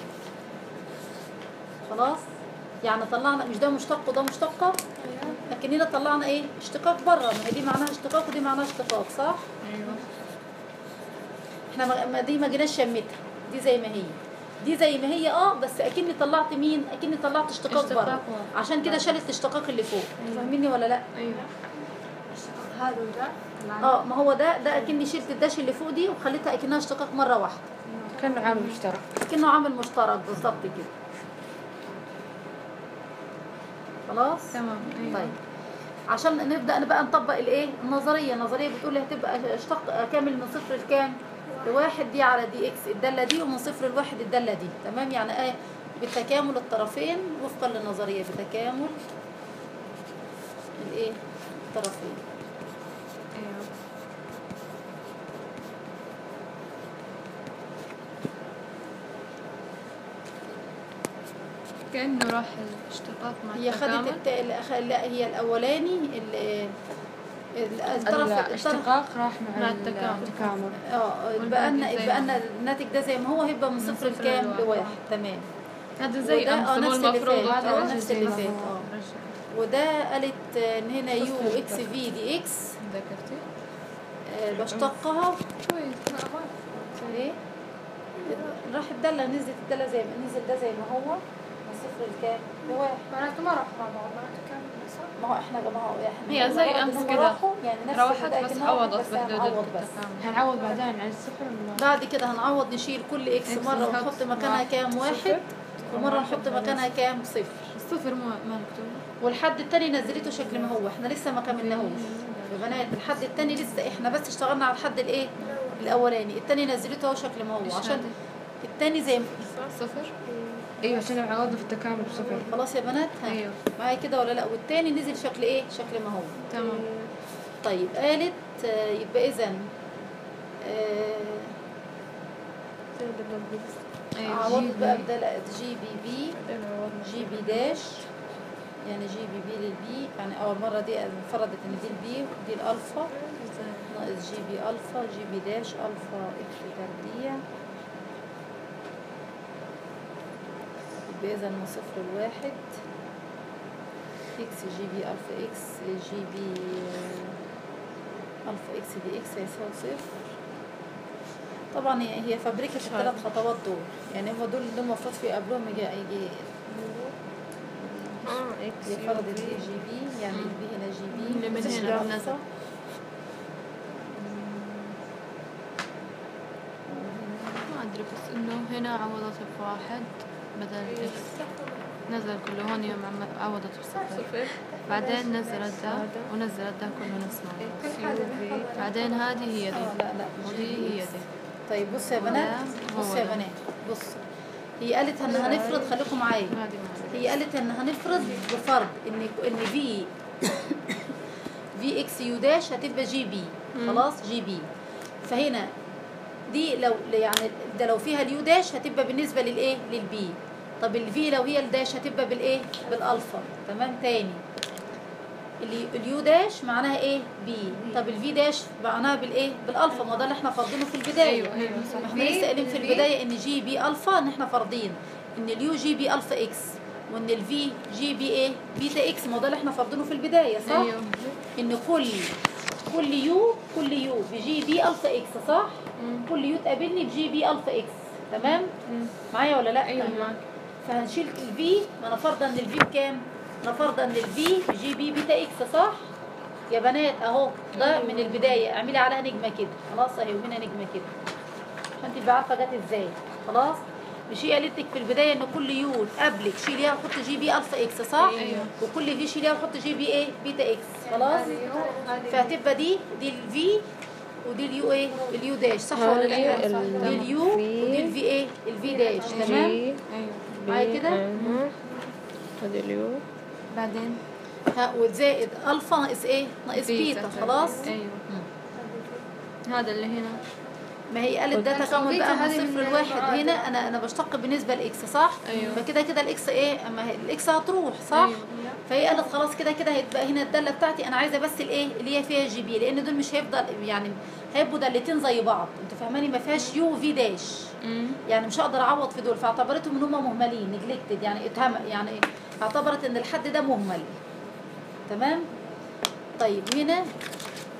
خلاص يعني طلعنا مش ده مشتق وده مشتقه لكن هنا طلعنا ايه اشتقاق بره ما هي دي معناها اشتقاق ودي معناها اشتقاق صح ايوه احنا ما ما- دي ما جيناش شمتها دي زي ما هي دي زي ما هي اه بس اكني طلعت مين اكني طلعت اشتقاق اشتقاق بره واحد. عشان كده شالت الاشتقاق اللي فوق فاهميني ولا لا ايوه هذا وده اه ما هو ده ده اكني شلت الداش اللي فوق دي وخليتها اكنها اشتقاق مره واحده كانه عامل مشترك كأنه عامل مشترك بالظبط كده خلاص تمام ايوه طيب عشان نبدا بقى نطبق الايه النظريه النظريه بتقول لي هتبقى اشتق كامل من صفر لكام لواحد دي على دي اكس الداله دي ومن صفر لواحد الداله دي تمام يعني ايه بتكامل الطرفين وفقا للنظريه بتكامل الايه الطرفين ايوه كأنه راح الاشتقاق مع هي خدت التكامل الت... الأخ- لا هي الاولاني ال- ال- الطرف الطرف الاشتقاق راح مع, مع ال- التكامل. التكامل اه والباقي يبقى لنا زي يبقى ما لنا الناتج ده زي ما هو هيبقى من صفر صفر لكام لواحد. لواحد تمام هذا زي وده- آه، امس هو نفس اللي المفروض فات. هذا آه، رجع نفس زي اللي ما فات. هو. آه. رجع. وده قالت ان هنا يو اكس في دي اكس ذكرتي آه، بشتقها كويس ايه راح الداله نزلت الداله زي ما نزل ده زي ما هو من صفر لكام لواحد معناته ما راح مع بعض معناته كان صح ما هو احنا يا جماعه احنا هي زي مجرد أمس إنهم كده. راحوا، يعني نفس روحت البداية بس كأنها عوضت بس بحدود هنعوض بس التكامل هنعوض بعدين عن الصفر ولا بعد كده هنعوض نشيل كل اكس إكس مره نحط ونحط مكانها كام واحد ومره نحط مكانها كام صفر الصفر ما ما مكتوب والحد التاني نزلته شكل ما هو احنا لسه ما كملناهوش يا بنات الحد التاني لسه احنا بس اشتغلنا على الحد الايه الاولاني التاني نزلته اهو شكل ما هو إيش عشان هذا؟ التاني زي ما صفر ايوه عشان عوضنا في التكامل بصفر خلاص يا بنات ها ايوه معايا كده ولا لا والتاني نزل شكل ايه شكل ما هو تمام طيب قالت آه، يبقى اذا ايوه عوضت بقى بدل جي بي بي جي بي داش يعني جي بي بي للبي يعني اول مره دي فرضت ان دي البي ودي الالفا ناقص جي بي الفا جي بي داش الفا اكس تربيع يبقى اذا من صفر لواحد اكس جي بي الفا اكس جي بي آه، الفا اكس دي اكس هيساوي صفر طبعا هي هي فابريكا في الثلاث خطوات دول يعني هو دول دول المفروض في قبلهم يجي يجي هي فرضت دي جي بي يعني البي هنا جي بي اللي من بس هنا ده نزل. ألفا. ما ادري بس انه هنا عوضت بواحد بدل اكس نزل كله هون يوم عم- عوضت بصفر بعدين نزلت ده ونزلت ده كله نفس الموضوع بعدين هذه هي آه، دي لا لا ودي هي دي طيب بصوا يا بنات هو بصوا يا ده. بنات بصوا هي قالت ان هنفرض خليكم معايا هذه ما هي قالت ان هنفرض بفرض ان ان في في اكس يو داش هتبقى جي بي خلاص جي بي فهنا دي لو يعني ده لو فيها اليو داش هتبقى بالنسبه للايه للبي طب الفي لو هي الداش هتبقى بالايه بالالفا تمام تاني الي- اليو داش معناها ايه بي طب الفي داش معناها بالايه بالالفا ما ده اللي احنا فارضينه في البدايه ايوه ايوه ما احنا لسه قايلين في البدايه ان جي بي الفا ان احنا فارضين ان اليو جي بي الفا اكس وان الفي جي بي ايه بيتا اكس ما هو ده اللي احنا فارضينه في البدايه صح؟ ايوه ان كل كل يو كل يو بجي بي الفا اكس صح؟ كل يو تقابلني بجي بي الفا اكس تمام؟ معايا ولا لا؟ ايوه معك فهنشيل الفي ما انا فارضه ان الفي بكام؟ انا فارضه ان الفي بجي بي بيتا اكس صح؟ يا بنات اهو ده من البدايه اعملي عليها نجمه كده خلاص اهي وهنا نجمه كده عشان تبقى عارفه جت ازاي خلاص مش هي قالت لك في البدايه ان كل يو قبلك شيليها وحط جي بي الفا اكس صح؟ أيوه. وكل في شيليها وحط جي بي ايه؟ بيتا اكس خلاص؟ فهتبقى دي دي الفي ودي اليو ايه؟ اليو داش صح ولا لا؟ هذه دي ال- اليو ودي الفي ايه؟ الفي داش تمام؟ جي ايوه معايا كده؟ أها. هذا اليو بعدين ها وزائد الفا ناقص ايه؟ ناقص بيتا خلاص؟ ايوه هذا اللي هنا ما هي قالت ده تكامل بقى من هذه من صفر لواحد هنا انا انا بشتق بالنسبه لاكس صح؟ أيوه. فكده كده الاكس ايه؟ اما هي- الاكس هتروح صح؟ أيوه. فهي قالت خلاص كده كده هيبقى هنا الداله بتاعتي انا عايزه بس الايه اللي هي فيها جي بي لان دول مش هيفضل يعني هيبقوا دالتين زي بعض انتوا فاهماني ما فيهاش يو في داش امم يعني مش هقدر اعوض في دول فاعتبرتهم ان هم مهملين نجلكتد يعني اتهم يعني اعتبرت ان الحد ده مهمل تمام طيب هنا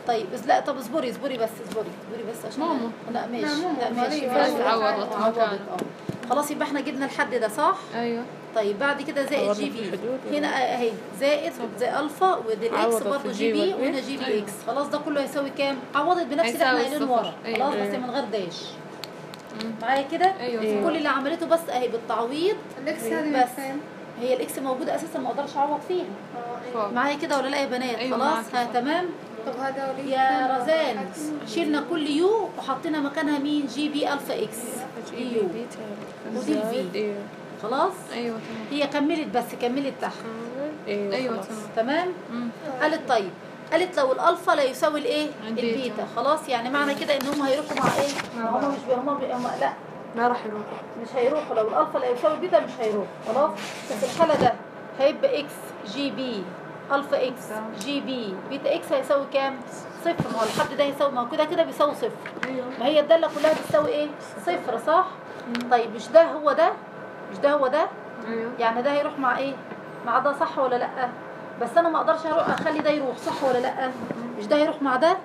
طيب بس لا طب اصبري اصبري بس اصبري اصبري بس عشان ماما. لا ماشي لا، ماما، لا ماشي مريم. بس بس عوضت عوضت مكانه. اه خلاص يبقى احنا جبنا الحد ده صح ايوه طيب بعد كده زائد عوضنا جي في بي الحدود هنا اهي زائد زي الفا ودي الاكس عوضت في برضه جي الجي بي والإيه؟ وهنا جي بي أيوة. اكس خلاص ده كله هيساوي كام عوضت بنفس اللي احنا هيساوي قايلينه الصفر. ورا أيوة. خلاص بس أيوة. من غير داش مم. معايا كده ايوه كل اللي عملته بس اهي بالتعويض الاكس هذه بس. من فين؟ هي الاكس موجوده اساسا ما اقدرش اعوض فيها اه ايوه فوق معايا كده ولا لا يا بنات أيوة خلاص معاكي ها صح. تمام طب هذول يا رزان شلنا كل يو وحطينا مكانها مين جي بي الفا اكس دي يو ودي الفي. ايوه خلاص ايوه تمام هي كملت بس كملت تحت ايوه ايوه خلاص. تمام تمام مم. قالت طيب قالت لو الالفا لا يساوي الايه البيتا. البيتا خلاص يعني معنى كده ان هم هيروحوا مع ايه ما هم مش بي- هم, بي- هم لا ما راح يروح مش هيروحوا لو الالفا لا يساوي البيتا مش هيروح خلاص بس الحاله ده هيبقى اكس جي بي الفا اكس جي بي بيتا اكس هيساوي كام صفر ما هو الحد ده هيساوي ما هو كده كده بيساوي صفر ما هي الداله كلها بتساوي ايه صفر صح طيب مش ده هو ده مش ده هو ده ايوه يعني ده هيروح مع ايه مع ده صح ولا لا بس انا ما اقدرش اروح اخلي ده يروح صح ولا لا مش ده هيروح مع ده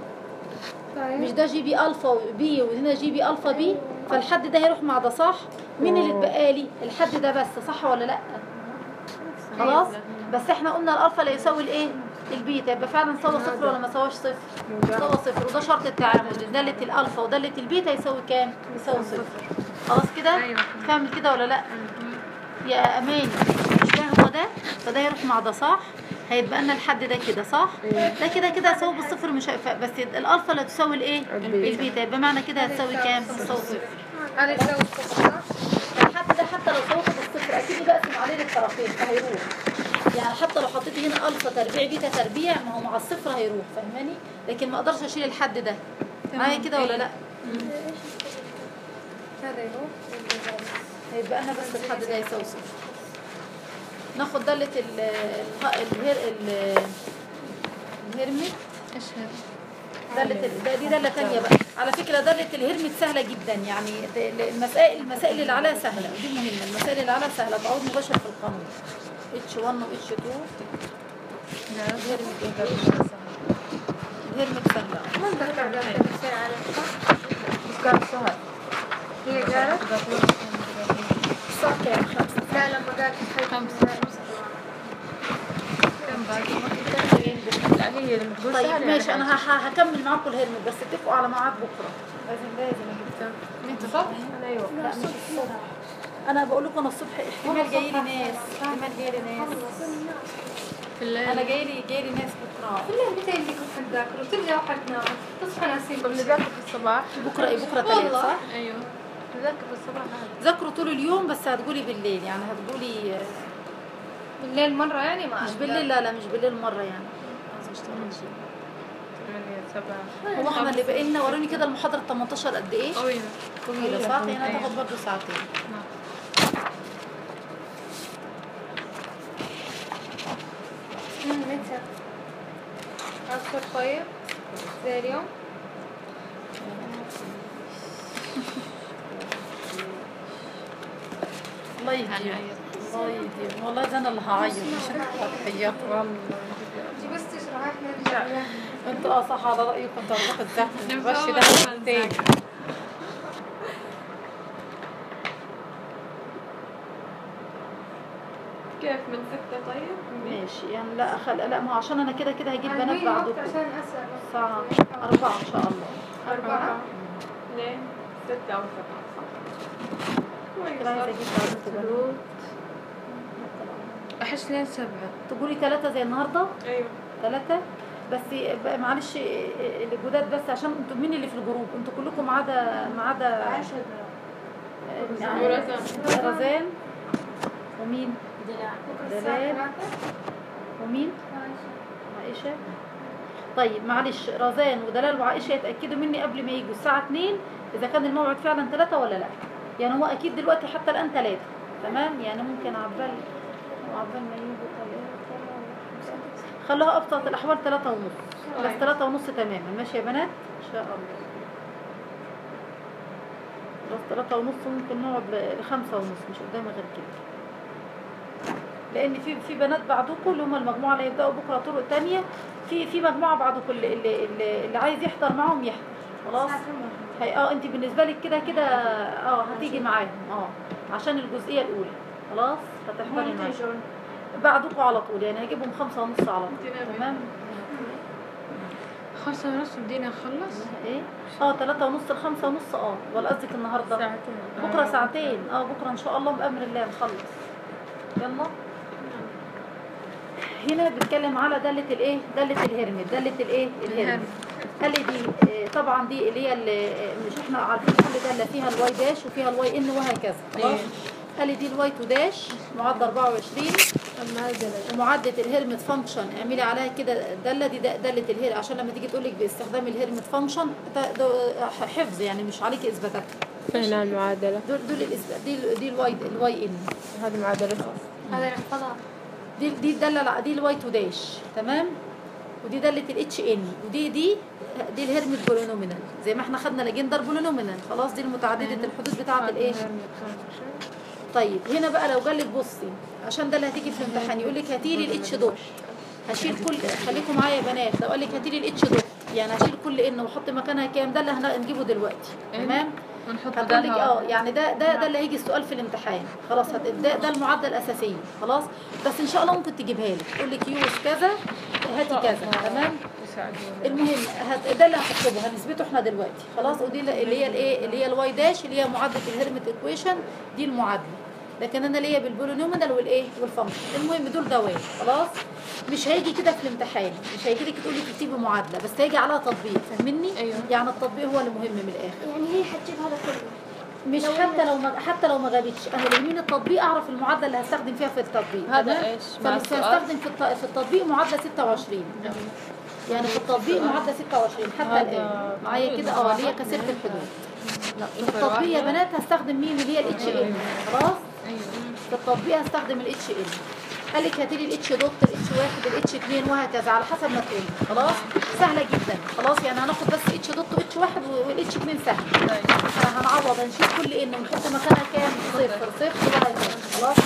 مش ده جي بي الفا بي وهنا جي بي الفا بي فالحد ده هيروح مع ده صح مين اللي اتبقى لي الحد ده بس صح ولا لا خلاص بس احنا قلنا الالفا لا يساوي الايه البيتا يبقى فعلا سوى صفر ولا ما سواش صفر سوى صفر وده شرط التعامل دالة الالفا ودالة البيتا يساوي كام يساوي صفر خلاص كده أيوة. فاهم كده ولا لا يا اماني مش ده هو ده فده يروح مع ده صح هيتبقى لنا الحد ده كده صح ده كده كده هيساوي بالصفر مش هيفرق بس الالفا لا تساوي الايه البيتا. البيتا يبقى معنى كده هتساوي كام تساوي صفر هذا يساوي صفر صح؟ الحد ده حتى لو سويته بالصفر اكيد بقسم عليه للطرفين فهيروح يعني حتى لو حطيت هنا الفا تربيع بيتا تربيع ما هو مع الصفر هيروح فاهماني لكن ما اقدرش اشيل الحد ده معايا كده ولا لا هذا يروح هيبقى لنا بس الحد ده يساوي صفر ناخد دالة ال ال الهير ال الهرمت ايش هذا دالة ال- ده دي دالة تانية بقى على فكرة دالة الهرمت سهلة جدا يعني المسائل المسائل اللي عليها سهلة ودي مهمة المسائل اللي عليها سهلة تعود مباشر في القانون اتش 1 و اتش 2 الهرمت الهرمت سهلة ما اتذكر ذاك المثال على صح؟ بس كان سهل هي قالت صح كام خمسة لا لما قالت حيث خمسة. كم باقي لا هي لما تقول طيب سهل ماشي يعني انا ه- ه- هكمل معاكم الهرمت بس اتفقوا على ميعاد بكره لازم لازم اجيب انت صح انا ايوه لا مش الصبح انا بقول لكم انا الصبح احتمال جاي لي ناس احتمال جاي لي ناس في الليل انا جاي لي جاي لي ناس بكره كلها متى اللي كنت حتذاكروا ترجعوا حتناموا تصحى ناسين كنا نذاكر في الصباح بكره ايه بكره ثلاث صح ايوه نذاكر في الصباح عادي ذاكروا طول اليوم بس هتقولي بالليل يعني هتقولي بالليل مرة يعني ما مش بالليل لا لا مش بالليل مره يعني عايزة أشتغل شيء. ثمانية سبعة هو احنا اللي بقى لنا وروني كده المحاضره 18 قد ايه طويلة طويله صح يعني هتاخد برضه ساعتين مم، متى؟ عصفور طيب زي اليوم الله يهديهم الله يهديهم والله ده انا اللي هعيط مش انتوا هتعيطوا والله جي بس تشرح احنا نرجع انتوا اه صح على رايكم انتوا هتروحوا تذاكروا نبقى بس أول ده ما تاني نذاكر. كيف من ستة طيب؟ ماشي يعني لا خل... لا ما هو عشان انا كده كده هجيب بنات عندي وقت بعدكم عشان اسال الساعة أربعة إن شاء الله أربعة ليه؟ ستة أو سبعة كده عايزة أجيب بعدكم بنات أحس لين سبعة تقولي ثلاثة زي النهاردة أيوة ثلاثة بس بقى معلش الجداد بس عشان انتوا مين اللي في الجروب انتوا كلكم ما عدا ما عدا يعني ورزان. رزان ومين بكرة الساعة دلال. ثلاثة ومين عائشة طيب معلش رزان ودلال وعائشة يتأكدوا مني قبل ما يجوا الساعة 2 إذا كان الموعد فعلا ثلاثة ولا لا يعني هو أكيد دلوقتي حتى الآن ثلاثة تمام يعني ممكن عبال عبال ما يجوا ثلاثة خلوها أبسط الأحوال ثلاثة ونص بس ثلاثة ونص تماما ماشي يا بنات إن شاء الله بس ثلاثة ونص ممكن نقعد ل- لخمسة ونص مش قدامي غير كده لان في في بنات بعضكم اللي هم المجموعه اللي هيبداوا بكره طرق تانية في في مجموعه بعضكم اللي اللي, اللي, اللي عايز يحضر معاهم يحضر خلاص هي اه انت بالنسبه لك كده كده اه هتيجي معاهم اه عشان الجزئيه الاولى خلاص هتحضري معاهم بعدكم على طول يعني هجيبهم خمسة ونص على طول تمام خمسة ونص بدينا نخلص ايه اه تلاتة ونص لخمسة ونص اه ولا قصدك النهارده ساعتين بكره ساعتين اه بكره ان شاء الله بامر الله نخلص يلا هنا بنتكلم على دالة الايه دالة الهرمت دالة الايه الهرمت قال لي دي آه، طبعا دي اللي هي اللي آه، مش احنا عارفين كل دالة فيها الواي داش وفيها الواي ان وهكذا خلاص قال لي دي الواي تو داش معدل 24 ومعدة الهرمت فانكشن اعملي عليها كده دالة دي دالة الهر عشان لما تيجي تقول لك باستخدام الهرمت فانكشن ده- ده حفظ يعني مش عليك اثباتات هنا المعادلة دول دول الإثبات دي ال- دي الواي الواي ان هذه معادلتها هذا نحفظها دي دي الداله الع- دي الواي تو داش تمام ودي داله الاتش ان ودي دي دي الهرمت بولينومينال زي ما احنا خدنا لجندر بولينومينال خلاص دي المتعدده الحدود بتاعه الايه طيب هنا بقى لو قال لك بصي عشان ده اللي هتيجي في الامتحان يقول لك هاتي لي الاتش دوت هشيل كل خليكم معايا يا بنات لو قال لك هاتي لي الاتش دوت يعني هشيل كل ان واحط مكانها كام ده اللي هنجيبه دلوقتي تمام ونحط هتقول لك اه يعني ده ده ده اللي هيجي السؤال في الامتحان خلاص هت... ده, ده المعادله الاساسيه خلاص بس ان شاء الله ممكن تجيبها لك تقول لك يوز كذا هاتي كذا تمام المهم هت... ده اللي هتكتبه هنثبته احنا دلوقتي خلاص ودي اللي اللي هي الايه اللي هي الواي داش اللي هي معادله الهرمت ايكويشن دي المعادله لكن انا ليا بالبولينومينال والايه والفانكشن المهم دول دوام خلاص مش هيجي كده في الامتحان مش هيجي لك تقولي تكتبي معادله بس هيجي عليها تطبيق فاهمني أيوه. يعني التطبيق هو اللي مهم من الاخر يعني هي حتجيب هذا كله مش حتى لو ما حتى لو ما جابتش انا اللي يهمني التطبيق اعرف المعادله اللي هستخدم فيها في التطبيق هذا تمام؟ إيش؟ مع السؤال؟ فهستخدم في الت- في التطبيق معادله 26 يعني في التطبيق معادله 26 حتى هذا الان معايا كده اه اللي هي كسره الحدود لا في التطبيق يا بنات هستخدم مين اللي هي الاتش ان خلاص ايوه في التطبيق هستخدم الاتش ان قال لك هاتي لي الاتش دوت الاتش واحد الاتش اثنين وهكذا على حسب ما تقولي خلاص سهله جدا خلاص يعني هناخد بس اتش دوت واتش واحد والاتش اثنين سهل هنعوض هنشيل كل ان ونحط مكانها كام صفر صفر وهكذا خلاص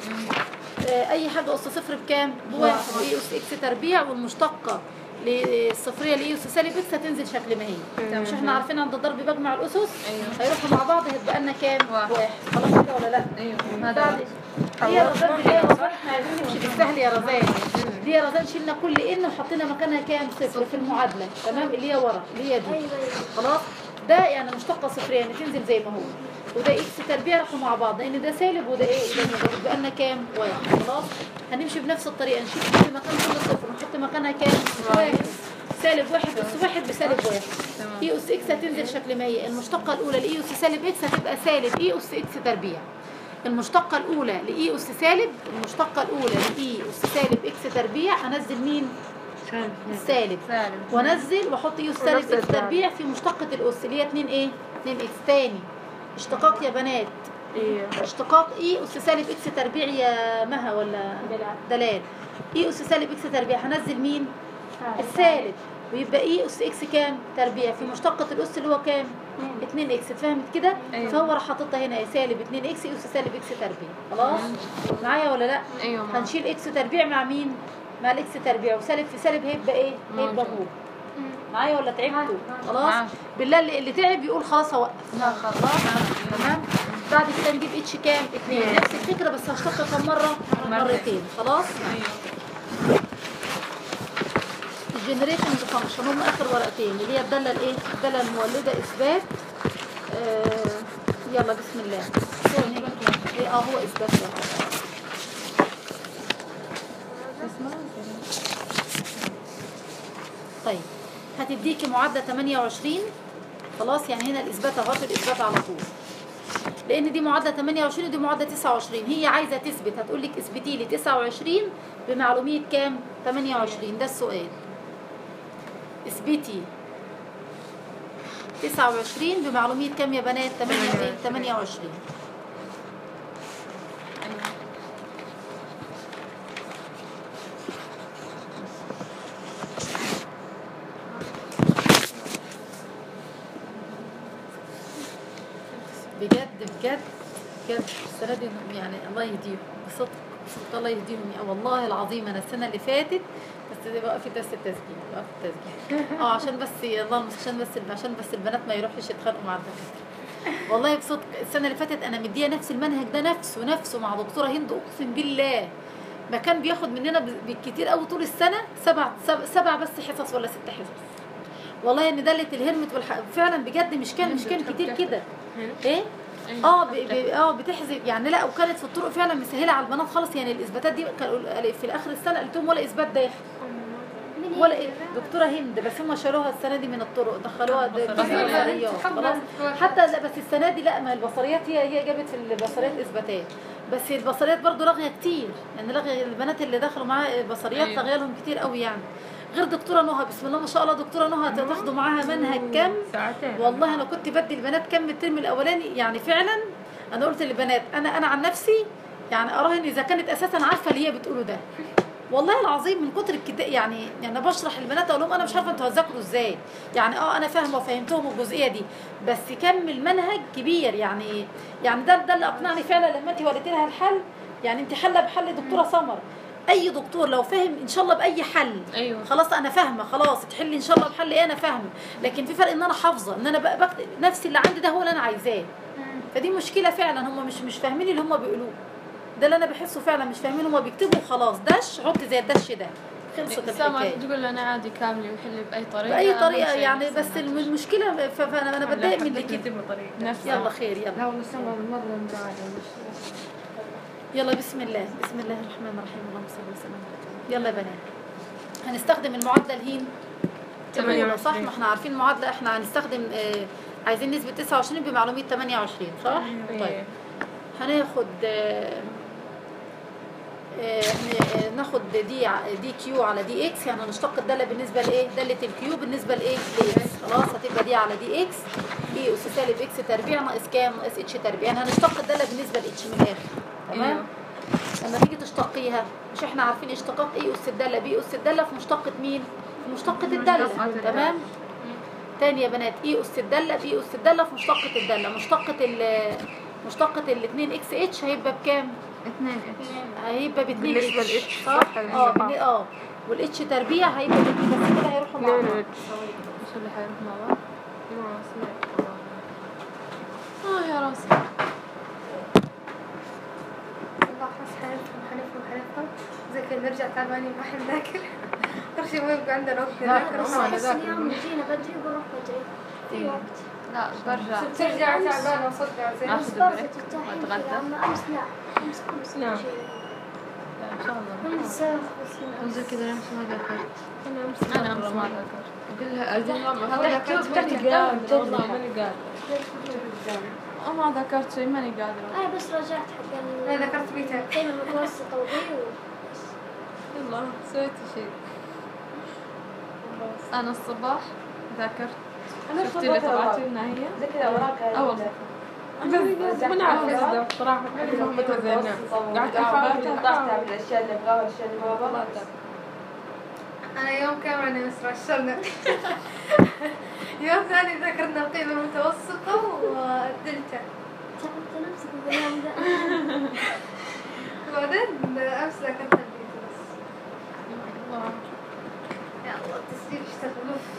آه، اي حاجه اس صفر بكام بواحد اي اس اكس تربيع والمشتقه للصفريه لاي اس سالب اكس هتنزل شكل ما هي مش احنا عارفين عند الضرب بجمع الاسس هيروحوا مع بعض هيتبقى لنا كام واحد. واحد خلاص كده ولا لا ايوه بعد هي يا رزان دي يا رزان احنا عايزين نمشي بالسهل يا رزان دي يا رزان شلنا كل ان وحطينا مكانها كام صفر في المعادله تمام اللي هي ورا اللي هي دي ايوه ايوه خلاص ده يعني مشتقه صفريه يعني تنزل زي ما هو وده اكس تربيع راحوا مع بعض لان ده سالب وده ايه ده موجب يبقى لنا كام واحد خلاص هنمشي بنفس الطريقه نشيل كل مكان كل صفر نحط مكانها كام واحد سالب واحد اس واحد بسالب واحد اي اس اكس هتنزل شكل ما هي المشتقه الاولى لاي اس سالب اكس هتبقى سالب اي اس اكس تربيع المشتقة الأولى لإي أس سالب المشتقة الأولى لإي أس سالب إكس تربيع أنزل مين؟ السالب سالب وانزل واحط اي اس سالب اكس تربيع في مشتقة الاس اللي هي 2 ايه 2 اكس تاني اشتقاق يا بنات اشتقاق اي اس سالب اكس تربيع يا مها ولا دلال اي اس سالب اكس تربيع هنزل مين السالب ويبقى اي اس اكس كام تربيع في مشتقة الاس اللي هو كام 2 اكس اتفهمت كده أيوة. فهو راح حاططها هنا يا سالب 2 اكس اي اس سالب اكس تربيع خلاص معايا ولا لا ايوه معاك. هنشيل اكس تربيع مع مين مع الاكس تربيع وسالب في سالب هيبقى ايه هيبقى موجود. هو معايا ولا تعبتوا خلاص معاك. بالله اللي, اللي تعب يقول خلاص هوقف خلاص تمام بعد كده نجيب اتش كام اتنين نفس الفكره بس هشتق كم مره مرتين خلاص ايوه الجنريشن فانكشن هم اخر ورقتين اللي هي الداله الايه الداله المولده اثبات آه يلا بسم الله ايه اه هو اثبات ده. طيب هتديكي معادله 28 خلاص يعني هنا الاثبات اهو الاثبات على طول لان دي معادله 28 ودي معادله 29 هي عايزه تثبت هتقول لك اثبتي لي 29 بمعلوميه كام 28 ده السؤال اثبتي 29 بمعلوميه كام يا بنات 28 28 بجد بجد بجد السنه دي يعني الله يهديهم بصدق بصوت الله يهديهم يا والله العظيم انا السنه اللي فاتت بس ده بقى في درس التسجيل بقى في التسجيل اه عشان بس الله المس- عشان بس عشان بس البنات ما يروحوش يتخانقوا مع الدكاتره والله بصوت السنه اللي فاتت انا مديه نفس المنهج ده نفسه نفسه مع دكتوره هند اقسم بالله ما كان بياخد مننا ب- بالكتير قوي طول السنه سبع سبع, سبع بس حصص ولا ست حصص والله ان دلة الهرمت والح... فعلا بجد مش كان مش كان كتير كده ايه اه ب... ب... اه بتحذف يعني لا وكانت في الطرق فعلا مسهله على البنات خالص يعني الاثباتات دي كان في اخر السنه قلت لهم ولا اثبات داخل ولا إيه؟ دكتوره هند بس هم شالوها السنه دي من الطرق دخلوها د- بصريات خلاص حتى لا بس السنه دي لا ما البصريات هي هي جابت في البصريات اثباتات بس البصريات برضو لاغيه كتير يعني لاغيه البنات اللي دخلوا معاها البصريات أيوة. لاغيه لهم كتير قوي يعني غير دكتوره نهى بسم الله ما شاء الله دكتوره نهى تاخدوا معاها منهج كم ساعتين والله انا كنت بدي البنات كم الترم الاولاني يعني فعلا انا قلت للبنات انا انا عن نفسي يعني اراهن اذا كانت اساسا عارفه اللي هي بتقوله ده والله العظيم من كتر الكتاب يعني يعني انا بشرح للبنات اقول لهم انا مش عارفه انتوا هتذاكروا ازاي يعني اه انا فاهمه وفهمتهم الجزئيه دي بس كم المنهج كبير يعني يعني ده ده اللي اقنعني فعلا لما انت وريتي لها الحل يعني انت حله بحل دكتوره سمر اي دكتور لو فاهم ان شاء الله باي حل ايوه خلاص انا فاهمه خلاص تحل ان شاء الله بحل ايه انا فاهمه لكن في فرق ان انا حافظه ان انا بقى بكتب نفسي اللي عندي ده هو اللي انا عايزاه فدي مشكله فعلا هم مش مش فاهمين اللي هم بيقولوه ده اللي انا بحسه فعلا مش فاهمين هم بيكتبوا خلاص دش حط زي الدش ده خلصت سامع الحكايه تقول له انا عادي كامله ويحل باي طريقه باي أهم طريقه شيء يعني بس بس الم- المشكله ف- فانا انا بتضايق من اللي كده نفس يلا خير يلا لا والله سمع مرة مزعلة يلا بسم الله بسم الله الرحمن الرحيم اللهم صل وسلم على رسول الله. يلا يا بنات هنستخدم المعادله الهين الأولى، صح ما احنا عارفين المعادله احنا هنستخدم آه عايزين نسبه 29 بمعلوميه 28 صح طيب هناخد آه آه، ن- ناخد دي ع- دي كيو على دي اكس يعني هنشتق الداله بالنسبه لايه داله الكيو بالنسبه لايه لاكس خلاص هتبقى دي على دي اكس اي اس سالب اكس تربيع ناقص كام ناقص اتش تربيع يعني هنشتق الداله بالنسبه لاتش من الاخر تمام أيوه. لما تيجي تشتقيها مش احنا عارفين اشتقاق اي اس الداله بي اس الداله في مشتقه مين في مشتقه الداله تمام تاني يا بنات اي اس الداله بي اس الداله في مشتقه الداله مشتقه ال مشتقه ال 2 اكس اتش هيبقى بكام اثنين اتش هيبقى ب 2 بالنسبة اتش للإتش، صح صح؟ اه بن- اه والاتش تربيع هيبقى ب 2 بس كده هيروحوا مع بعض ايش اللي حيروح مع بعض؟ اه يا راسي والله حس حنفهم حنفهم حنفهم زي كذا نرجع تعبانين ما حنذاكر آخر شيء ما يبقى عندنا وقت نذاكر هم على بس ذاك اليوم جينا بدري وبروح بدري في وقت لا برجع ترجع تعبانة وصدع زين آخذ بس بريك ترتاحين وأتغدى. كذا أما أمس لا أمس أمس نعم. كل شيء ان شاء الله أمس بس من وزي أمس كذا امس ما ذاكرت انا امس انا امس ما ذاكرت قل لها اليوم هذا كنت ماني قادرة والله ماني قادرة أه ما ذاكرت شيء ماني قادرة أنا بس رجعت حق أنا ال- ذكرت بيتها القيمة المتوسطة وذي و- يلا سويت شيء انا الصباح ذاكرت شفتي اللي طلعتي لنا هي زي كذا وراك اه والله بس ما نعرف كذا بصراحة ما تزينا قعدت احاول طلعتها بالاشياء اللي ابغاها والاشياء اللي ما ابغاها أنا يوم كامل أنا يسرى الشلنا يوم ثاني ذكرنا القيمة المتوسطة والدلتا تعبت نفسك باليوم ده وبعدين أمس ذاكرت البيت بس يا الله التسجيل اشتغل أوف.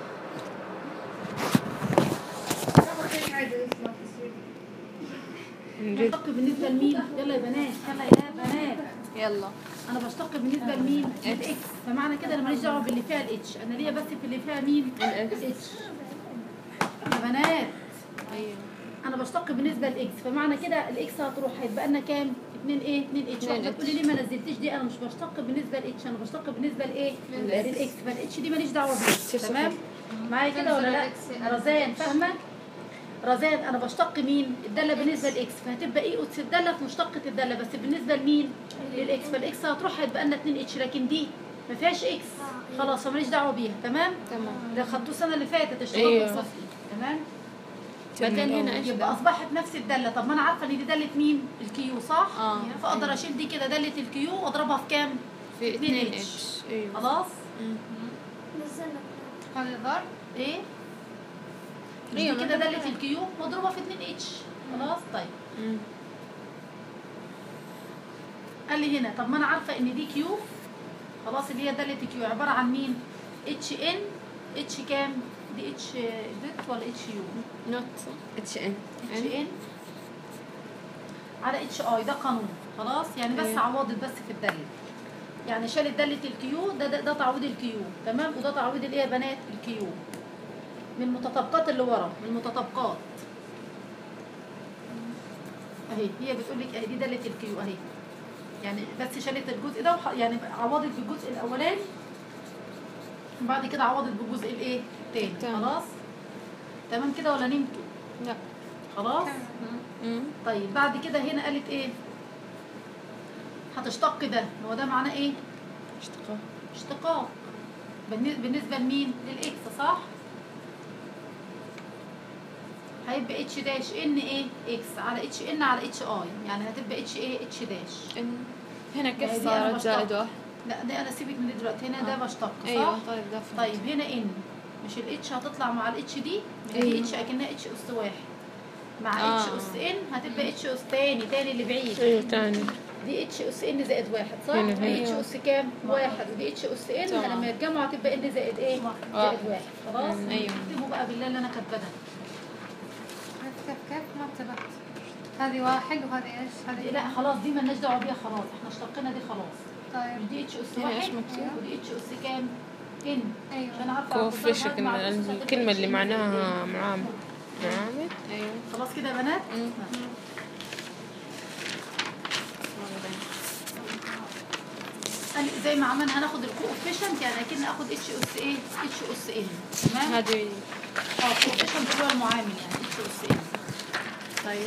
أول شيء عادي اسمه التسجيل بشتق بالنسبه لمين يلا يا بنات يلا يا بنات يلا انا بشتق بالنسبه لمين الاكس فمعنى كده انا ماليش دعوه باللي فيها الاتش انا ليا بس في اللي فيها مين الاتش يا بنات ايوه انا بشتق بالنسبه للاكس فمعنى كده الاكس هتروح هيتبقى لنا كام 2 ايه 2 اتش 2 واحده اتش. تقولي لي ما نزلتيش دي انا مش بشتق بالنسبه لاتش انا بشتق بالنسبه لايه للاكس فالاتش دي ماليش دعوه بيها تمام معايا كده ولا لا رزان فاهمه رزان انا بشتق مين الداله بالنسبه لاكس فهتبقى ايه اس الداله في مشتقه الداله بس بالنسبه لمين للاكس فالاكس هتروح هيتبقى لنا 2 اتش لكن دي ما فيهاش اكس خلاص فماليش دعوه بيها تمام تمام ده خدتوه السنه اللي فاتت اشتراك أيوه. الصفي تمام بعدين هنا ايش يبقى اصبحت نفس الداله طب ما انا عارفه ان دي داله مين الكيو صح اه فاقدر اشيل دي كده داله الكيو واضربها في كام في 2 2 اتش. اتش ايوه خلاص نزلنا هذا ضرب ايه مش أيوه، دي ما كده ده داله الكيو واضربها في 2 اتش خلاص طيب مم. قال لي هنا طب ما انا عارفه ان دي كيو خلاص اللي هي داله كيو عباره عن مين اتش ان اتش كام دي اتش زد ولا اتش يو نوت اتش ان اتش ان على اتش اي ده قانون خلاص يعني بس أيوة. عوضت بس في الداله يعني شالت داله الكيو ده ده, ده تعويض الكيو تمام وده تعويض الايه يا بنات الكيو من المتطابقات اللي ورا من المتطابقات اهي هي بتقول لك اهي دي داله الكيو اهي يعني بس شالت الجزء ده وح- يعني عوضت بالجزء الاولاني بعد كده عوضت بالجزء الايه التاني تمام. خلاص تمام كده ولا نمتوا لا خلاص مم. طيب بعد كده هنا قالت ايه هتشتق ده هو ده معناه ايه اشتقاق اشتقاق بالن- بالنسبه لمين للاكس صح هيبقى اتش داش ان ايه اكس على اتش ان على اتش اي يعني هتبقى اتش ايه اتش داش إن هنا هي كيف دي أنا صارت بشتق. زائد واحد لا ده انا سيبك من دي دلوقتي هنا ده آه. بشتق صح ايوه طيب ده فهمت. طيب هنا ان مش الاتش هتطلع مع الاتش دي ما هي أيوة. دي اتش اكنها اتش اس واحد مع آه. اتش اس ان هتبقى اتش اس تاني تاني اللي بعيد ايوه تاني دي اتش اس ان زائد واحد صح؟ هنا دي اتش هنا. اس كام؟ واحد ودي اتش اس ان تمام. لما يتجمعوا هتبقى ان زائد ايه؟ زائد واحد خلاص؟ مم. أيوة. اكتبوا بقى بالله اللي انا كاتباها عرفت كيف كيف ما انتبهت هذه واحد وهذه ايش؟ هذه لا خلاص دي مالناش دعوه بيها خلاص احنا اشتقنا دي خلاص طيب مش دي اتش اس هنا إيش واحد مكتوب؟ ودي اتش اس كام؟ ان ايوه عشان عارفه كوفيشن هتضربها مع الأس هتبقى الكلمة اللي HN معناها معامل معامل ايوه خلاص كده يا بنات؟ مم. قال زي ما عملنا هناخد الكوفيشنت يعني اكن اخد اتش اس ايه؟ اتش اس ان تمام؟ هذه اه كوفيشنت اللي هو المعامل يعني اتش اس ان طيب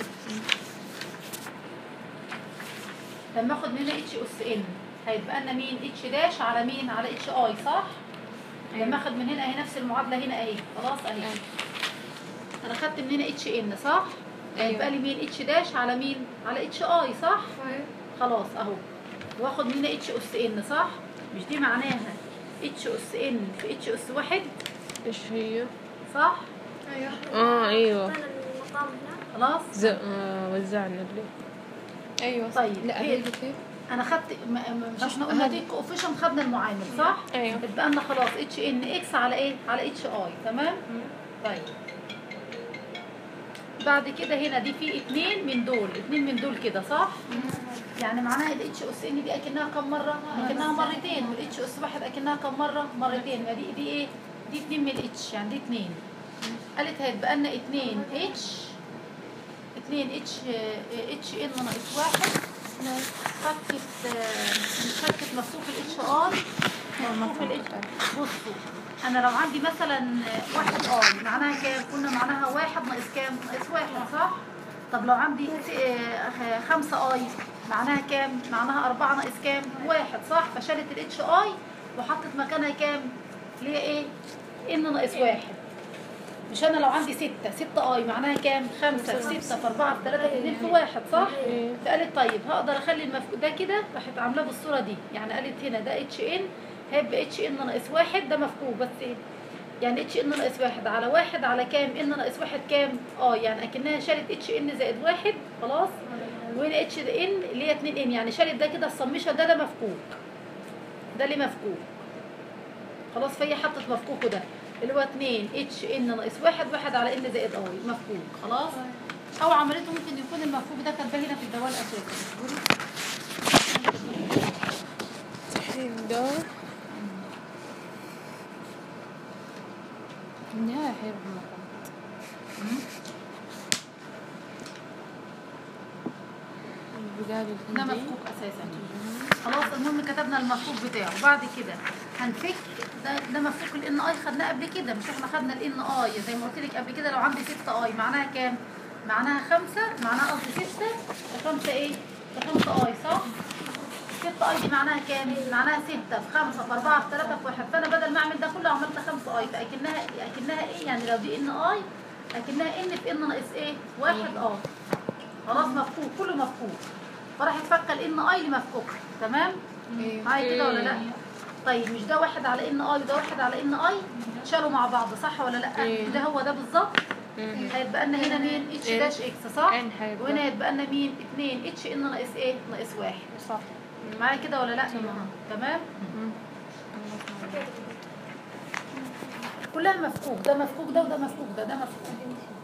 لما اخد من هنا اتش اس ان هيتبقى لنا مين اتش داش على مين على اتش اي صح لما اخد من هنا اهي نفس المعادله هنا اهي خلاص اهي أيوة. انا خدت من هنا اتش ان صح أيوة. هيبقى لي مين اتش داش على مين على اتش اي صح طيب خلاص اهو واخد من هنا اتش اس ان صح مش دي معناها اتش اس ان في اتش اس واحد ايش هي؟ صح ايوه اه ايوه أعطينا المقام هنا خلاص ز... آه وزعنا اللي ايوه طيب لا هي- هذه كيف انا خدت ما- ما- مش احنا قلنا دي كوفيشن خدنا المعامل صح ايوه اتبقى لنا خلاص اتش ان اكس على ايه على اتش اي تمام طيب بعد كده هنا دي في اتنين من دول اتنين من دول كده صح يعني معناها الاتش اس ان دي اكنها كم مره اكنها مرتين والاتش اس واحد اكنها كم مره مرتين ما دي دي ايه دي اتنين من الاتش يعني دي اتنين قالت هيتبقى لنا اتنين اتش اتنين اتش اتش ان ناقص واحد فكت فكت مفكوك الاتش ار مفكوك الاتش بصوا انا لو عندي مثلا واحد اي معناها كام قلنا معناها واحد ناقص كام ناقص واحد صح طب لو عندي س- آه، خمسة اي معناها كام معناها أربعة ناقص كام واحد صح فشالت الاتش اي وحطت مكانها كام اللي هي ايه ان ناقص واحد مش انا لو عندي ستة ستة اي معناها كام خمسة في ستة في أربعة في ثلاثة في اتنين في واحد صح فقالت طيب هقدر اخلي المفكوك ده كده راحت عاملاه بالصورة دي يعني قالت هنا ده اتش ان هيبقى اتش ان ناقص واحد ده مفكوك بس ايه يعني اتش ان ناقص واحد على واحد على كام ان ناقص واحد كام اه يعني اكنها شالت اتش ان زائد واحد خلاص وهنا اتش ان اللي هي 2 ان يعني شالت ده كده السميشن ده ده مفكوك ده اللي مفكوك خلاص فهي حطت مفكوكه ده اللي هو 2 اتش ان ناقص واحد واحد على ان زائد اي مفكوك خلاص او عملته ممكن يكون المفكوك ده كاتباه هنا في الدوال اساسا الحين ده النهاية حيروح المقام البداية ده الهندي مفكوك اساسا خلاص المهم كتبنا المفكوك بتاعه بعد كده هنفك ده ده مفكوك الان اي خدناه قبل كده مش احنا خدنا الان اي زي ما قلت لك قبل كده لو عندي 6 اي معناها كام معناها خمسة معناها قصدي 6 خمسة ايه خمسة اي صح 6 اي دي معناها كام معناها 6 في 5 في 4 في 3 في 1 فانا بدل ما اعمل ده كله عملت 5 اي فاكنها اكنها ايه يعني لو دي ان اي اكنها ان في ان ناقص ايه واحد اه خلاص مفكوك كله مفكوك فراحت فكه الان اي لمفكوك تمام ايوه معايا كده ولا لا طيب مش ده واحد على ان اي وده واحد على ان اي شالوا مع بعض صح ولا لا إيه. ده هو ده بالظبط هيتبقى لنا هنا مين اتش إيه. داش اكس صح إن هيبقى. وهنا هيتبقى لنا مين 2 اتش ان ناقص ايه ناقص واحد صح معايا كده ولا لا تمام مم. كلها مفكوك ده مفكوك ده وده مفكوك ده ده مفكوك